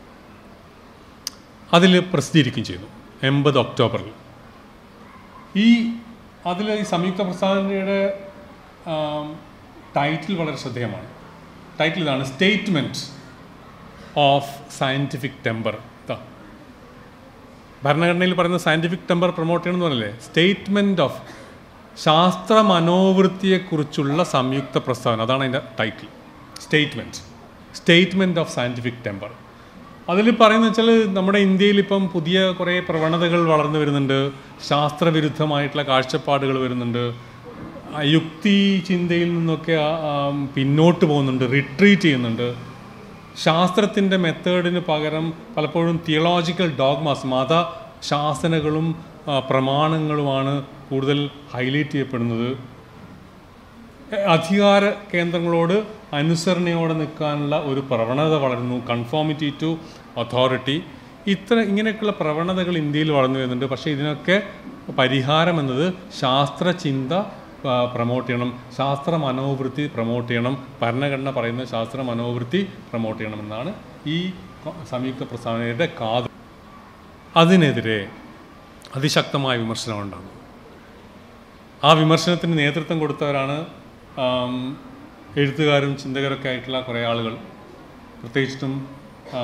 Speaker 1: അതിൽ പ്രസിദ്ധീകരിക്കുകയും ചെയ്തു എൺപത് ഒക്ടോബറിൽ ഈ അതിൽ ഈ സംയുക്ത പ്രസ്താവനയുടെ ടൈറ്റിൽ വളരെ ശ്രദ്ധേയമാണ് ടൈറ്റിൽ ഇതാണ് സ്റ്റേറ്റ്മെൻറ്റ് ഓഫ് സയൻറ്റിഫിക് ടെമ്പർ ഇതാ ഭരണഘടനയിൽ പറയുന്ന സയൻറ്റിഫിക് ടെമ്പർ പ്രൊമോട്ട് ചെയ്യണമെന്ന് പറഞ്ഞില്ലേ സ്റ്റേറ്റ്മെൻറ്റ് ഓഫ് ശാസ്ത്ര മനോവൃത്തിയെക്കുറിച്ചുള്ള സംയുക്ത പ്രസ്താവന അതാണ് അതിൻ്റെ title statement statement of scientific temper അതിൽ പറയുന്നത് വെച്ചാൽ നമ്മുടെ ഇന്ത്യയിൽ ഇപ്പം പുതിയ കുറേ പ്രവണതകൾ വളർന്നു വരുന്നുണ്ട് ശാസ്ത്രവിരുദ്ധമായിട്ടുള്ള കാഴ്ചപ്പാടുകൾ വരുന്നുണ്ട് ആ യുക്തി ചിന്തയിൽ നിന്നൊക്കെ ആ- ആ പിന്നോട്ട് പോകുന്നുണ്ട് റിട്രീറ്റ് ചെയ്യുന്നുണ്ട് ശാസ്ത്രത്തിൻ്റെ മെത്തേഡിന് പകരം പലപ്പോഴും തിയോളജിക്കൽ ഡോഗ്മാസ് മത ശാസനകളും ആ, പ്രമാണങ്ങളുമാണ് കൂടുതൽ ഹൈലൈറ്റ് ചെയ്യപ്പെടുന്നത് എ- അധികാര കേന്ദ്രങ്ങളോട് അനുസരണയോടെ നിൽക്കാനുള്ള ഒരു പ്രവണത വളരുന്നു കൺഫോമിറ്റി ടു അതോറിറ്റി ഇത്ര ഇങ്ങനെയൊക്കെയുള്ള പ്രവണതകൾ ഇന്ത്യയിൽ വളർന്നു വരുന്നുണ്ട് പക്ഷേ ഇതിനൊക്കെ പരിഹാരം എന്നത് ശാസ്ത്രചിന്ത പ്രൊമോട്ട് ചെയ്യണം ശാസ്ത്ര മനോവൃത്തി പ്രൊമോട്ട് ചെയ്യണം ഭരണഘടന പറയുന്ന ശാസ്ത്ര മനോവൃത്തി പ്രൊമോട്ട് ചെയ്യണമെന്നാണ് ഈ കൊ- സംയുക്ത പ്രസ്താവനയുടെ കാത് അതിനെതിരെ അതിശക്തമായ വിമർശനം ഉണ്ടാകും ആ വിമർശനത്തിന് നേതൃത്വം കൊടുത്തവരാണ് ആം, എഴുത്തുകാരും ചിന്തകരൊക്കെ ആയിട്ടുള്ള കുറേ ആളുകൾ പ്രത്യേകിച്ചിട്ടും ആ,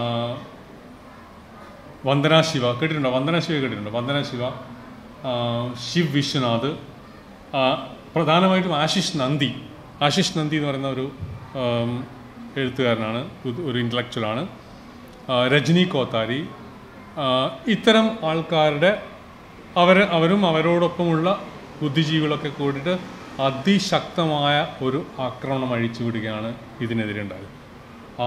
Speaker 1: വന്ദന ശിവ കേട്ടിട്ടുണ്ടോ വന്ദന ശിവ കേട്ടിട്ടുണ്ടോ വന്ദന ശിവ ആ, ശിവ് വിശ്വനാഥ് ആ, പ്രധാനമായിട്ടും ആശിഷ് നന്ദി ആശിഷ് നന്ദി എന്ന് പറയുന്ന ഒരു ആം, എഴുത്തുകാരനാണ് ഒരു- ഒരു ഇൻ്റലക്ച്വലാണ് രജനി കോത്താരി ആ, ഇത്തരം ആൾക്കാരുടെ അവർ അവരും അവരോടൊപ്പമുള്ള ബുദ്ധിജീവികളൊക്കെ കൂടിയിട്ട് അതിശക്തമായ ഒരു ആക്രമണം അഴിച്ചു വിടുകയാണ് ഇതിനെതിരെ ഉണ്ടായത് ആ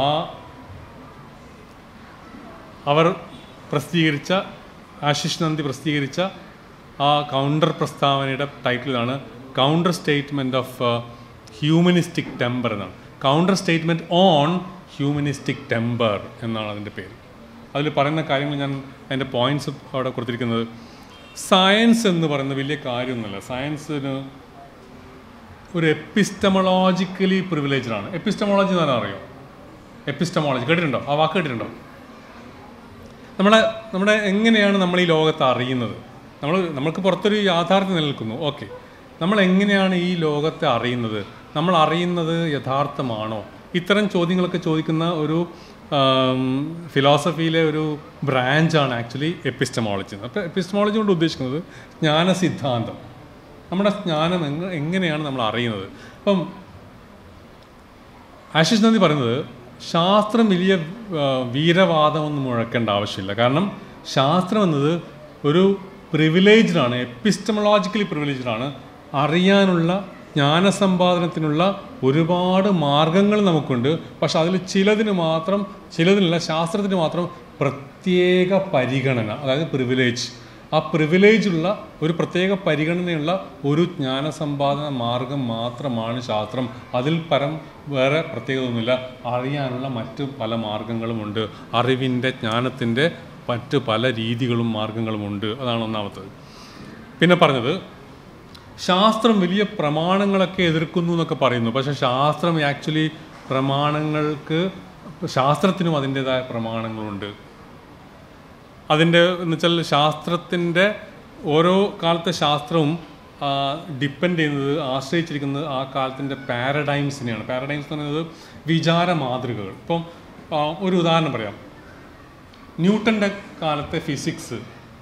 Speaker 1: അവർ പ്രസിദ്ധീകരിച്ച ആശിഷ് നന്ദി പ്രസിദ്ധീകരിച്ച ആ കൗണ്ടർ പ്രസ്താവനയുടെ ടൈറ്റിലാണ് counter statement of humanistic temper എന്നാണ് counter statement on humanistic temper എന്നാണ് അതിൻ്റെ പേര് അതിൽ പറയുന്ന കാര്യങ്ങൾ ഞാൻ അതിൻ്റെ പോയിൻറ്റ്സ് അവിടെ കൊടുത്തിരിക്കുന്നത് സയൻസ് എന്ന് പറയുന്ന വലിയ കാര്യമൊന്നുമല്ല സയൻസിന് ഒരു എപ്പിസ്റ്റമോളോജിക്കലി പ്രിവിലേജ്ഡാണ് എപ്പിസ്റ്റമോളജി എന്ന് പറഞ്ഞാൽ അറിയോ എപ്പിസ്റ്റമോളജി കേട്ടിട്ടുണ്ടോ ആ വാക്ക് കേട്ടിട്ടുണ്ടോ നമ്മളെ നമ്മുടെ എങ്ങനെയാണ് നമ്മൾ ഈ ലോകത്തെ അറിയുന്നത് നമ്മൾ നമ്മൾക്ക് പുറത്തൊരു യാഥാർത്ഥ്യം നിലനിൽക്കുന്നു ഓക്കെ നമ്മൾ എങ്ങനെയാണ് ഈ ലോകത്തെ അറിയുന്നത് നമ്മൾ അറിയുന്നത് യഥാർത്ഥമാണോ ഇത്തരം ചോദ്യങ്ങളൊക്കെ ചോദിക്കുന്ന ഒരു ഫിലോസഫിയിലെ ഒരു ബ്രാഞ്ചാണ് ആക്ച്വലി എപ്പിസ്റ്റമോളജി അപ്പോൾ എപ്പിസ്റ്റമോളജി കൊണ്ട് ഉദ്ദേശിക്കുന്നത് ജ്ഞാന സിദ്ധാന്തം നമ്മുടെ ജ്ഞാനം എങ്ങ എങ്ങനെയാണ് നമ്മൾ അറിയുന്നത് അപ്പം ആശിഷ് നന്ദി പറയുന്നത് ശാസ്ത്രം വലിയ ആ, വീരവാദമൊന്നും മുഴക്കേണ്ട ആവശ്യമില്ല കാരണം ശാസ്ത്രം എന്നത് ഒരു പ്രിവിലേജ്ഡാണ് എപ്പിസ്റ്റമോളജിക്കലി പ്രിവിലേജ്ഡാണ് അറിയാനുള്ള ജ്ഞാനസമ്പാദനത്തിനുള്ള ഒരുപാട് മാർഗങ്ങൾ നമുക്കുണ്ട് പക്ഷെ അതിൽ ചിലതിന് മാത്രം ചിലതിനല്ല ശാസ്ത്രത്തിന് മാത്രം പ്രത്യേക പരിഗണന അതായത് പ്രിവിലേജ് ആ പ്രിവിലേജ് ഉള്ള ഒരു പ്രത്യേക പരിഗണനയുള്ള ഒരു ജ്ഞാനസമ്പാദന മാർഗം മാത്രമാണ് ശാസ്ത്രം അതിൽ പരം വേറെ പ്രത്യേകത ഒന്നുമില്ല അറിയാനുള്ള മറ്റ് പല മാർഗങ്ങളുമുണ്ട് അറിവിൻ്റെ ജ്ഞാനത്തിൻ്റെ മറ്റ് പല രീതികളും മാർഗങ്ങളുമുണ്ട് അതാണ് ഒന്നാമത്തത് പിന്നെ പറഞ്ഞത് ശാസ്ത്രം വലിയ പ്രമാണങ്ങളൊക്കെ എതിർക്കുന്നു എന്നൊക്കെ പറയുന്നു പക്ഷേ ശാസ്ത്രം ആക്ച്വലി പ്രമാണങ്ങൾക്ക് ശാസ്ത്രത്തിനും അതിൻ്റെതായ പ്രമാണങ്ങളുണ്ട് അതിൻ്റെ എന്ന് വെച്ചാൽ ശാസ്ത്രത്തിൻ്റെ ഓരോ കാലത്തെ ശാസ്ത്രവും ഡിപ്പെൻഡ് ചെയ്യുന്നത് ആശ്രയിച്ചിരിക്കുന്നത് ആ കാലത്തിൻ്റെ പാരഡൈംസിനെയാണ് പാരഡൈംസ് എന്ന് പറയുന്നത് വിചാര മാതൃകകൾ ഇപ്പം ആ, ഒരു ഉദാഹരണം പറയാം ന്യൂട്ടൻ്റെ കാലത്തെ ഫിസിക്സ്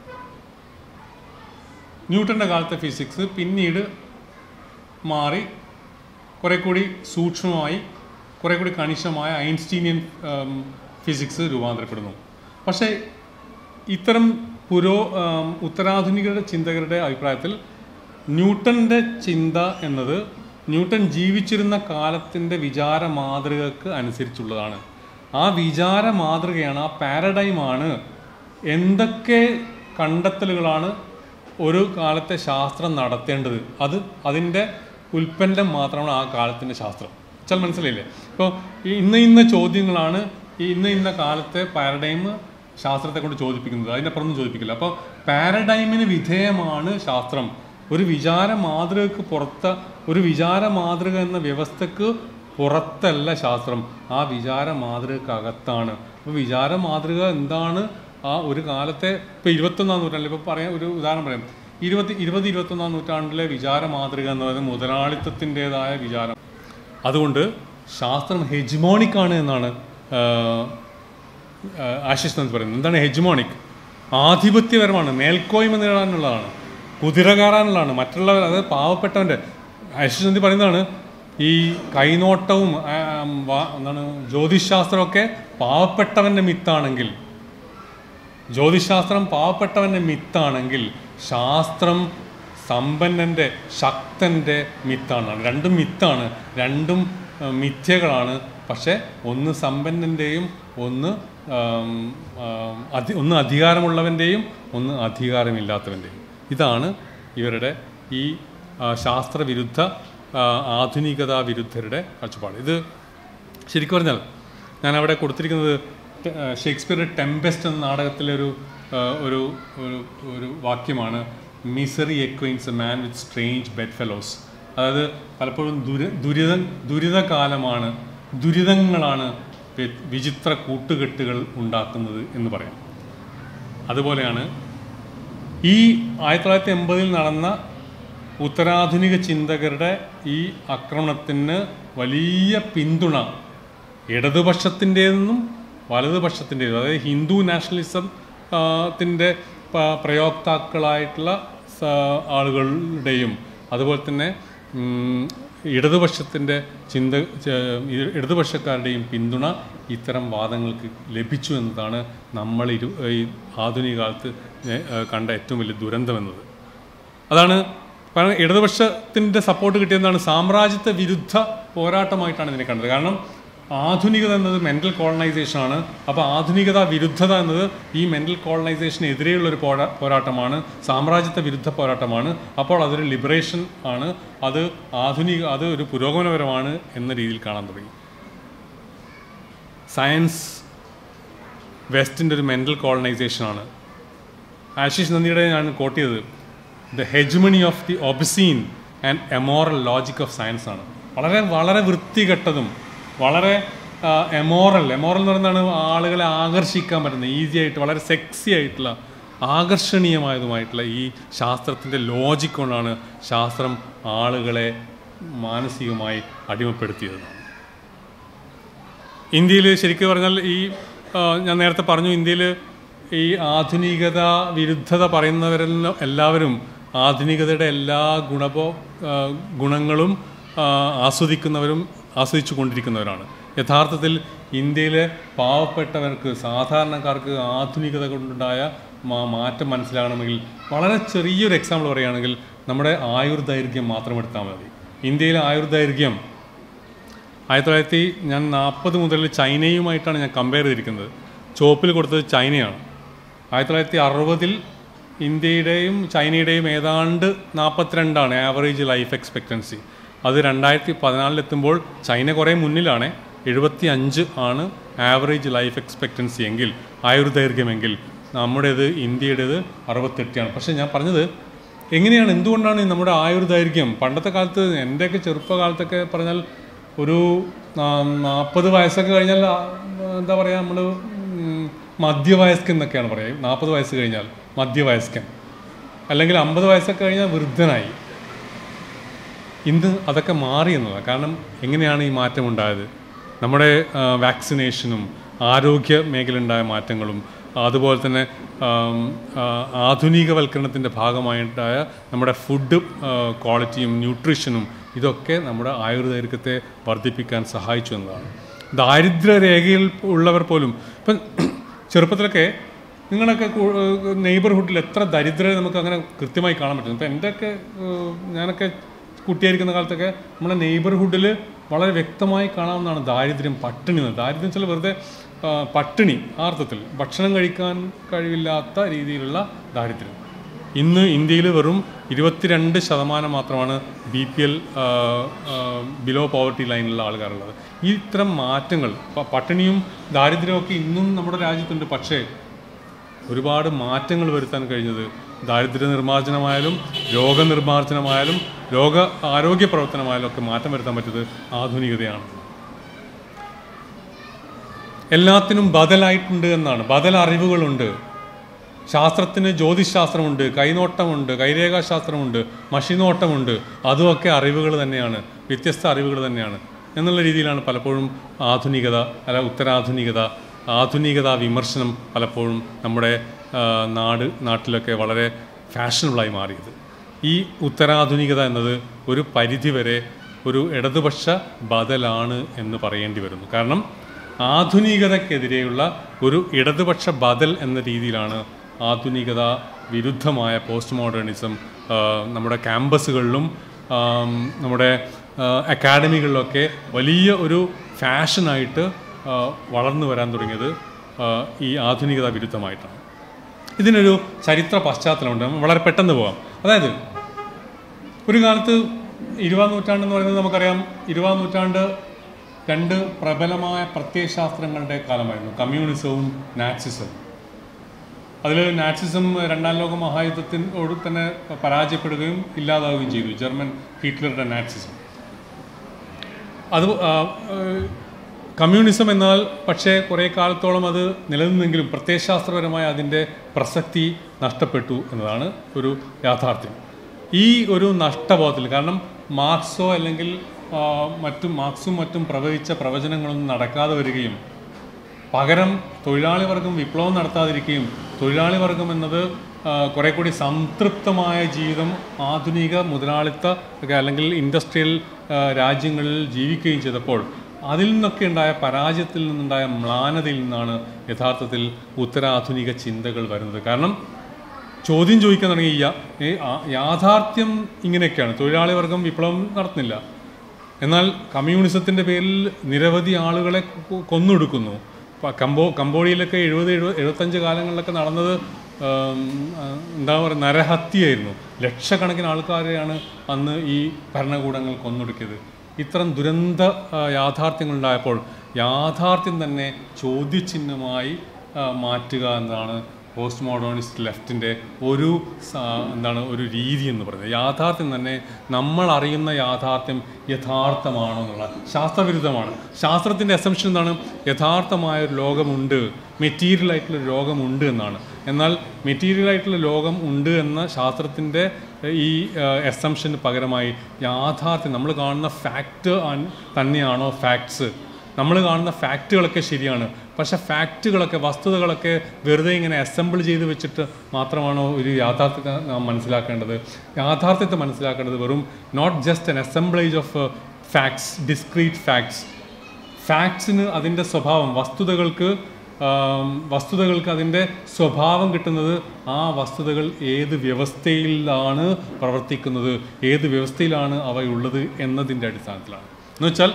Speaker 1: ന്യൂട്ടൻ്റെ കാലത്തെ ഫിസിക്സ് പിന്നീട് മാറി കുറെ കൂടി സൂക്ഷ്മമായി കുറെ കൂടി കണിശമായ ഐൻസ്റ്റീനിയൻ ഉം, ഫിസിക്സ് രൂപാന്തരപ്പെടുന്നു പക്ഷേ ഇത്തരം പുരോ ഉം, ഉത്തരാധുനികരുടെ ചിന്തകരുടെ അഭിപ്രായത്തിൽ ന്യൂട്ടൻ്റെ ചിന്ത എന്നത് ന്യൂട്ടൻ ജീവിച്ചിരുന്ന കാലത്തിൻ്റെ വിചാര മാതൃകക്ക് അനുസരിച്ചുള്ളതാണ് ആ വിചാര മാതൃകയാണ് ആ പാരഡൈമാണ് എന്തൊക്കെ കണ്ടെത്തലുകളാണ് ഒരു കാലത്തെ ശാസ്ത്രം നടത്തേണ്ടത് അത് അതിൻ്റെ ഉൽപ്പന്നം മാത്രമാണ് ആ കാലത്തിൻ്റെ ശാസ്ത്രം വെച്ചാൽ മനസ്സിലായില്ലേ ഇപ്പോൾ ഈ ഇന്ന ഇന്ന ചോദ്യങ്ങളാണ് ഈ ഇന്ന ഇന്ന കാലത്തെ പാരഡൈം ശാസ്ത്രത്തെ കൊണ്ട് ചോദിപ്പിക്കുന്നത് അതിനപ്പുറമൊന്നും ചോദിപ്പിക്കില്ല അപ്പോൾ പാരഡൈമിന് വിധേയമാണ് ശാസ്ത്രം ഒരു വിചാര മാതൃകക്ക് പുറത്ത ഒരു വിചാര മാതൃക എന്ന വ്യവസ്ഥക്ക് പുറത്തല്ല ശാസ്ത്രം ആ വിചാര മാതൃകക്കകത്താണ് അപ്പോൾ വിചാര മാതൃക എന്താണ് ആ ഒരു കാലത്തെ ഇപ്പോൾ ഇരുപത്തൊന്നാം നൂറ്റാണ്ടിൽ ഇപ്പോൾ പറയാം ഒരു ഉദാഹരണം പറയാം ഇരുപത്തി ഇരുപത് ഇരുപത്തൊന്നാം നൂറ്റാണ്ടിലെ വിചാര മാതൃക എന്ന് പറയുന്നത് മുതലാളിത്തത്തിൻ്റെതായ വിചാരം അതുകൊണ്ട് ശാസ്ത്രം ഹെജിമോണിക്കാണ് എന്നാണ് ആശിഷ് നന്ദ് പറയുന്നത് എന്താണ് ഹെജിമോണിക് ആധിപത്യപരമാണ് മേൽക്കോയ്മ നേടാനുള്ളതാണ് കുതിര കയറാനുള്ളതാണ് മറ്റുള്ളവർ അതായത് പാവപ്പെട്ടവൻ്റെ ആശിഷ് നന്ദി പറയുന്നതാണ് ഈ കൈനോട്ടവും ആ, ഉം, വാ- എന്താണ് ജ്യോതിശാസ്ത്രമൊക്കെ പാവപ്പെട്ടവൻ്റെ മിത്താണെങ്കിൽ ജ്യോതിശാസ്ത്രം പാവപ്പെട്ടവൻ്റെ മിത്താണെങ്കിൽ ശാസ്ത്രം സമ്പന്നൻ്റെ ശക്തൻ്റെ മിത്താണ് രണ്ടും മിത്താണ് രണ്ടും ആ, മിഥ്യകളാണ് പക്ഷേ ഒന്ന് സമ്പന്നൻ്റെയും ഒന്ന് ആം, ആം, അധി ഒന്ന് അധികാരമുള്ളവൻ്റെയും ഒന്ന് അധികാരമില്ലാത്തവൻ്റെയും ഇതാണ് ഇവരുടെ ഈ ആ, ശാസ്ത്രവിരുദ്ധ ആ, ആധുനികതാ വിരുദ്ധരുടെ കാഴ്ചപ്പാട് ഇത് ശരിക്കും പറഞ്ഞാൽ ഞാൻ അവിടെ കൊടുത്തിരിക്കുന്നത് ടെ- ആ, ഷേക്സ്പിയറുടെ ടെമ്പെസ്റ്റ് എന്ന നാടകത്തിലെ ഒരു ആ, ഒരു ഒരു ഒരു വാക്യമാണ് misery acquaints a man with strange bedfellows അതായത് പലപ്പോഴും ദുര ദുരിത ദുരിതകാലമാണ് ദുരിതങ്ങളാണ് വി- വിചിത്ര കൂട്ടുകെട്ടുകൾ ഉണ്ടാക്കുന്നത് എന്ന് പറയാം അതുപോലെയാണ് ഈ ആയിരത്തി തൊള്ളായിരത്തി എൺപതിൽ നടന്ന ഉത്തരാധുനിക ചിന്തകരുടെ ഈ ആക്രമണത്തിന് വലിയ പിന്തുണ ഇടതുപക്ഷത്തിൻ്റെതെന്നും വലതുപക്ഷത്തിൻ്റെതും അതായത് ഹിന്ദു നാഷണലിസം ആ, ത്തിൻ്റെ പ- പ്രയോക്താക്കളായിട്ടുള്ള സ- ആളുകളുടെയും അതുപോലെ തന്നെ ഉം, ഇടതുപക്ഷത്തിൻ്റെ ചിന്ത ച- ഇ- ഇടതുപക്ഷക്കാരുടെയും പിന്തുണ ഇത്തരം വാദങ്ങൾക്ക് ലഭിച്ചു എന്നതാണ് നമ്മൾ ഇരു ഈ ആധുനിക കാലത്ത് ഏ, ഏ, കണ്ട ഏറ്റവും വലിയ ദുരന്തം എന്നത് അതാണ് കാരണം ഇടതുപക്ഷത്തിൻ്റെ സപ്പോർട്ട് കിട്ടിയതാണ് സാമ്രാജ്യത്വ വിരുദ്ധ പോരാട്ടമായിട്ടാണ് ഇതിനെ കണ്ടത് കാരണം ആധുനികത എന്നത് മെൻ്റൽ കോളനൈസേഷൻ ആണ് അപ്പോൾ ആധുനികത വിരുദ്ധത എന്നത് ഈ മെൻ്റൽ കോളനൈസേഷന് എതിരെയുള്ള ഒരു പോരാ പോരാട്ടമാണ് സാമ്രാജ്യത്വ വിരുദ്ധ പോരാട്ടമാണ് അപ്പോൾ അതൊരു ലിബറേഷൻ ആണ് അത് ആധുനിക അത് ഒരു പുരോഗമനപരമാണ് എന്ന രീതിയിൽ കാണാൻ തുടങ്ങി സയൻസ് വെസ്റ്റിൻ്റെ ഒരു മെൻ്റൽ കോളനൈസേഷനാണ് ആശിഷ് നന്ദിയുടെ ഞാൻ കോട്ട് ചെയ്തത് the hegemony of the obscene and amoral logic of science ആണ് വളരെ വളരെ വൃത്തികെട്ടതും വളരെ എമോറൽ എമോറൽ എന്ന് പറയുന്നതാണ് ആളുകളെ ആകർഷിക്കാൻ പറ്റുന്നത് ഈസി ആയിട്ട് വളരെ സെക്സി ആയിട്ടുള്ള ആകർഷണീയമായതുമായിട്ടുള്ള ഈ ശാസ്ത്രത്തിൻ്റെ ലോജിക് കൊണ്ടാണ് ശാസ്ത്രം ആളുകളെ മാനസികമായി അടിമപ്പെടുത്തിയത് ഇന്ത്യയിൽ ശരിക്കും പറഞ്ഞാൽ ഈ ആ, ഞാൻ നേരത്തെ പറഞ്ഞു ഇന്ത്യയിൽ ഈ ആധുനികത വിരുദ്ധത പറയുന്നവരെല്ലാം എല്ലാവരും ആധുനികതയുടെ എല്ലാ ഗുണപോ ആ, ഗുണങ്ങളും ആ, ആസ്വദിക്കുന്നവരും ആസ്വദിച്ചു കൊണ്ടിരിക്കുന്നവരാണ് യഥാർത്ഥത്തിൽ ഇന്ത്യയിലെ പാവപ്പെട്ടവർക്ക് സാധാരണക്കാർക്ക് ആധുനികത കൊണ്ടുണ്ടായ മാ- മാറ്റം മനസ്സിലാകണമെങ്കിൽ വളരെ ചെറിയൊരു എക്സാമ്പിൾ പറയുകയാണെങ്കിൽ നമ്മുടെ ആയുർദൈർഘ്യം മാത്രം എടുത്താൽ മതി ഇന്ത്യയിലെ ആയുർദൈർഘ്യം ആയിരത്തി തൊള്ളായിരത്തി ഞാൻ നാൽപ്പത് മുതൽ ചൈനയുമായിട്ടാണ് ഞാൻ കമ്പയർ ചെയ്തിരിക്കുന്നത് ചുവപ്പിൽ കൊടുത്തത് ചൈനയാണ് ആയിരത്തി തൊള്ളായിരത്തി അറുപതിൽ ഇന്ത്യയുടെയും ചൈനയുടെയും ഏതാണ്ട് നാൽപ്പത്തിരണ്ടാണ് ആവറേജ് ലൈഫ് എക്സ്പെക്റ്റൻസി അത് രണ്ടായിരത്തി പതിനാലിലെത്തുമ്പോൾ ചൈന കുറേ മുന്നിലാണ് എഴുപത്തി അഞ്ച് ആണ് ആവറേജ് ലൈഫ് എക്സ്പെക്റ്റൻസി എങ്കിൽ ആയുർദൈർഘ്യമെങ്കിൽ നമ്മുടേത് ഇന്ത്യയുടേത് അറുപത്തെട്ടാണ് പക്ഷേ ഞാൻ പറഞ്ഞത് എങ്ങനെയാണ് എന്തുകൊണ്ടാണ് ഈ നമ്മുടെ ആയുർദൈർഘ്യം പണ്ടത്തെ കാലത്ത് എൻ്റെയൊക്കെ ചെറുപ്പകാലത്തൊക്കെ പറഞ്ഞാൽ ഒരു നാൽപ്പത് വയസ്സൊക്കെ കഴിഞ്ഞാൽ ആ, എന്താ പറയുക നമ്മൾ മധ്യവയസ്കൻ എന്നൊക്കെയാണ് പറയുക നാൽപ്പത് വയസ്സ് കഴിഞ്ഞാൽ മധ്യവയസ്കൻ അല്ലെങ്കിൽ അമ്പത് വയസ്സൊക്കെ കഴിഞ്ഞാൽ വൃദ്ധനായി ഇന്ന് അതൊക്കെ മാറി എന്നതാണ് കാരണം എങ്ങനെയാണ് ഈ മാറ്റം ഉണ്ടായത് നമ്മുടെ ആ, വാക്സിനേഷനും ആരോഗ്യ മേഖലയുണ്ടായ മാറ്റങ്ങളും അതുപോലെ തന്നെ ആം, ആ, ആധുനികവൽക്കരണത്തിൻ്റെ ഭാഗമായിട്ടായ നമ്മുടെ ഫുഡ് ആ, ക്വാളിറ്റിയും ന്യൂട്രീഷനും ഇതൊക്കെ നമ്മുടെ ആയുർദൈർഘ്യത്തെ വർദ്ധിപ്പിക്കാൻ സഹായിച്ചു എന്നതാണ് ദാരിദ്ര്യ രേഖയിൽ ഉള്ളവർ പോലും ഇപ്പം ചെറുപ്പത്തിലൊക്കെ നിങ്ങളൊക്കെ നെയ്ബർഹുഡിൽ എത്ര ദരിദ്രരെ നമുക്ക് അങ്ങനെ കൃത്യമായി കാണാൻ പറ്റും ഇപ്പം എൻ്റെയൊക്കെ ഏഹ്, ഞാനൊക്കെ കുട്ടിയായിരിക്കുന്ന കാലത്തൊക്കെ നമ്മുടെ നെയ്ബർഹുഡിൽ വളരെ വ്യക്തമായി കാണാവുന്നതാണ് ദാരിദ്ര്യം പട്ടിണി എന്ന്. ദാരിദ്ര്യം വെച്ചാൽ വെറുതെ ആ, പട്ടിണി ആ അർത്ഥത്തിൽ ഭക്ഷണം കഴിക്കാൻ കഴിവില്ലാത്ത രീതിയിലുള്ള ദാരിദ്ര്യം ഇന്ന് ഇന്ത്യയിൽ വെറും ഇരുപത്തിരണ്ട് ശതമാനം മാത്രമാണ് B P L below poverty ലൈനിലുള്ള ആൾക്കാരുള്ളത് ഈ ഇത്തരം മാറ്റങ്ങൾ പ- പട്ടിണിയും ദാരിദ്ര്യവും ഒക്കെ ഇന്നും നമ്മുടെ രാജ്യത്തുണ്ട് പക്ഷേ ഒരുപാട് മാറ്റങ്ങൾ വരുത്താൻ കഴിഞ്ഞത് ദാരിദ്ര്യ നിർമ്മാർജ്ജനമായാലും രോഗനിർമ്മാർജ്ജനമായാലും രോഗ ആരോഗ്യ പ്രവർത്തനമായാലും ഒക്കെ മാറ്റം വരുത്താൻ പറ്റിയത് ആധുനികതയാണ് എല്ലാത്തിനും ബദലായിട്ടുണ്ട് എന്നാണ് ബദൽ അറിവുകളുണ്ട് ശാസ്ത്രത്തിന് ജ്യോതിശാസ്ത്രമുണ്ട് കൈനോട്ടമുണ്ട് കൈരേഖാശാസ്ത്രമുണ്ട് മഷിനോട്ടമുണ്ട് അതുമൊക്കെ അറിവുകൾ തന്നെയാണ് വ്യത്യസ്ത അറിവുകൾ തന്നെയാണ് എന്നുള്ള രീതിയിലാണ് പലപ്പോഴും ആധുനികത അല്ല ഉത്തരാധുനികത ആധുനികത വിമർശനം പലപ്പോഴും നമ്മുടെ ആ, നാട് നാട്ടിലൊക്കെ വളരെ ഫാഷനബിളായി മാറിയത് ഈ ഉത്തരാധുനികത എന്നത് ഒരു പരിധിവരെ ഒരു ഇടതുപക്ഷ ബദലാണ് എന്ന് പറയേണ്ടി വരുന്നു കാരണം ആധുനികതയ്ക്കെതിരെയുള്ള ഒരു ഇടതുപക്ഷ ബദൽ എന്ന രീതിയിലാണ് ആധുനികത വിരുദ്ധമായ പോസ്റ്റ് മോഡേണിസം ആ, നമ്മുടെ ക്യാമ്പസുകളിലും ആം, നമ്മുടെ ആ, അക്കാഡമികളിലൊക്കെ വലിയ ഒരു ഫാഷനായിട്ട് ആ, വളർന്നു വരാൻ തുടങ്ങിയത് ആ, ഈ ആധുനികത വിരുദ്ധമായിട്ടാണ് ഇതിനൊരു ചരിത്ര പശ്ചാത്തലമുണ്ട് നമുക്ക് വളരെ പെട്ടെന്ന് പോകാം അതായത് ഒരു കാലത്ത് ഇരുപതാം നൂറ്റാണ്ട് എന്ന് പറയുന്നത് നമുക്കറിയാം ഇരുപതാം നൂറ്റാണ്ട് രണ്ട് പ്രബലമായ പ്രത്യയശാസ്ത്രങ്ങളുടെ കാലമായിരുന്നു കമ്മ്യൂണിസവും നാറ്റ്സിസവും അതിൽ നാറ്റ്സിസം രണ്ടാം ലോക മഹായുദ്ധത്തിനോട് തന്നെ പരാജയപ്പെടുകയും ഇല്ലാതാവുകയും ചെയ്തു ജർമ്മൻ ഹിറ്റ്ലറുടെ നാറ്റ്സിസം അത് ആ, ഏഹ്, കമ്മ്യൂണിസം എന്നാൽ പക്ഷേ കുറേ കാലത്തോളം അത് നിലനിന്നെങ്കിലും പ്രത്യയശാസ്ത്രപരമായ അതിൻ്റെ പ്രസക്തി നഷ്ടപ്പെട്ടു എന്നതാണ് ഒരു യാഥാർത്ഥ്യം ഈ ഒരു നഷ്ടബോധത്തിൽ കാരണം മാർക്സോ അല്ലെങ്കിൽ ആ, മറ്റും മാർക്സും മറ്റും പ്രവചിച്ച പ്രവചനങ്ങളൊന്നും നടക്കാതെ വരികയും പകരം തൊഴിലാളി വർഗം വിപ്ലവം നടത്താതിരിക്കുകയും തൊഴിലാളി വർഗം എന്നത് ആ, കുറെ കൂടി സംതൃപ്തമായ ജീവിതം ആധുനിക മുതലാളിത്ത ഒക്കെ അല്ലെങ്കിൽ ഇൻഡസ്ട്രിയൽ ആ, രാജ്യങ്ങളിൽ ജീവിക്കുകയും ചെയ്തപ്പോൾ അതിൽ നിന്നൊക്കെ ഉണ്ടായ പരാജയത്തിൽ നിന്നുണ്ടായ മ്ലാനതയിൽ നിന്നാണ് യഥാർത്ഥത്തിൽ ഉത്തരാധുനിക ചിന്തകൾ വരുന്നത് കാരണം ചോദ്യം ചോദിക്കാൻ തുടങ്ങി ഈ യാ- ഈ ആ- യാഥാർത്ഥ്യം ഇങ്ങനെയൊക്കെയാണ് തൊഴിലാളി വർഗം വിപ്ലവം നടത്തുന്നില്ല എന്നാൽ കമ്മ്യൂണിസത്തിൻ്റെ പേരിൽ നിരവധി ആളുകളെ കൊ- കൊന്നൊടുക്കുന്നു പ- കംബോ കംബോഡിയയിലൊക്കെ എഴുപത് എഴുപത് എഴുപത്തഞ്ച് കാലങ്ങളിലൊക്കെ നടന്നത് ആം, ആ, എന്താ പറയുക നരഹത്യയായിരുന്നു ലക്ഷക്കണക്കിന് ആൾക്കാരെയാണ് അന്ന് ഈ ഭരണകൂടങ്ങൾ കൊന്നൊടുക്കിയത് ഇത്തരം ദുരന്ത ആ, യാഥാർത്ഥ്യങ്ങളുണ്ടായപ്പോൾ യാഥാർത്ഥ്യം തന്നെ ചോദ്യചിഹ്നമായി ആ, മാറ്റുക എന്നതാണ് പോസ്റ്റ് മോഡേണിസ്റ്റ് ലെഫ്റ്റിൻ്റെ ഒരു സ- എന്താണ് ഒരു രീതി എന്ന് പറയുന്നത് യാഥാർത്ഥ്യം തന്നെ നമ്മൾ അറിയുന്ന യാഥാർത്ഥ്യം യഥാർത്ഥമാണോ എന്നുള്ള ശാസ്ത്രവിരുദ്ധമാണ് ശാസ്ത്രത്തിൻ്റെ എസംഷൻ എന്താണ് യഥാർത്ഥമായ ഒരു ലോകമുണ്ട് മെറ്റീരിയൽ ആയിട്ടുള്ള ഒരു ലോകമുണ്ട് എന്നാണ് എന്നാൽ മെറ്റീരിയൽ ആയിട്ടുള്ള ലോകം ഉണ്ട് എന്ന ശാസ്ത്രത്തിൻ്റെ ഈ എസംഷന് പകരമായി യാഥാർത്ഥ്യം നമ്മൾ കാണുന്ന ഫാക്റ്റ് തന്നെയാണോ ഫാക്ട്സ് നമ്മൾ കാണുന്ന ഫാക്റ്റുകളൊക്കെ ശരിയാണ് പക്ഷേ ഫാക്റ്റുകളൊക്കെ വസ്തുതകളൊക്കെ വെറുതെ ഇങ്ങനെ അസംബിൾ ചെയ്ത് വെച്ചിട്ട് മാത്രമാണോ ഒരു യാഥാർത്ഥ്യത്തെ നാം മനസ്സിലാക്കേണ്ടത് യാഥാർത്ഥ്യത്തെ മനസ്സിലാക്കേണ്ടത് വെറും not just an assemblage of facts discrete facts ഫാക്ട്സിന് അതിൻ്റെ സ്വഭാവം വസ്തുതകൾക്ക് ആം, വസ്തുതകൾക്ക് അതിൻ്റെ സ്വഭാവം കിട്ടുന്നത് ആ വസ്തുതകൾ ഏത് വ്യവസ്ഥയിലാണ് പ്രവർത്തിക്കുന്നത് ഏത് വ്യവസ്ഥയിലാണ് അവയുള്ളത് എന്നതിൻ്റെ അടിസ്ഥാനത്തിലാണ് എന്നുവെച്ചാൽ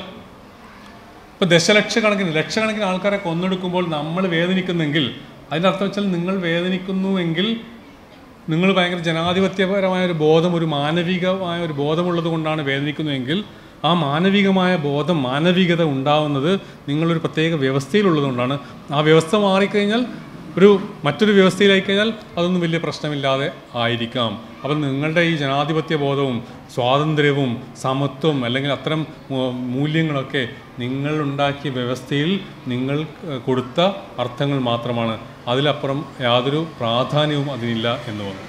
Speaker 1: ഇപ്പോൾ ദശലക്ഷക്കണക്കിന് ലക്ഷക്കണക്കിന് ആൾക്കാരെ കൊന്നെടുക്കുമ്പോൾ നമ്മൾ വേദനിക്കുന്നെങ്കിൽ അതിൻ്റെ അർത്ഥം വെച്ചാൽ നിങ്ങൾ വേദനിക്കുന്നുവെങ്കിൽ നിങ്ങൾ ഭയങ്കര ജനാധിപത്യപരമായ ഒരു ബോധം ഒരു മാനവികമായ ഒരു ബോധമുള്ളത് കൊണ്ടാണ് വേദനിക്കുന്നതെങ്കിൽ ആ മാനവികമായ ബോധം മാനവികത ഉണ്ടാവുന്നത് നിങ്ങളൊരു പ്രത്യേക വ്യവസ്ഥയിലുള്ളതുകൊണ്ടാണ് ആ വ്യവസ്ഥ മാറിക്കഴിഞ്ഞാൽ ഒരു മറ്റൊരു വ്യവസ്ഥയിലായി കഴിഞ്ഞാൽ അതൊന്നും വലിയ പ്രശ്നമില്ലാതെ ആയിരിക്കാം അപ്പം നിങ്ങളുടെ ഈ ജനാധിപത്യ ബോധവും സ്വാതന്ത്ര്യവും സമത്വം അല്ലെങ്കിൽ അത്തരം മൂ- മൂല്യങ്ങളൊക്കെ നിങ്ങൾ ഉണ്ടാക്കിയ വ്യവസ്ഥയിൽ നിങ്ങൾ ഏഹ്, കൊടുത്ത അർത്ഥങ്ങൾ മാത്രമാണ് അതിലപ്പുറം യാതൊരു പ്രാധാന്യവും അതിനില്ല എന്ന് തോന്നുന്നു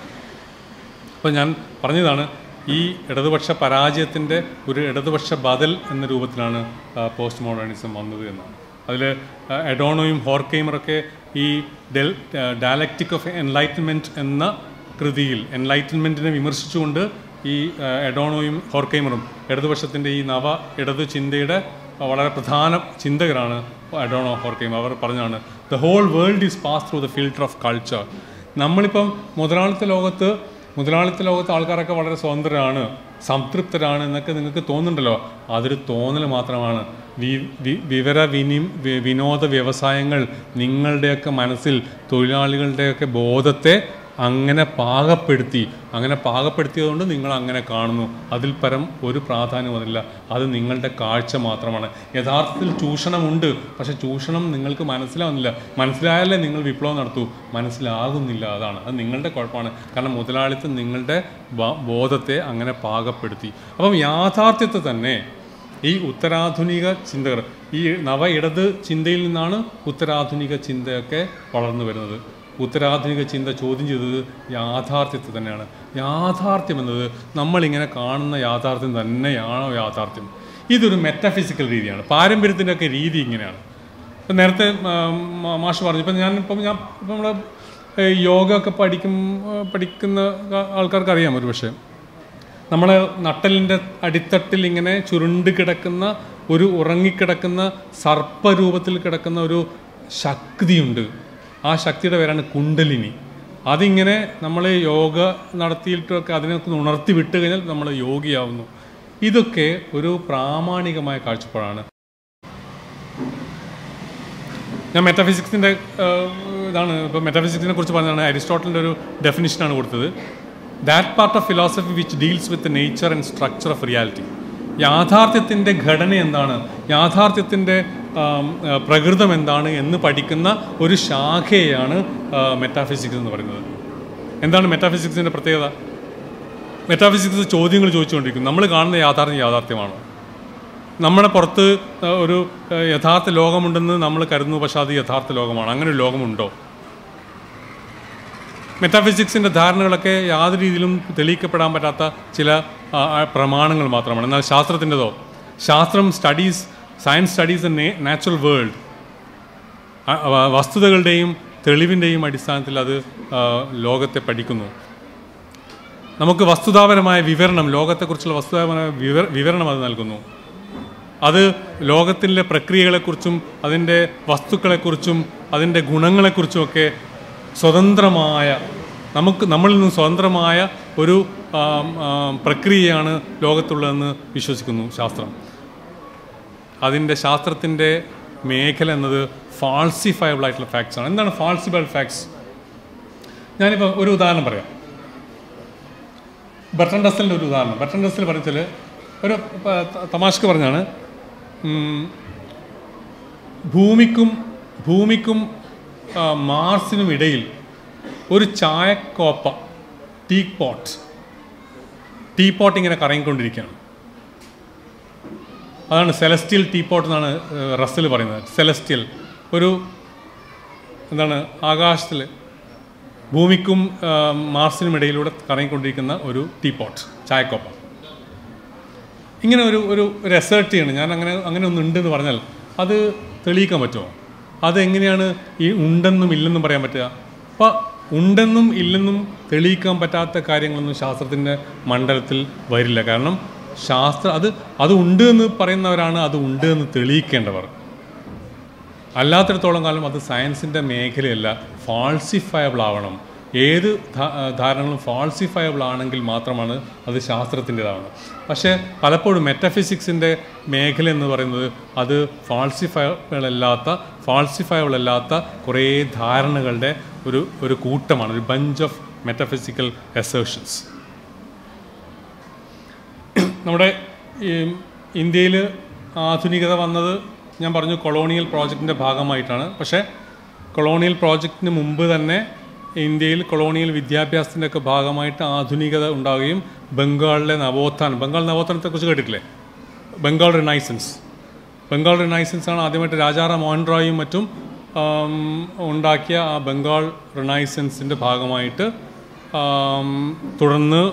Speaker 1: അപ്പോൾ ഞാൻ പറഞ്ഞതാണ് ഈ ഇടതുപക്ഷ പരാജയത്തിൻ്റെ ഒരു ഇടതുപക്ഷ ബദൽ എന്ന രൂപത്തിലാണ് പോസ്റ്റ് മോഡേണിസം വന്നത് എന്നാണ് അതിൽ എഡോണോയും ഹോർക്കെയ്മറൊക്കെ ഈ ഡെൽ ഡയലക്റ്റിക് ഓഫ് എൻലൈറ്റൻമെൻറ്റ് എന്ന കൃതിയിൽ എൻലൈറ്റൻമെൻറ്റിനെ വിമർശിച്ചുകൊണ്ട് ഈ ആ, എഡോണോയും ഹോർക്കെയ്മറും ഇടതുപക്ഷത്തിൻ്റെ ഈ നവ ഇടതു ചിന്തയുടെ വളരെ പ്രധാന ചിന്തകരാണ് അഡോണോ ഹോർക്കെയ്മർ അവർ പറഞ്ഞാണ് the whole world is pass through the filter of culture നമ്മളിപ്പം മുതലാളിത്ത ലോകത്ത് മുതലാളിത്ത ലോകത്ത് ആൾക്കാരൊക്കെ വളരെ സ്വതന്ത്രരാണ് സംതൃപ്തരാണ് എന്നൊക്കെ നിങ്ങൾക്ക് തോന്നുന്നുണ്ടല്ലോ അതൊരു തോന്നൽ മാത്രമാണ് വി വി- വിവര വിനി വി- വിനോദ വ്യവസായങ്ങൾ നിങ്ങളുടെയൊക്കെ മനസ്സിൽ തൊഴിലാളികളുടെയൊക്കെ ബോധത്തെ അങ്ങനെ പാകപ്പെടുത്തി അങ്ങനെ പാകപ്പെടുത്തിയതുകൊണ്ട് നിങ്ങൾ അങ്ങനെ കാണുന്നു അതിൽ പരം ഒരു പ്രാധാന്യം അതില്ല അത് നിങ്ങളുടെ കാഴ്ച മാത്രമാണ് യഥാർത്ഥത്തിൽ ചൂഷണമുണ്ട് പക്ഷെ ചൂഷണം നിങ്ങൾക്ക് മനസ്സിലാവുന്നില്ല മനസ്സിലായാലേ നിങ്ങൾ വിപ്ലവം നടത്തൂ മനസ്സിലാകുന്നില്ല അതാണ് അത് നിങ്ങളുടെ കുഴപ്പമാണ് കാരണം മുതലാളിത്തം നിങ്ങളുടെ ബ- ബോധത്തെ അങ്ങനെ പാകപ്പെടുത്തി അപ്പം യാഥാർത്ഥ്യത്തെ തന്നെ ഈ ഉത്തരാധുനിക ചിന്തകർ ഈ നവ ഇടത് ചിന്തയിൽ നിന്നാണ് ഉത്തരാധുനിക ചിന്തയൊക്കെ വളർന്നു വരുന്നത് ഉത്തരാധുനിക ചിന്ത ചോദ്യം ചെയ്തത് യാഥാർത്ഥ്യത്തെ തന്നെയാണ് യാഥാർത്ഥ്യം എന്നത് നമ്മളിങ്ങനെ കാണുന്ന യാഥാർത്ഥ്യം തന്നെയാണോ യാഥാർത്ഥ്യം ഇതൊരു മെറ്റഫിസിക്കൽ രീതിയാണ് പാരമ്പര്യത്തിൻ്റെ ഒക്കെ രീതി ഇങ്ങനെയാണ് ഇപ്പം നേരത്തെ ആ, മാ- മാഷ് പറഞ്ഞു ഇപ്പം ഞാൻ ഇപ്പം ഞാൻ ഇപ്പം നമ്മൾ യോഗ ഒക്കെ പഠിക്കും ആ, പഠിക്കുന്ന ആൾക്കാർക്ക് അറിയാം ഒരു പക്ഷേ നമ്മളെ നട്ടലിൻ്റെ അടിത്തട്ടിൽ ഇങ്ങനെ ചുരുണ്ട് കിടക്കുന്ന ഒരു ഉറങ്ങിക്കിടക്കുന്ന സർപ്പരൂപത്തിൽ കിടക്കുന്ന ഒരു ശക്തിയുണ്ട് ആ ശക്തിയുടെ പേരാണ് കുണ്ടലിനി അതിങ്ങനെ നമ്മൾ യോഗ നടത്തിയിട്ടൊക്കെ അതിനൊക്കെ ഒന്ന് ഉണർത്തി വിട്ട് കഴിഞ്ഞാൽ നമ്മൾ യോഗിയാവുന്നു ഇതൊക്കെ ഒരു പ്രാമാണികമായ കാഴ്ചപ്പാടാണ് ഞാൻ മെറ്റാഫിസിക്സിൻ്റെ ഇതാണ് ഇപ്പോൾ മെറ്റാഫിസിക്സിനെ കുറിച്ച് പറഞ്ഞതാണ് അരിസ്റ്റോട്ടലിൻ്റെ ഒരു ഡെഫിനിഷനാണ് കൊടുത്തത് that part of philosophy which deals with nature and structure of reality യാഥാർത്ഥ്യത്തിൻ്റെ ഘടന എന്താണ് യാഥാർത്ഥ്യത്തിൻ്റെ ആം, ആ, പ്രകൃതം എന്താണ് എന്ന് പഠിക്കുന്ന ഒരു ശാഖയാണ് മെറ്റാഫിസിക്സ് എന്ന് പറയുന്നത് എന്താണ് മെറ്റാഫിസിക്സിൻ്റെ പ്രത്യേകത മെറ്റാഫിസിക്സ് ചോദ്യങ്ങൾ ചോദിച്ചുകൊണ്ടിരിക്കും നമ്മൾ കാണുന്ന യാഥാർത്ഥ്യം യാഥാർത്ഥ്യമാണോ നമ്മുടെ പുറത്ത് ആ, ഒരു ആ, യഥാർത്ഥ ലോകമുണ്ടെന്ന് നമ്മൾ കരുതുന്നു പക്ഷെ അത് യഥാർത്ഥ ലോകമാണ് അങ്ങനെ ഒരു ലോകമുണ്ടോ മെറ്റാഫിസിക്സിൻ്റെ ധാരണകളൊക്കെ യാതൊരു രീതിയിലും തെളിയിക്കപ്പെടാൻ പറ്റാത്ത ചില ആ, ആ, പ്രമാണങ്ങൾ മാത്രമാണ് എന്നാൽ ശാസ്ത്രത്തിൻ്റെതോ ശാസ്ത്രം studies science studies a natural world വസ്തുതകളുടെയും തെളിവിൻ്റെയും അടിസ്ഥാനത്തിൽ അത് ആ, ലോകത്തെ പഠിക്കുന്നു നമുക്ക് വസ്തുതാപരമായ വിവരണം ലോകത്തെക്കുറിച്ചുള്ള വസ്തുതാപരമായ വിവര വിവരണം അത് നൽകുന്നു അത് ലോകത്തിലെ പ്രക്രിയകളെക്കുറിച്ചും അതിൻ്റെ വസ്തുക്കളെക്കുറിച്ചും അതിൻ്റെ ഗുണങ്ങളെക്കുറിച്ചുമൊക്കെ സ്വതന്ത്രമായ നമുക്ക് നമ്മളിൽ നിന്ന് സ്വതന്ത്രമായ ഒരു ആം, ആം, പ്രക്രിയയാണ് ലോകത്തുള്ളതെന്ന് വിശ്വസിക്കുന്നു ശാസ്ത്രം അതിൻ്റെ ശാസ്ത്രത്തിൻ്റെ മേഖല എന്നത് ഫാൾസിഫയബിൾ ആയിട്ടുള്ള ഫാക്ട്സ് ആണ് എന്താണ് ഫാൾസിഫൈഡ് ഫാക്ട്സ് ഞാനിപ്പോൾ ഒരു ഉദാഹരണം പറയാം ബട്ടൺ ഡസ്റ്റലിൻ്റെ ഒരു ഉദാഹരണം ബട്ടൺ ഡസ്റ്റൽ പറഞ്ഞാൽ ഒരു ഇപ്പൊ ത- തമാശക്ക് പറഞ്ഞാണ് ഉം, ഭൂമിക്കും ഭൂമിക്കും ആ, മാർസിനും ഇടയിൽ ഒരു ചായക്കോപ്പ ടീ പോട്ട് ടീ പോട്ട് ഇങ്ങനെ കറങ്ങിക്കൊണ്ടിരിക്കുകയാണ് അതാണ് സെലസ്റ്റിയൽ ടീ പോട്ട് എന്നാണ് ഏഹ്, റസ്സൽ പറയുന്നത് സെലസ്റ്റിയൽ ഒരു എന്താണ് ആകാശത്തിൽ ഭൂമിക്കും ആ, മാർസിനും ഇടയിലൂടെ കറങ്ങിക്കൊണ്ടിരിക്കുന്ന ഒരു ടീ പോട്ട് ചായക്കോപ്പ ഇങ്ങനെ ഒരു ഒരു ഒരു അസേർട്ട് ചെയ്യണം ഞാൻ അങ്ങനെ അങ്ങനെ ഒന്ന് ഉണ്ടെന്ന് പറഞ്ഞാൽ അത് തെളിയിക്കാൻ പറ്റുമോ അതെങ്ങനെയാണ് ഈ ഉണ്ടെന്നും ഇല്ലെന്നും പറയാൻ പറ്റുക അപ്പോൾ ഉണ്ടെന്നും ഇല്ലെന്നും തെളിയിക്കാൻ പറ്റാത്ത കാര്യങ്ങളൊന്നും ശാസ്ത്രത്തിൻ്റെ മണ്ഡലത്തിൽ വരില്ല കാരണം ശാസ്ത്ര അത് അത് ഉണ്ട് എന്ന് പറയുന്നവരാണ് അത് ഉണ്ട് എന്ന് തെളിയിക്കേണ്ടവർ അല്ലാത്തിടത്തോളം കാലം അത് സയൻസിൻ്റെ മേഖലയല്ല ഫാൾസിഫയബിൾ ആവണം ഏത് ധാ- ധാരണകളും ഫാൾസിഫയബിൾ ആണെങ്കിൽ മാത്രമാണ് അത് ശാസ്ത്രത്തിൻ്റെതാവുന്നത് പക്ഷേ പലപ്പോഴും മെറ്റഫിസിക്സിൻ്റെ മേഖല എന്ന് പറയുന്നത് അത് ഫാൾസിഫയബിൾ അല്ലാത്ത ഫാൾസിഫയബിൾ അല്ലാത്ത കുറേ ധാരണകളുടെ ഒരു ഒരു കൂട്ടമാണ് ഒരു ബഞ്ച് ഓഫ് മെറ്റഫിസിക്കൽ എസേർഷൻസ് നമ്മുടെ ഈ ഇന്ത്യയിൽ ആധുനികത വന്നത് ഞാൻ പറഞ്ഞു കൊളോണിയൽ പ്രോജക്റ്റിൻ്റെ ഭാഗമായിട്ടാണ് പക്ഷേ കൊളോണിയൽ പ്രോജക്റ്റിന് മുമ്പ് തന്നെ ഇന്ത്യയിൽ കൊളോണിയൽ വിദ്യാഭ്യാസത്തിൻ്റെ ഒക്കെ ഭാഗമായിട്ട് ആധുനികത ഉണ്ടാവുകയും ബംഗാളിലെ നവോത്ഥാനം ബംഗാൾ നവോത്ഥാനത്തെക്കുറിച്ച് കേട്ടിട്ടില്ലേ ബംഗാൾ റിനൈസൻസ് ബംഗാൾ റിനൈസൻസ് ആണ് ആദ്യമായിട്ട് രാജാറാം മോഹൻ റോയും മറ്റും ആം, ഉണ്ടാക്കിയ ആ ബംഗാൾ റിനൈസൻസിൻ്റെ ഭാഗമായിട്ട് ആം, തുടർന്ന്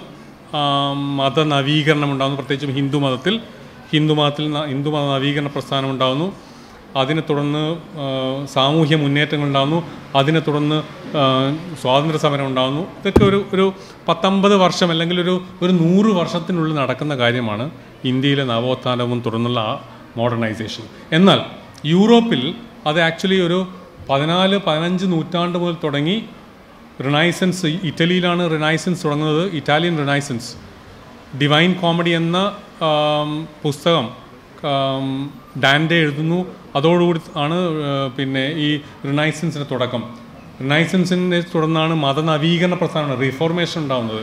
Speaker 1: ആം, മതനവീകരണം ഉണ്ടാകുന്നു പ്രത്യേകിച്ചും ഹിന്ദു മതത്തിൽ ഹിന്ദു മതത്തിൽ ന- ഹിന്ദു മത നവീകരണ പ്രസ്ഥാനം ഉണ്ടാകുന്നു അതിനെ തുടർന്ന് ആ, സാമൂഹ്യ മുന്നേറ്റങ്ങൾ ഉണ്ടാകുന്നു അതിനെ തുടർന്ന് ആ, സ്വാതന്ത്ര്യ സമരം ഉണ്ടാകുന്നു ഇതൊക്കെ ഒരു ഒരു പത്തൊമ്പത് വർഷം അല്ലെങ്കിൽ ഒരു ഒരു നൂറ് വർഷത്തിനുള്ളിൽ നടക്കുന്ന കാര്യമാണ് ഇന്ത്യയിലെ നവോത്ഥാനവും തുടർന്നുള്ള ആ മോഡേണൈസേഷൻ എന്നാൽ യൂറോപ്പിൽ അത് ആക്ച്വലി ഒരു പതിനാല് പതിനഞ്ച് നൂറ്റാണ്ട് മുതൽ തുടങ്ങി റിനൈസൻസ് ഇറ്റലിയിലാണ് റിനൈസൻസ് തുടങ്ങുന്നത് ഇറ്റാലിയൻ റിനൈസൻസ് ഡിവൈൻ കോമഡി എന്ന ആം, പുസ്തകം ആം, ഡാൻഡെ എഴുതുന്നു അതോടുകൂടി ആണ് ആ, പിന്നെ ഈ റിനൈസൻസിൻ്റെ തുടക്കം റിനൈസൻസിനെ തുടർന്നാണ് മതനവീകരണ പ്രസ്ഥാനം റീഫോർമേഷൻ ഉണ്ടാകുന്നത്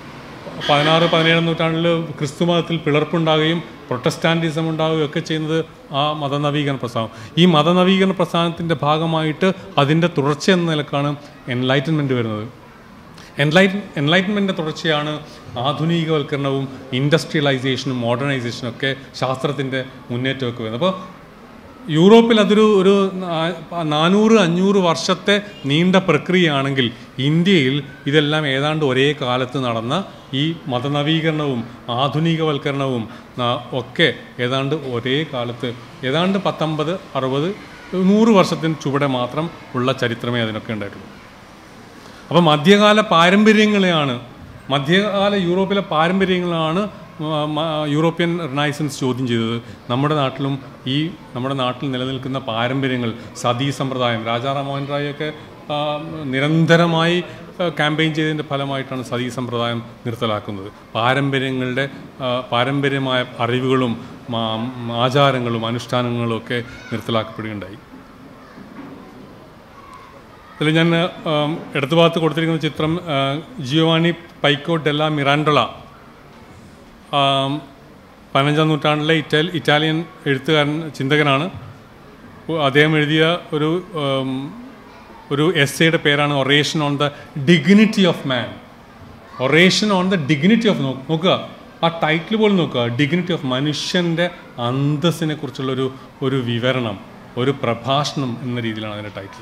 Speaker 1: പതിനാറ് പതിനേഴാം നൂറ്റാണ്ടിൽ ക്രിസ്തു മതത്തിൽ പിളർപ്പുണ്ടാകുകയും പ്രൊട്ടസ്റ്റാൻറ്റിസം ഉണ്ടാവുകയും ഒക്കെ ചെയ്യുന്നത് ആ മതനവീകരണ പ്രസ്ഥാനം ഈ മതനവീകരണ പ്രസ്ഥാനത്തിൻ്റെ ഭാഗമായിട്ട് അതിൻ്റെ തുടർച്ച എന്ന നിലക്കാണ് എൻലൈറ്റൻമെൻറ്റ് വരുന്നത് എൻലൈറ്റ് എൻലൈറ്റ്മെൻറ്റിൻ്റെ തുടർച്ചയാണ് ആധുനികവൽക്കരണവും ഇൻഡസ്ട്രിയലൈസേഷനും മോഡേണൈസേഷനും ഒക്കെ ശാസ്ത്രത്തിൻ്റെ മുന്നേറ്റമൊക്കെ വരുന്നത് അപ്പോൾ യൂറോപ്പിൽ അതൊരു ഒരു നാ- നാനൂറ് അഞ്ഞൂറ് വർഷത്തെ നീണ്ട പ്രക്രിയയാണെങ്കിൽ ഇന്ത്യയിൽ ഇതെല്ലാം ഏതാണ്ട് ഒരേ കാലത്ത് നടന്ന ഈ മതനവീകരണവും ആധുനികവൽക്കരണവും ന- ഒക്കെ ഏതാണ്ട് ഒരേ കാലത്ത് ഏതാണ്ട് പത്തൊമ്പത് അറുപത് നൂറ് വർഷത്തിന് ചുവടെ മാത്രം ഉള്ള ചരിത്രമേ അതിനൊക്കെ ഉണ്ടായിട്ടുള്ളൂ അപ്പം മധ്യകാല പാരമ്പര്യങ്ങളെയാണ് മധ്യകാല യൂറോപ്പിലെ പാരമ്പര്യങ്ങളാണ് മ- മ- യൂറോപ്യൻ റിനൈസൻസ് ചോദ്യം ചെയ്തത് നമ്മുടെ നാട്ടിലും ഈ നമ്മുടെ നാട്ടിൽ നിലനിൽക്കുന്ന പാരമ്പര്യങ്ങൾ സതീ സമ്പ്രദായം രാജാറാം മോഹൻ റായിയൊക്കെ ആ, നിരന്തരമായി ക്യാമ്പയിൻ ചെയ്തതിൻ്റെ ഫലമായിട്ടാണ് സതീ സമ്പ്രദായം നിർത്തലാക്കുന്നത് പാരമ്പര്യങ്ങളുടെ ആ, പാരമ്പര്യമായ അറിവുകളും മാ- ആചാരങ്ങളും അനുഷ്ഠാനങ്ങളും ഒക്കെ നിർത്തലാക്കപ്പെടുകയുണ്ടായി ഇതിൽ ഞാൻ ആം, ഇടതു ഭാഗത്ത് കൊടുത്തിരിക്കുന്ന ചിത്രം ആ, ജിയോവാനി പൈക്കോ ഡെല്ല മിറാൻഡോള ആം, പതിനഞ്ചാം നൂറ്റാണ്ടിലെ ഇറ്റാൽ ഇറ്റാലിയൻ എഴുത്തുകാരൻ ചിന്തകനാണ് ഉ- അദ്ദേഹം എഴുതിയ ഒരു ആം, ഒരു എസ്സയുടെ പേരാണ് oration on the dignity of man oration on the dignity of നോക്കുക ആ ടൈറ്റിൽ പോലും നോക്കുക ഡിഗ്നിറ്റി ഓഫ് മനുഷ്യൻ്റെ അന്തസ്സിനെ കുറിച്ചുള്ള ഒരു ഒരു വിവരണം ഒരു പ്രഭാഷണം എന്ന രീതിയിലാണ് അതിൻ്റെ ടൈറ്റിൽ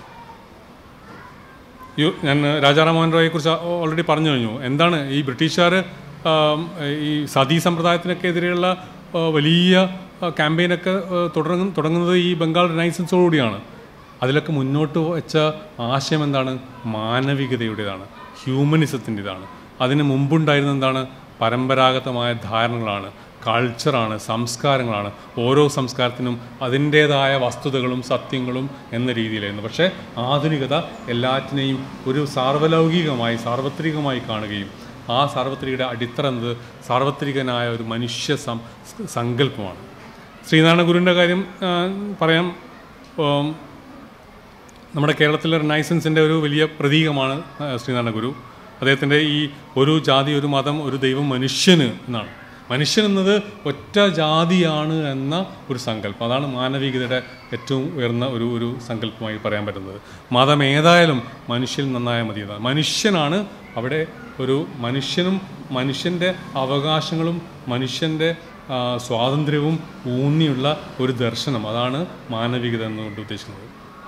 Speaker 1: യു ഞാൻ രാജാറാം മോഹൻ റോയെ കുറിച്ച് ഓൾറെഡി പറഞ്ഞു കഴിഞ്ഞു എന്താണ് ഈ ബ്രിട്ടീഷുകാർ ഈ സതീ സമ്പ്രദായത്തിനൊക്കെ എതിരെയുള്ള ആ, വലിയ ക്യാമ്പയിനൊക്കെ തുടങ്ങും തുടങ്ങുന്നത് ഈ ബംഗാൾ റിനൈസൻസോടുകൂടിയാണ് അതിലൊക്കെ മുന്നോട്ട് വെച്ച ആശയം എന്താണ് മാനവികതയുടേതാണ് ഹ്യൂമനിസത്തിൻ്റെതാണ് അതിന് മുമ്പുണ്ടായിരുന്ന എന്താണ് പരമ്പരാഗതമായ ധാരണകളാണ് കൾച്ചറാണ് സംസ്കാരങ്ങളാണ് ഓരോ സംസ്കാരത്തിനും അതിൻ്റേതായ വസ്തുതകളും സത്യങ്ങളും എന്ന രീതിയിലായിരുന്നു പക്ഷേ ആധുനികത എല്ലാറ്റിനെയും ഒരു സാർവലൗകികമായി സാർവത്രികമായി കാണുകയും ആ സാർവത്രികയുടെ അടിത്തറ എന്നത് സാർവത്രികനായ ഒരു മനുഷ്യ സം സങ്കല്പമാണ് ശ്രീനാരായണ ഗുരുവിൻ്റെ കാര്യം ആ, പറയാം ഉം, നമ്മുടെ കേരളത്തിലെ റിനൈസൻസിൻ്റെ ഒരു വലിയ പ്രതീകമാണ് ആ, ശ്രീനാരായണ ഗുരു അദ്ദേഹത്തിൻ്റെ ഈ ഒരു ജാതി ഒരു മതം ഒരു ദൈവം മനുഷ്യന് എന്നാണ് മനുഷ്യൻ എന്നത് ഒറ്റ ജാതിയാണ് എന്ന ഒരു സങ്കല്പം അതാണ് മാനവികതയുടെ ഏറ്റവും ഉയർന്ന ഒരു ഒരു സങ്കല്പമായി പറയാൻ പറ്റുന്നത് മതം ഏതായാലും മനുഷ്യൻ നന്നായാൽ മതി എന്നാണ് മനുഷ്യനാണ് അവിടെ ഒരു മനുഷ്യനും മനുഷ്യൻ്റെ അവകാശങ്ങളും മനുഷ്യൻ്റെ ആ, സ്വാതന്ത്ര്യവും ഊന്നിയുള്ള ഒരു ദർശനം അതാണ് മാനവികത എന്നുകൊണ്ട് ഉദ്ദേശിക്കുന്നത്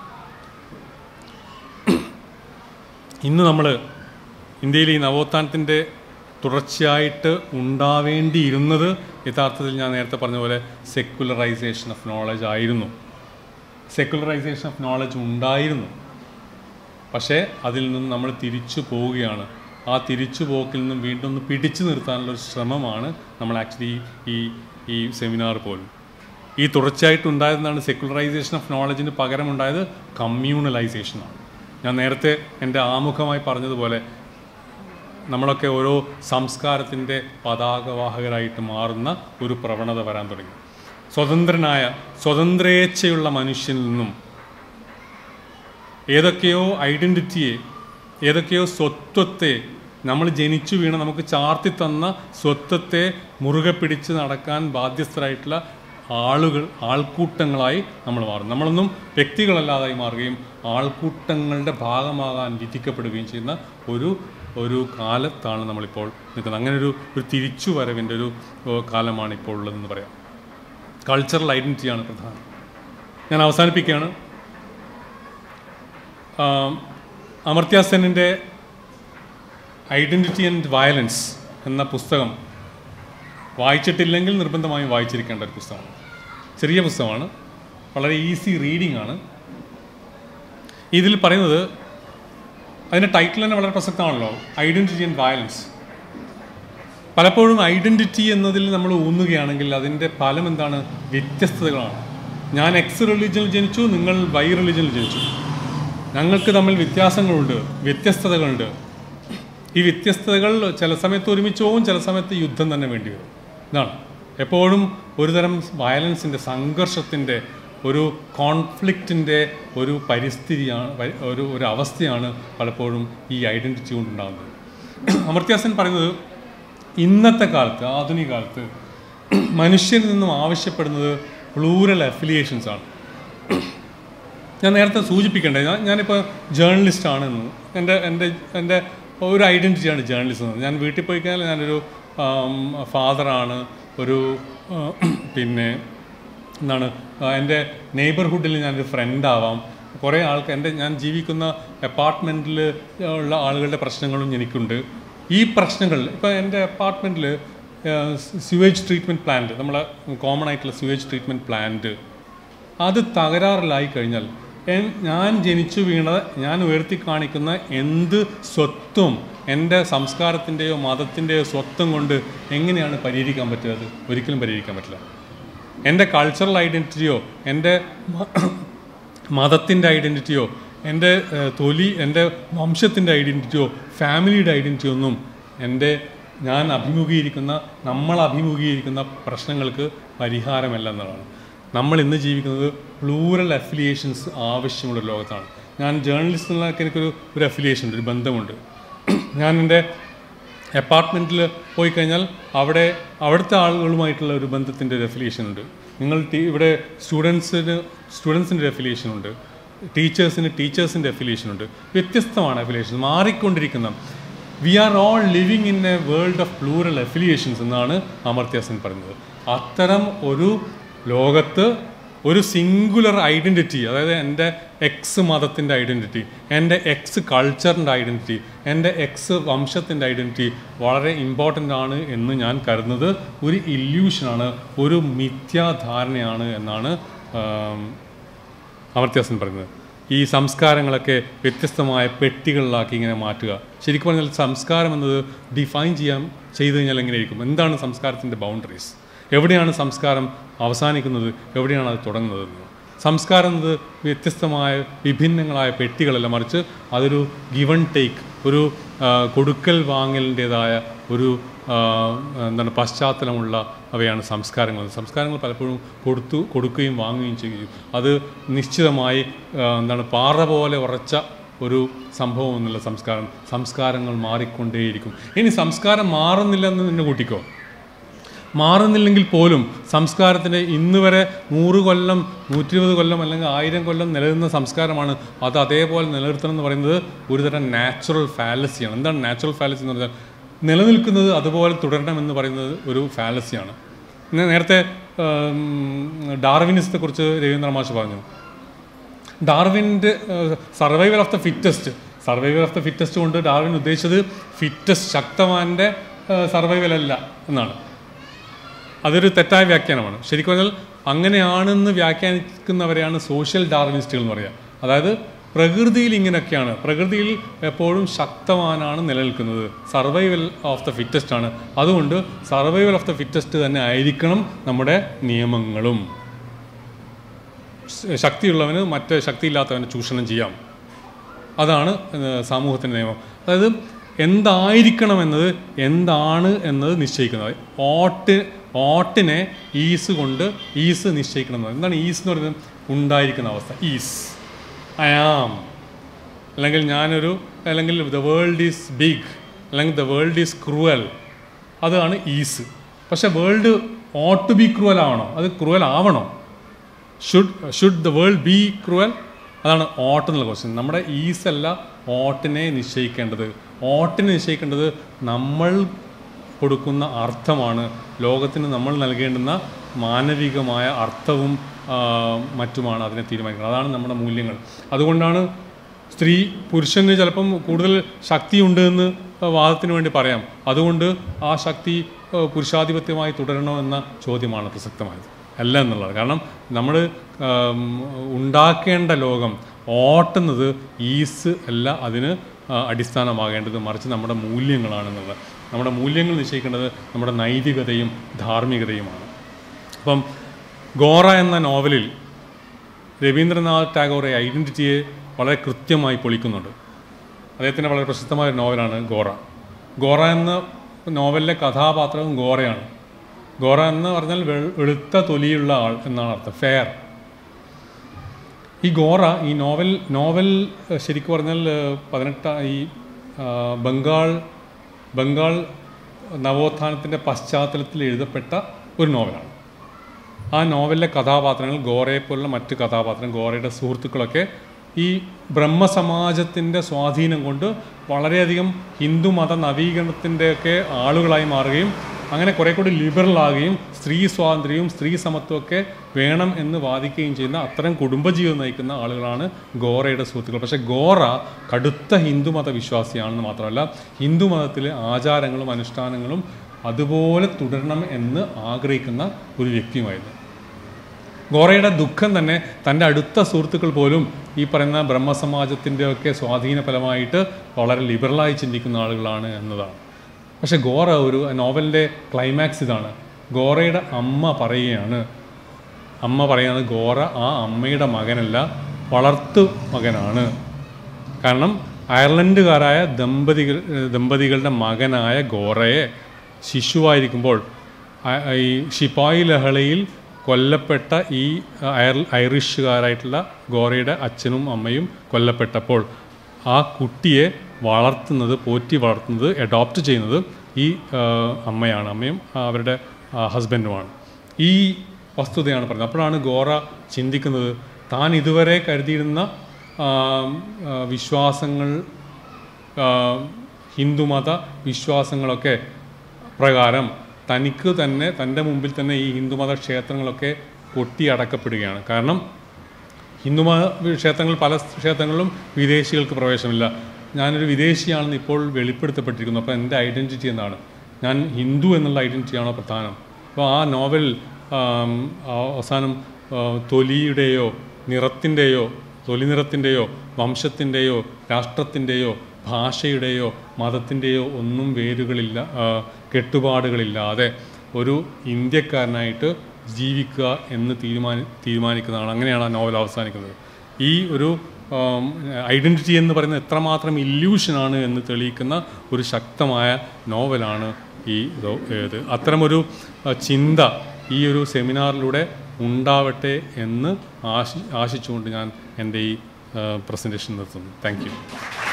Speaker 1: ഇന്ന് നമ്മൾ ഇന്ത്യയിൽ ഈ നവോത്ഥാനത്തിൻ്റെ തുടർച്ചയായിട്ട് ഉണ്ടാവേണ്ടിയിരുന്നത് യഥാർത്ഥത്തിൽ ഞാൻ നേരത്തെ പറഞ്ഞ പോലെ സെക്കുലറൈസേഷൻ ഓഫ് നോളജ് ആയിരുന്നു സെക്കുലറൈസേഷൻ ഓഫ് നോളജ് ഉണ്ടായിരുന്നു പക്ഷേ അതിൽ നിന്ന് നമ്മൾ തിരിച്ചു പോവുകയാണ് ആ തിരിച്ചു പോക്കിൽ നിന്നും വീണ്ടും ഒന്ന് പിടിച്ചു നിർത്താനുള്ള ഒരു ശ്രമമാണ് നമ്മൾ ആക്ച്വലി ഈ ഈ സെമിനാർ പോലും ഈ തുടർച്ചയായിട്ട് ഉണ്ടായതെന്നാണ് സെക്കുലറൈസേഷൻ ഓഫ് നോളജിന് പകരമുണ്ടായത് കമ്മ്യൂണലൈസേഷനാണ് ഞാൻ നേരത്തെ എൻ്റെ ആമുഖമായി പറഞ്ഞതുപോലെ നമ്മളൊക്കെ ഓരോ സംസ്കാരത്തിൻ്റെ പതാകവാഹകരായിട്ട് മാറുന്ന ഒരു പ്രവണത വരാൻ തുടങ്ങി സ്വതന്ത്രനായ സ്വതന്ത്രേച്ഛയുള്ള മനുഷ്യനിൽ നിന്നും ഏതൊക്കെയോ ഐഡൻറ്റിറ്റിയെ ഏതൊക്കെയോ സ്വത്വത്തെ നമ്മൾ ജനിച്ചു വീണ നമുക്ക് ചാർത്തി തന്ന സ്വത്വത്തെ മുറുകെ പിടിച്ച് നടക്കാൻ ബാധ്യസ്ഥരായിട്ടുള്ള ആളുകൾ ആൾക്കൂട്ടങ്ങളായി നമ്മൾ മാറും നമ്മളൊന്നും വ്യക്തികളല്ലാതായി മാറുകയും ആൾക്കൂട്ടങ്ങളുടെ ഭാഗമാകാൻ വിധിക്കപ്പെടുകയും ചെയ്യുന്ന ഒരു ഒരു കാലത്താണ് നമ്മളിപ്പോൾ നിൽക്കുന്നത് അങ്ങനെ ഒരു ഒരു തിരിച്ചുവരവിൻ്റെ ഒരു ഏഹ്, കാലമാണ് ഇപ്പോൾ ഉള്ളതെന്ന് പറയാം കൾച്ചറൽ ഐഡൻറ്റിറ്റിയാണ് പ്രധാനം ഞാൻ അവസാനിപ്പിക്കുകയാണ് ആം, അമർത്യ സെന്നിൻ്റെ ഐഡൻറ്റിറ്റി ആൻഡ് വയലൻസ് എന്ന പുസ്തകം വായിച്ചിട്ടില്ലെങ്കിൽ നിർബന്ധമായും വായിച്ചിരിക്കേണ്ട ഒരു പുസ്തകമാണ് ചെറിയ പുസ്തകമാണ് വളരെ ഈസി റീഡിംഗ് ആണ് ഇതിൽ പറയുന്നത് അതിൻ്റെ ടൈറ്റിൽ തന്നെ വളരെ പ്രസക്തമാണല്ലോ ഐഡൻറ്റിറ്റി ആൻഡ് വയലൻസ് പലപ്പോഴും ഐഡൻറ്റിറ്റി എന്നതിൽ നമ്മൾ ഊന്നുകയാണെങ്കിൽ അതിൻ്റെ ഫലം എന്താണ് വ്യത്യസ്തതകളാണ് ഞാൻ എക്സ് റിലീജിയനിൽ ജനിച്ചു നിങ്ങൾ വൈ റിലീജിയനിൽ ജനിച്ചു ഞങ്ങൾക്ക് തമ്മിൽ വ്യത്യാസങ്ങളുണ്ട് വ്യത്യസ്തതകളുണ്ട് ഈ വ്യത്യസ്തതകൾ ചില സമയത്ത് ഒരുമിച്ച് പോകും ചില സമയത്ത് യുദ്ധം തന്നെ വേണ്ടി വരും ഇതാണ് എപ്പോഴും ഒരുതരം വയലൻസിൻ്റെ സംഘർഷത്തിൻ്റെ ഒരു കോൺഫ്ലിക്റ്റിൻ്റെ ഒരു പരിസ്ഥിതിയാണ് വ- ഒരു ഒരു അവസ്ഥയാണ് പലപ്പോഴും ഈ ഐഡൻറ്റിറ്റി കൊണ്ടുണ്ടാകുന്നത് അമർത്യാസൻ പറയുന്നത് ഇന്നത്തെ കാലത്ത് ആധുനിക കാലത്ത് മനുഷ്യരിൽ നിന്നും ആവശ്യപ്പെടുന്നത് പ്ലൂറൽ അഫിലിയേഷൻസ് ആണ് ഞാൻ നേരത്തെ സൂചിപ്പിക്കണ്ടേ ഞാൻ ഞാനിപ്പോൾ ജേർണലിസ്റ്റ് ആണെന്ന് എൻ്റെ എൻ്റെ എൻ്റെ ഒരു ഐഡൻറ്റിറ്റിയാണ് ജേർണലിസം എന്ന് ഞാൻ വീട്ടിൽ പോയി കഴിഞ്ഞാൽ ഞാനൊരു ഫാദറാണ് ഒരു ആ, പിന്നെ എന്താണ് ആ, എൻ്റെ നെയ്ബർഹുഡിൽ ഞാനൊരു ഫ്രണ്ട് ആവാം കുറേ ആൾക്ക് എൻ്റെ ഞാൻ ജീവിക്കുന്ന അപ്പാർട്ട്മെൻറ്റിൽ ഉള്ള ആളുകളുടെ പ്രശ്നങ്ങളും എനിക്കുണ്ട് ഈ പ്രശ്നങ്ങൾ ഇപ്പോൾ എൻ്റെ അപ്പാർട്ട്മെൻറ്റിൽ സ്യൂവേജ് ട്രീറ്റ്മെൻറ്റ് പ്ലാന്റ് നമ്മളെ കോമൺ ആയിട്ടുള്ള സ്യൂവേജ് ട്രീറ്റ്മെൻറ്റ് പ്ലാന്റ് അത് തകരാറിലായി കഴിഞ്ഞാൽ എൻ- ഞാൻ ജനിച്ചു വീണ ഞാൻ ഉയർത്തി കാണിക്കുന്ന എന്ത് സ്വത്വം എൻ്റെ സംസ്കാരത്തിൻ്റെയോ മതത്തിൻ്റെയോ സ്വത്വം കൊണ്ട് എങ്ങനെയാണ് പരിഹരിക്കാൻ പറ്റുന്നത് ഒരിക്കലും പരിഹരിക്കാൻ പറ്റില്ല എൻ്റെ കൾച്ചറൽ ഐഡൻറ്റിറ്റിയോ എൻ്റെ മതത്തിൻ്റെ ഐഡൻറ്റിറ്റിയോ എൻ്റെ ഏഹ്, തൊലി എൻ്റെ വംശത്തിൻ്റെ ഐഡൻറ്റിറ്റിയോ ഫാമിലിയുടെ ഐഡൻറ്റിറ്റിയോ ഒന്നും എൻ്റെ ഞാൻ അഭിമുഖീകരിക്കുന്ന നമ്മൾ അഭിമുഖീകരിക്കുന്ന പ്രശ്നങ്ങൾക്ക് പരിഹാരമല്ല എന്നതാണ് നമ്മൾ ഇന്ന് ജീവിക്കുന്നത് പ്ലൂറൽ അഫിലിയേഷൻസ് ആവശ്യമുള്ള ഒരു ലോകത്താണ് ഞാൻ ജേർണലിസ്റ്റ് എന്നൊക്കെ എനിക്കൊരു ഒരു അഫിലിയേഷൻ ഉണ്ട് ഒരു ബന്ധമുണ്ട് ഞാൻ എൻ്റെ അപ്പാർട്ട്മെൻറ്റിൽ പോയി കഴിഞ്ഞാൽ അവിടെ അവിടുത്തെ ആളുകളുമായിട്ടുള്ള ഒരു ബന്ധത്തിൻ്റെ ഒരു അഫിലിയേഷൻ ഉണ്ട് നിങ്ങൾ ടീ- ഇവിടെ സ്റ്റുഡൻസിന് സ്റ്റുഡൻസിൻ്റെ ഒരു അഫിലിയേഷൻ ഉണ്ട് ടീച്ചേഴ്സിന് ടീച്ചേഴ്സിൻ്റെ അഫിലിയേഷൻ ഉണ്ട് വ്യത്യസ്തമാണ് അഫിലിയേഷൻ മാറിക്കൊണ്ടിരിക്കുന്ന we are all living in a world of plural affiliations എന്നാണ് അമർത്യാസൻ പറയുന്നത് അത്തരം ഒരു ലോകത്ത് ഒരു സിംഗുലർ ഐഡൻറ്റിറ്റി അതായത് എൻ്റെ എക്സ് മതത്തിൻ്റെ ഐഡൻറ്റിറ്റി എൻ്റെ എക്സ് കൾച്ചറിൻ്റെ ഐഡൻറ്റിറ്റി എൻ്റെ എക്സ് വംശത്തിൻ്റെ ഐഡൻറ്റിറ്റി വളരെ ഇമ്പോർട്ടൻ്റ് ആണ് എന്ന് ഞാൻ കരുതുന്നത് ഒരു ഇല്യൂഷനാണ് ഒരു മിഥ്യാധാരണയാണ് എന്നാണ് ആം, അമർത്യാസൻ പറയുന്നത് ഈ സംസ്കാരങ്ങളൊക്കെ വ്യത്യസ്തമായ പെട്ടികളിലാക്കി ഇങ്ങനെ മാറ്റുക ശരിക്കും പറഞ്ഞാൽ സംസ്കാരം എന്നത് ഡിഫൈൻ ചെയ്യാൻ ചെയ്തു കഴിഞ്ഞാൽ എങ്ങനെയായിരിക്കും എന്താണ് സംസ്കാരത്തിൻ്റെ ബൗണ്ടറീസ് എവിടെയാണ് സംസ്കാരം അവസാനിക്കുന്നത് എവിടെയാണ് അത് തുടങ്ങുന്നത് എന്ന് സംസ്കാരം എന്നത് വ്യത്യസ്തമായ വിഭിന്നങ്ങളായ പെട്ടികളല്ല മറിച്ച് അതൊരു ഗിവൺ ടേക്ക് ഒരു ആ, കൊടുക്കൽ വാങ്ങലിൻ്റെതായ ഒരു ആ, എന്താണ് പശ്ചാത്തലമുള്ള അവയാണ് സംസ്കാരങ്ങൾ സംസ്കാരങ്ങൾ പലപ്പോഴും കൊടുത്തു കൊടുക്കുകയും വാങ്ങുകയും ചെയ്യും അത് നിശ്ചിതമായി ആ, എന്താണ് പാറ പോലെ ഉറച്ച ഒരു സംഭവം എന്നുള്ള സംസ്കാരം സംസ്കാരങ്ങൾ മാറിക്കൊണ്ടേയിരിക്കും ഇനി സംസ്കാരം മാറുന്നില്ലെന്ന് തന്നെ കൂട്ടിക്കോ മാറുന്നില്ലെങ്കിൽ പോലും സംസ്കാരത്തിൻ്റെ ഇന്ന് വരെ നൂറ് കൊല്ലം നൂറ്റി ഇരുപത് കൊല്ലം അല്ലെങ്കിൽ ആയിരം കൊല്ലം നിലനിന്ന സംസ്കാരമാണ് അത് അതേപോലെ നിലനിർത്തണം എന്ന് പറയുന്നത് ഒരുതരം നാച്ചുറൽ ഫാലസിയാണ് എന്താണ് നാച്ചുറൽ ഫാലസി എന്ന് പറഞ്ഞാൽ നിലനിൽക്കുന്നത് അതുപോലെ തുടരണം എന്ന് പറയുന്നത് ഒരു ഫാലസിയാണ് നേ- നേരത്തെ ഡാർവിനിസത്തെ കുറിച്ച് രവീന്ദ്ര മാഷ് പറഞ്ഞു ഡാർവിൻ്റെ survival of the fittest survival of the fittest കൊണ്ട് ഡാർവിൻ ഉദ്ദേശിച്ചത് ഫിറ്റസ്റ്റ് ശക്തവാൻ്റെ സർവൈവൽ അല്ല എന്നാണ് അതൊരു തെറ്റായ വ്യാഖ്യാനമാണ് ശരിക്കും പറഞ്ഞാൽ അങ്ങനെയാണെന്ന് വ്യാഖ്യാനിക്കുന്നവരെയാണ് സോഷ്യൽ ഡാർവിനിസ്റ്റുകൾ എന്ന് പറയുക അതായത് പ്രകൃതിയിൽ ഇങ്ങനെയൊക്കെയാണ് പ്രകൃതിയിൽ എപ്പോഴും ശക്തവാനാണ് നിലനിൽക്കുന്നത് സർവൈവൽ ഓഫ് ദ ഫിറ്റസ്റ്റ് ആണ് അതുകൊണ്ട് സർവൈവൽ ഓഫ് ദ ഫിറ്റസ്റ്റ് തന്നെ ആയിരിക്കണം നമ്മുടെ നിയമങ്ങളും ശ- ശക്തിയുള്ളവന് മറ്റ് ശക്തിയില്ലാത്തവനെ ചൂഷണം ചെയ്യാം അതാണ് ഏഹ്, സമൂഹത്തിൻ്റെ നിയമം അതായത് എന്തായിരിക്കണം എന്നത് എന്താണ് എന്നത് നിശ്ചയിക്കുന്നത് ഓട്ട് ഓട്ടിനെ ഈസ് കൊണ്ട് ഈസ് നിശ്ചയിക്കണം എന്നത് എന്താണ് ഈസ് എന്ന് പറയുന്നത് ഉണ്ടായിരിക്കുന്ന അവസ്ഥ ഈസ് ഐ ആം അല്ലെങ്കിൽ ഞാനൊരു അല്ലെങ്കിൽ ദ വേൾഡ് ഈസ് ബിഗ് അല്ലെങ്കിൽ ദ വേൾഡ് ഈസ് ക്രൂവൽ അതാണ് ഈസ് പക്ഷേ world ought to be cruel ആവണോ അത് ക്രൂവൽ ആവണോ should should the world be cruel അതാണ് ഓട്ട് എന്നുള്ള ക്വസ്റ്റ്യൻ നമ്മുടെ ഈസ് അല്ല ഓട്ടിനെ നിശ്ചയിക്കേണ്ടത് ഓട്ടിനെ നിശ്ചയിക്കേണ്ടത് നമ്മൾ കൊടുക്കുന്ന അർത്ഥമാണ് ലോകത്തിന് നമ്മൾ നൽകേണ്ടുന്ന മാനവികമായ അർത്ഥവും ആ, മറ്റുമാണ് അതിനെ തീരുമാനിക്കുന്നത് അതാണ് നമ്മുടെ മൂല്യങ്ങൾ അതുകൊണ്ടാണ് സ്ത്രീ പുരുഷന് ചിലപ്പം കൂടുതൽ ശക്തിയുണ്ട് എന്ന് വാദത്തിന് വേണ്ടി പറയാം അതുകൊണ്ട് ആ ശക്തി ആ, പുരുഷാധിപത്യമായി തുടരണോ എന്ന ചോദ്യമാണ് പ്രസക്തമായത് അല്ല എന്നുള്ളത് കാരണം നമ്മൾ ഉണ്ടാക്കേണ്ട ലോകം ഓട്ടുന്നത് ഈസ് അല്ല അതിന് ആ, അടിസ്ഥാനമാകേണ്ടത് മറിച്ച് നമ്മുടെ മൂല്യങ്ങളാണെന്നുള്ളത് നമ്മുടെ മൂല്യങ്ങൾ നിശ്ചയിക്കേണ്ടത് നമ്മുടെ നൈതികതയും ധാർമ്മികതയുമാണ് അപ്പം ഗോറ എന്ന നോവലിൽ രവീന്ദ്രനാഥ് ടാഗോറെ ഐഡൻറ്റിറ്റിയെ വളരെ കൃത്യമായി പൊളിക്കുന്നുണ്ട് അദ്ദേഹത്തിൻ്റെ വളരെ പ്രസിദ്ധമായ ഒരു നോവലാണ് ഗോറ ഗോറ എന്ന നോവലിലെ കഥാപാത്രവും ഗോറയാണ് ഗോറ എന്ന് പറഞ്ഞാൽ വെൾ- വെളുത്ത തൊലിയുള്ള ആൾ എന്നാണ് അർത്ഥം ഫെയർ ഈ ഗോറ ഈ നോവൽ നോവൽ ഏഹ്, ശരിക്കും പറഞ്ഞാൽ ഏഹ്, പതിനെട്ട ഈ ആ, ബംഗാൾ ബംഗാൾ നവോത്ഥാനത്തിൻ്റെ പശ്ചാത്തലത്തിൽ എഴുതപ്പെട്ട ഒരു നോവലാണ് ആ നോവലിലെ കഥാപാത്രങ്ങൾ ഗോറയെ പോലുള്ള മറ്റ് കഥാപാത്രം ഗോറയുടെ സുഹൃത്തുക്കളൊക്കെ ഈ ബ്രഹ്മസമാജത്തിൻ്റെ സ്വാധീനം കൊണ്ട് വളരെയധികം ഹിന്ദു മത നവീകരണത്തിൻ്റെയൊക്കെ ആളുകളായി മാറുകയും അങ്ങനെ കുറെ കൂടി ലിബറൽ ആകുകയും സ്ത്രീ സ്വാതന്ത്ര്യവും സ്ത്രീ സമത്വമൊക്കെ വേണം എന്ന് വാദിക്കുകയും ചെയ്യുന്ന അത്തരം കുടുംബജീവിതം നയിക്കുന്ന ആളുകളാണ് ഗോറയുടെ സുഹൃത്തുക്കൾ പക്ഷേ ഗോറ കടുത്ത ഹിന്ദുമത വിശ്വാസിയാണെന്ന് മാത്രമല്ല ഹിന്ദു മതത്തിലെ ആചാരങ്ങളും അനുഷ്ഠാനങ്ങളും അതുപോലെ തുടരണം എന്ന് ആഗ്രഹിക്കുന്ന ഒരു വ്യക്തിയുമായിരുന്നു ഗോറയുടെ ദുഃഖം തന്നെ തൻ്റെ അടുത്ത സുഹൃത്തുക്കൾ പോലും ഈ പറയുന്ന ബ്രഹ്മസമാജത്തിൻ്റെ ഒക്കെ സ്വാധീന ഫലമായിട്ട് വളരെ ലിബറലായി ചിന്തിക്കുന്ന ആളുകളാണ് എന്നതാണ് പക്ഷേ ഗോറ ഒരു നോവലിൻ്റെ ക്ലൈമാക്സ് ഇതാണ് ഗോറയുടെ അമ്മ പറയുകയാണ് അമ്മ പറയുന്നത് ഗോറ ആ അമ്മയുടെ മകനല്ല വളർത്തു മകനാണ് കാരണം അയർലൻഡുകാരായ ദമ്പതികൾ ദമ്പതികളുടെ മകനായ ഗോറയെ ശിശുവായിരിക്കുമ്പോൾ ആ- ഈ ഷിപ്പായി ലഹളയിൽ കൊല്ലപ്പെട്ട ഈ അയർ ഐറിഷുകാരായിട്ടുള്ള ഗോറയുടെ അച്ഛനും അമ്മയും കൊല്ലപ്പെട്ടപ്പോൾ ആ കുട്ടിയെ വളർത്തുന്നത് പോറ്റി വളർത്തുന്നത് അഡോപ്റ്റ് ചെയ്യുന്നത് ഈ ആ, അമ്മയാണ് അമ്മയും ആ, അവരുടെ ഹസ്ബൻഡുമാണ് ഈ വസ്തുതയാണ് പറയുന്നത് അപ്പോഴാണ് ഗോറ ചിന്തിക്കുന്നത് താൻ ഇതുവരെ കരുതിയിരുന്ന ആ, ആ, വിശ്വാസങ്ങൾ ആ, ഹിന്ദുമത വിശ്വാസങ്ങളൊക്കെ പ്രകാരം തനിക്ക് തന്നെ തൻ്റെ മുമ്പിൽ തന്നെ ഈ ഹിന്ദുമത ക്ഷേത്രങ്ങളൊക്കെ പൊട്ടിയടക്കപ്പെടുകയാണ് കാരണം ഹിന്ദുമത ക്ഷേത്രങ്ങൾ പല ക്ഷേത്രങ്ങളിലും വിദേശികൾക്ക് പ്രവേശനമില്ല ഞാനൊരു വിദേശിയാണെന്ന് ഇപ്പോൾ വെളിപ്പെടുത്തപ്പെട്ടിരിക്കുന്നു അപ്പോൾ എൻ്റെ ഐഡൻറ്റിറ്റി എന്താണ് ഞാൻ ഹിന്ദു എന്നുള്ള ഐഡൻറ്റിറ്റിയാണോ പ്രധാനം അപ്പോൾ ആ നോവൽ ആം, ആ അവസാനം ആ, തൊലിയുടെയോ നിറത്തിൻ്റെയോ തൊലി നിറത്തിൻ്റെയോ വംശത്തിൻ്റെയോ രാഷ്ട്രത്തിൻ്റെയോ ഭാഷയുടെയോ മതത്തിൻ്റെയോ ഒന്നും വേരുകളില്ല ആ, കെട്ടുപാടുകളില്ലാതെ ഒരു ഇന്ത്യക്കാരനായിട്ട് ജീവിക്കുക എന്ന് തീരുമാനി തീരുമാനിക്കുന്നതാണ് അങ്ങനെയാണ് ആ നോവൽ അവസാനിക്കുന്നത് ഈ ഒരു ഐഡൻറ്റിറ്റി എന്ന് പറയുന്നത് എത്രമാത്രം ഇല്യൂഷനാണ് എന്ന് തെളിയിക്കുന്ന ഒരു ശക്തമായ നോവലാണ് ഈ ദോ- ഇത് അത്തരമൊരു ആ, ചിന്ത ഈ ഒരു സെമിനാറിലൂടെ ഉണ്ടാവട്ടെ എന്ന് ആശി ആശിച്ചുകൊണ്ട് ഞാൻ എൻ്റെ ഈ പ്രസൻറ്റേഷൻ നിർത്തുന്നു താങ്ക് യു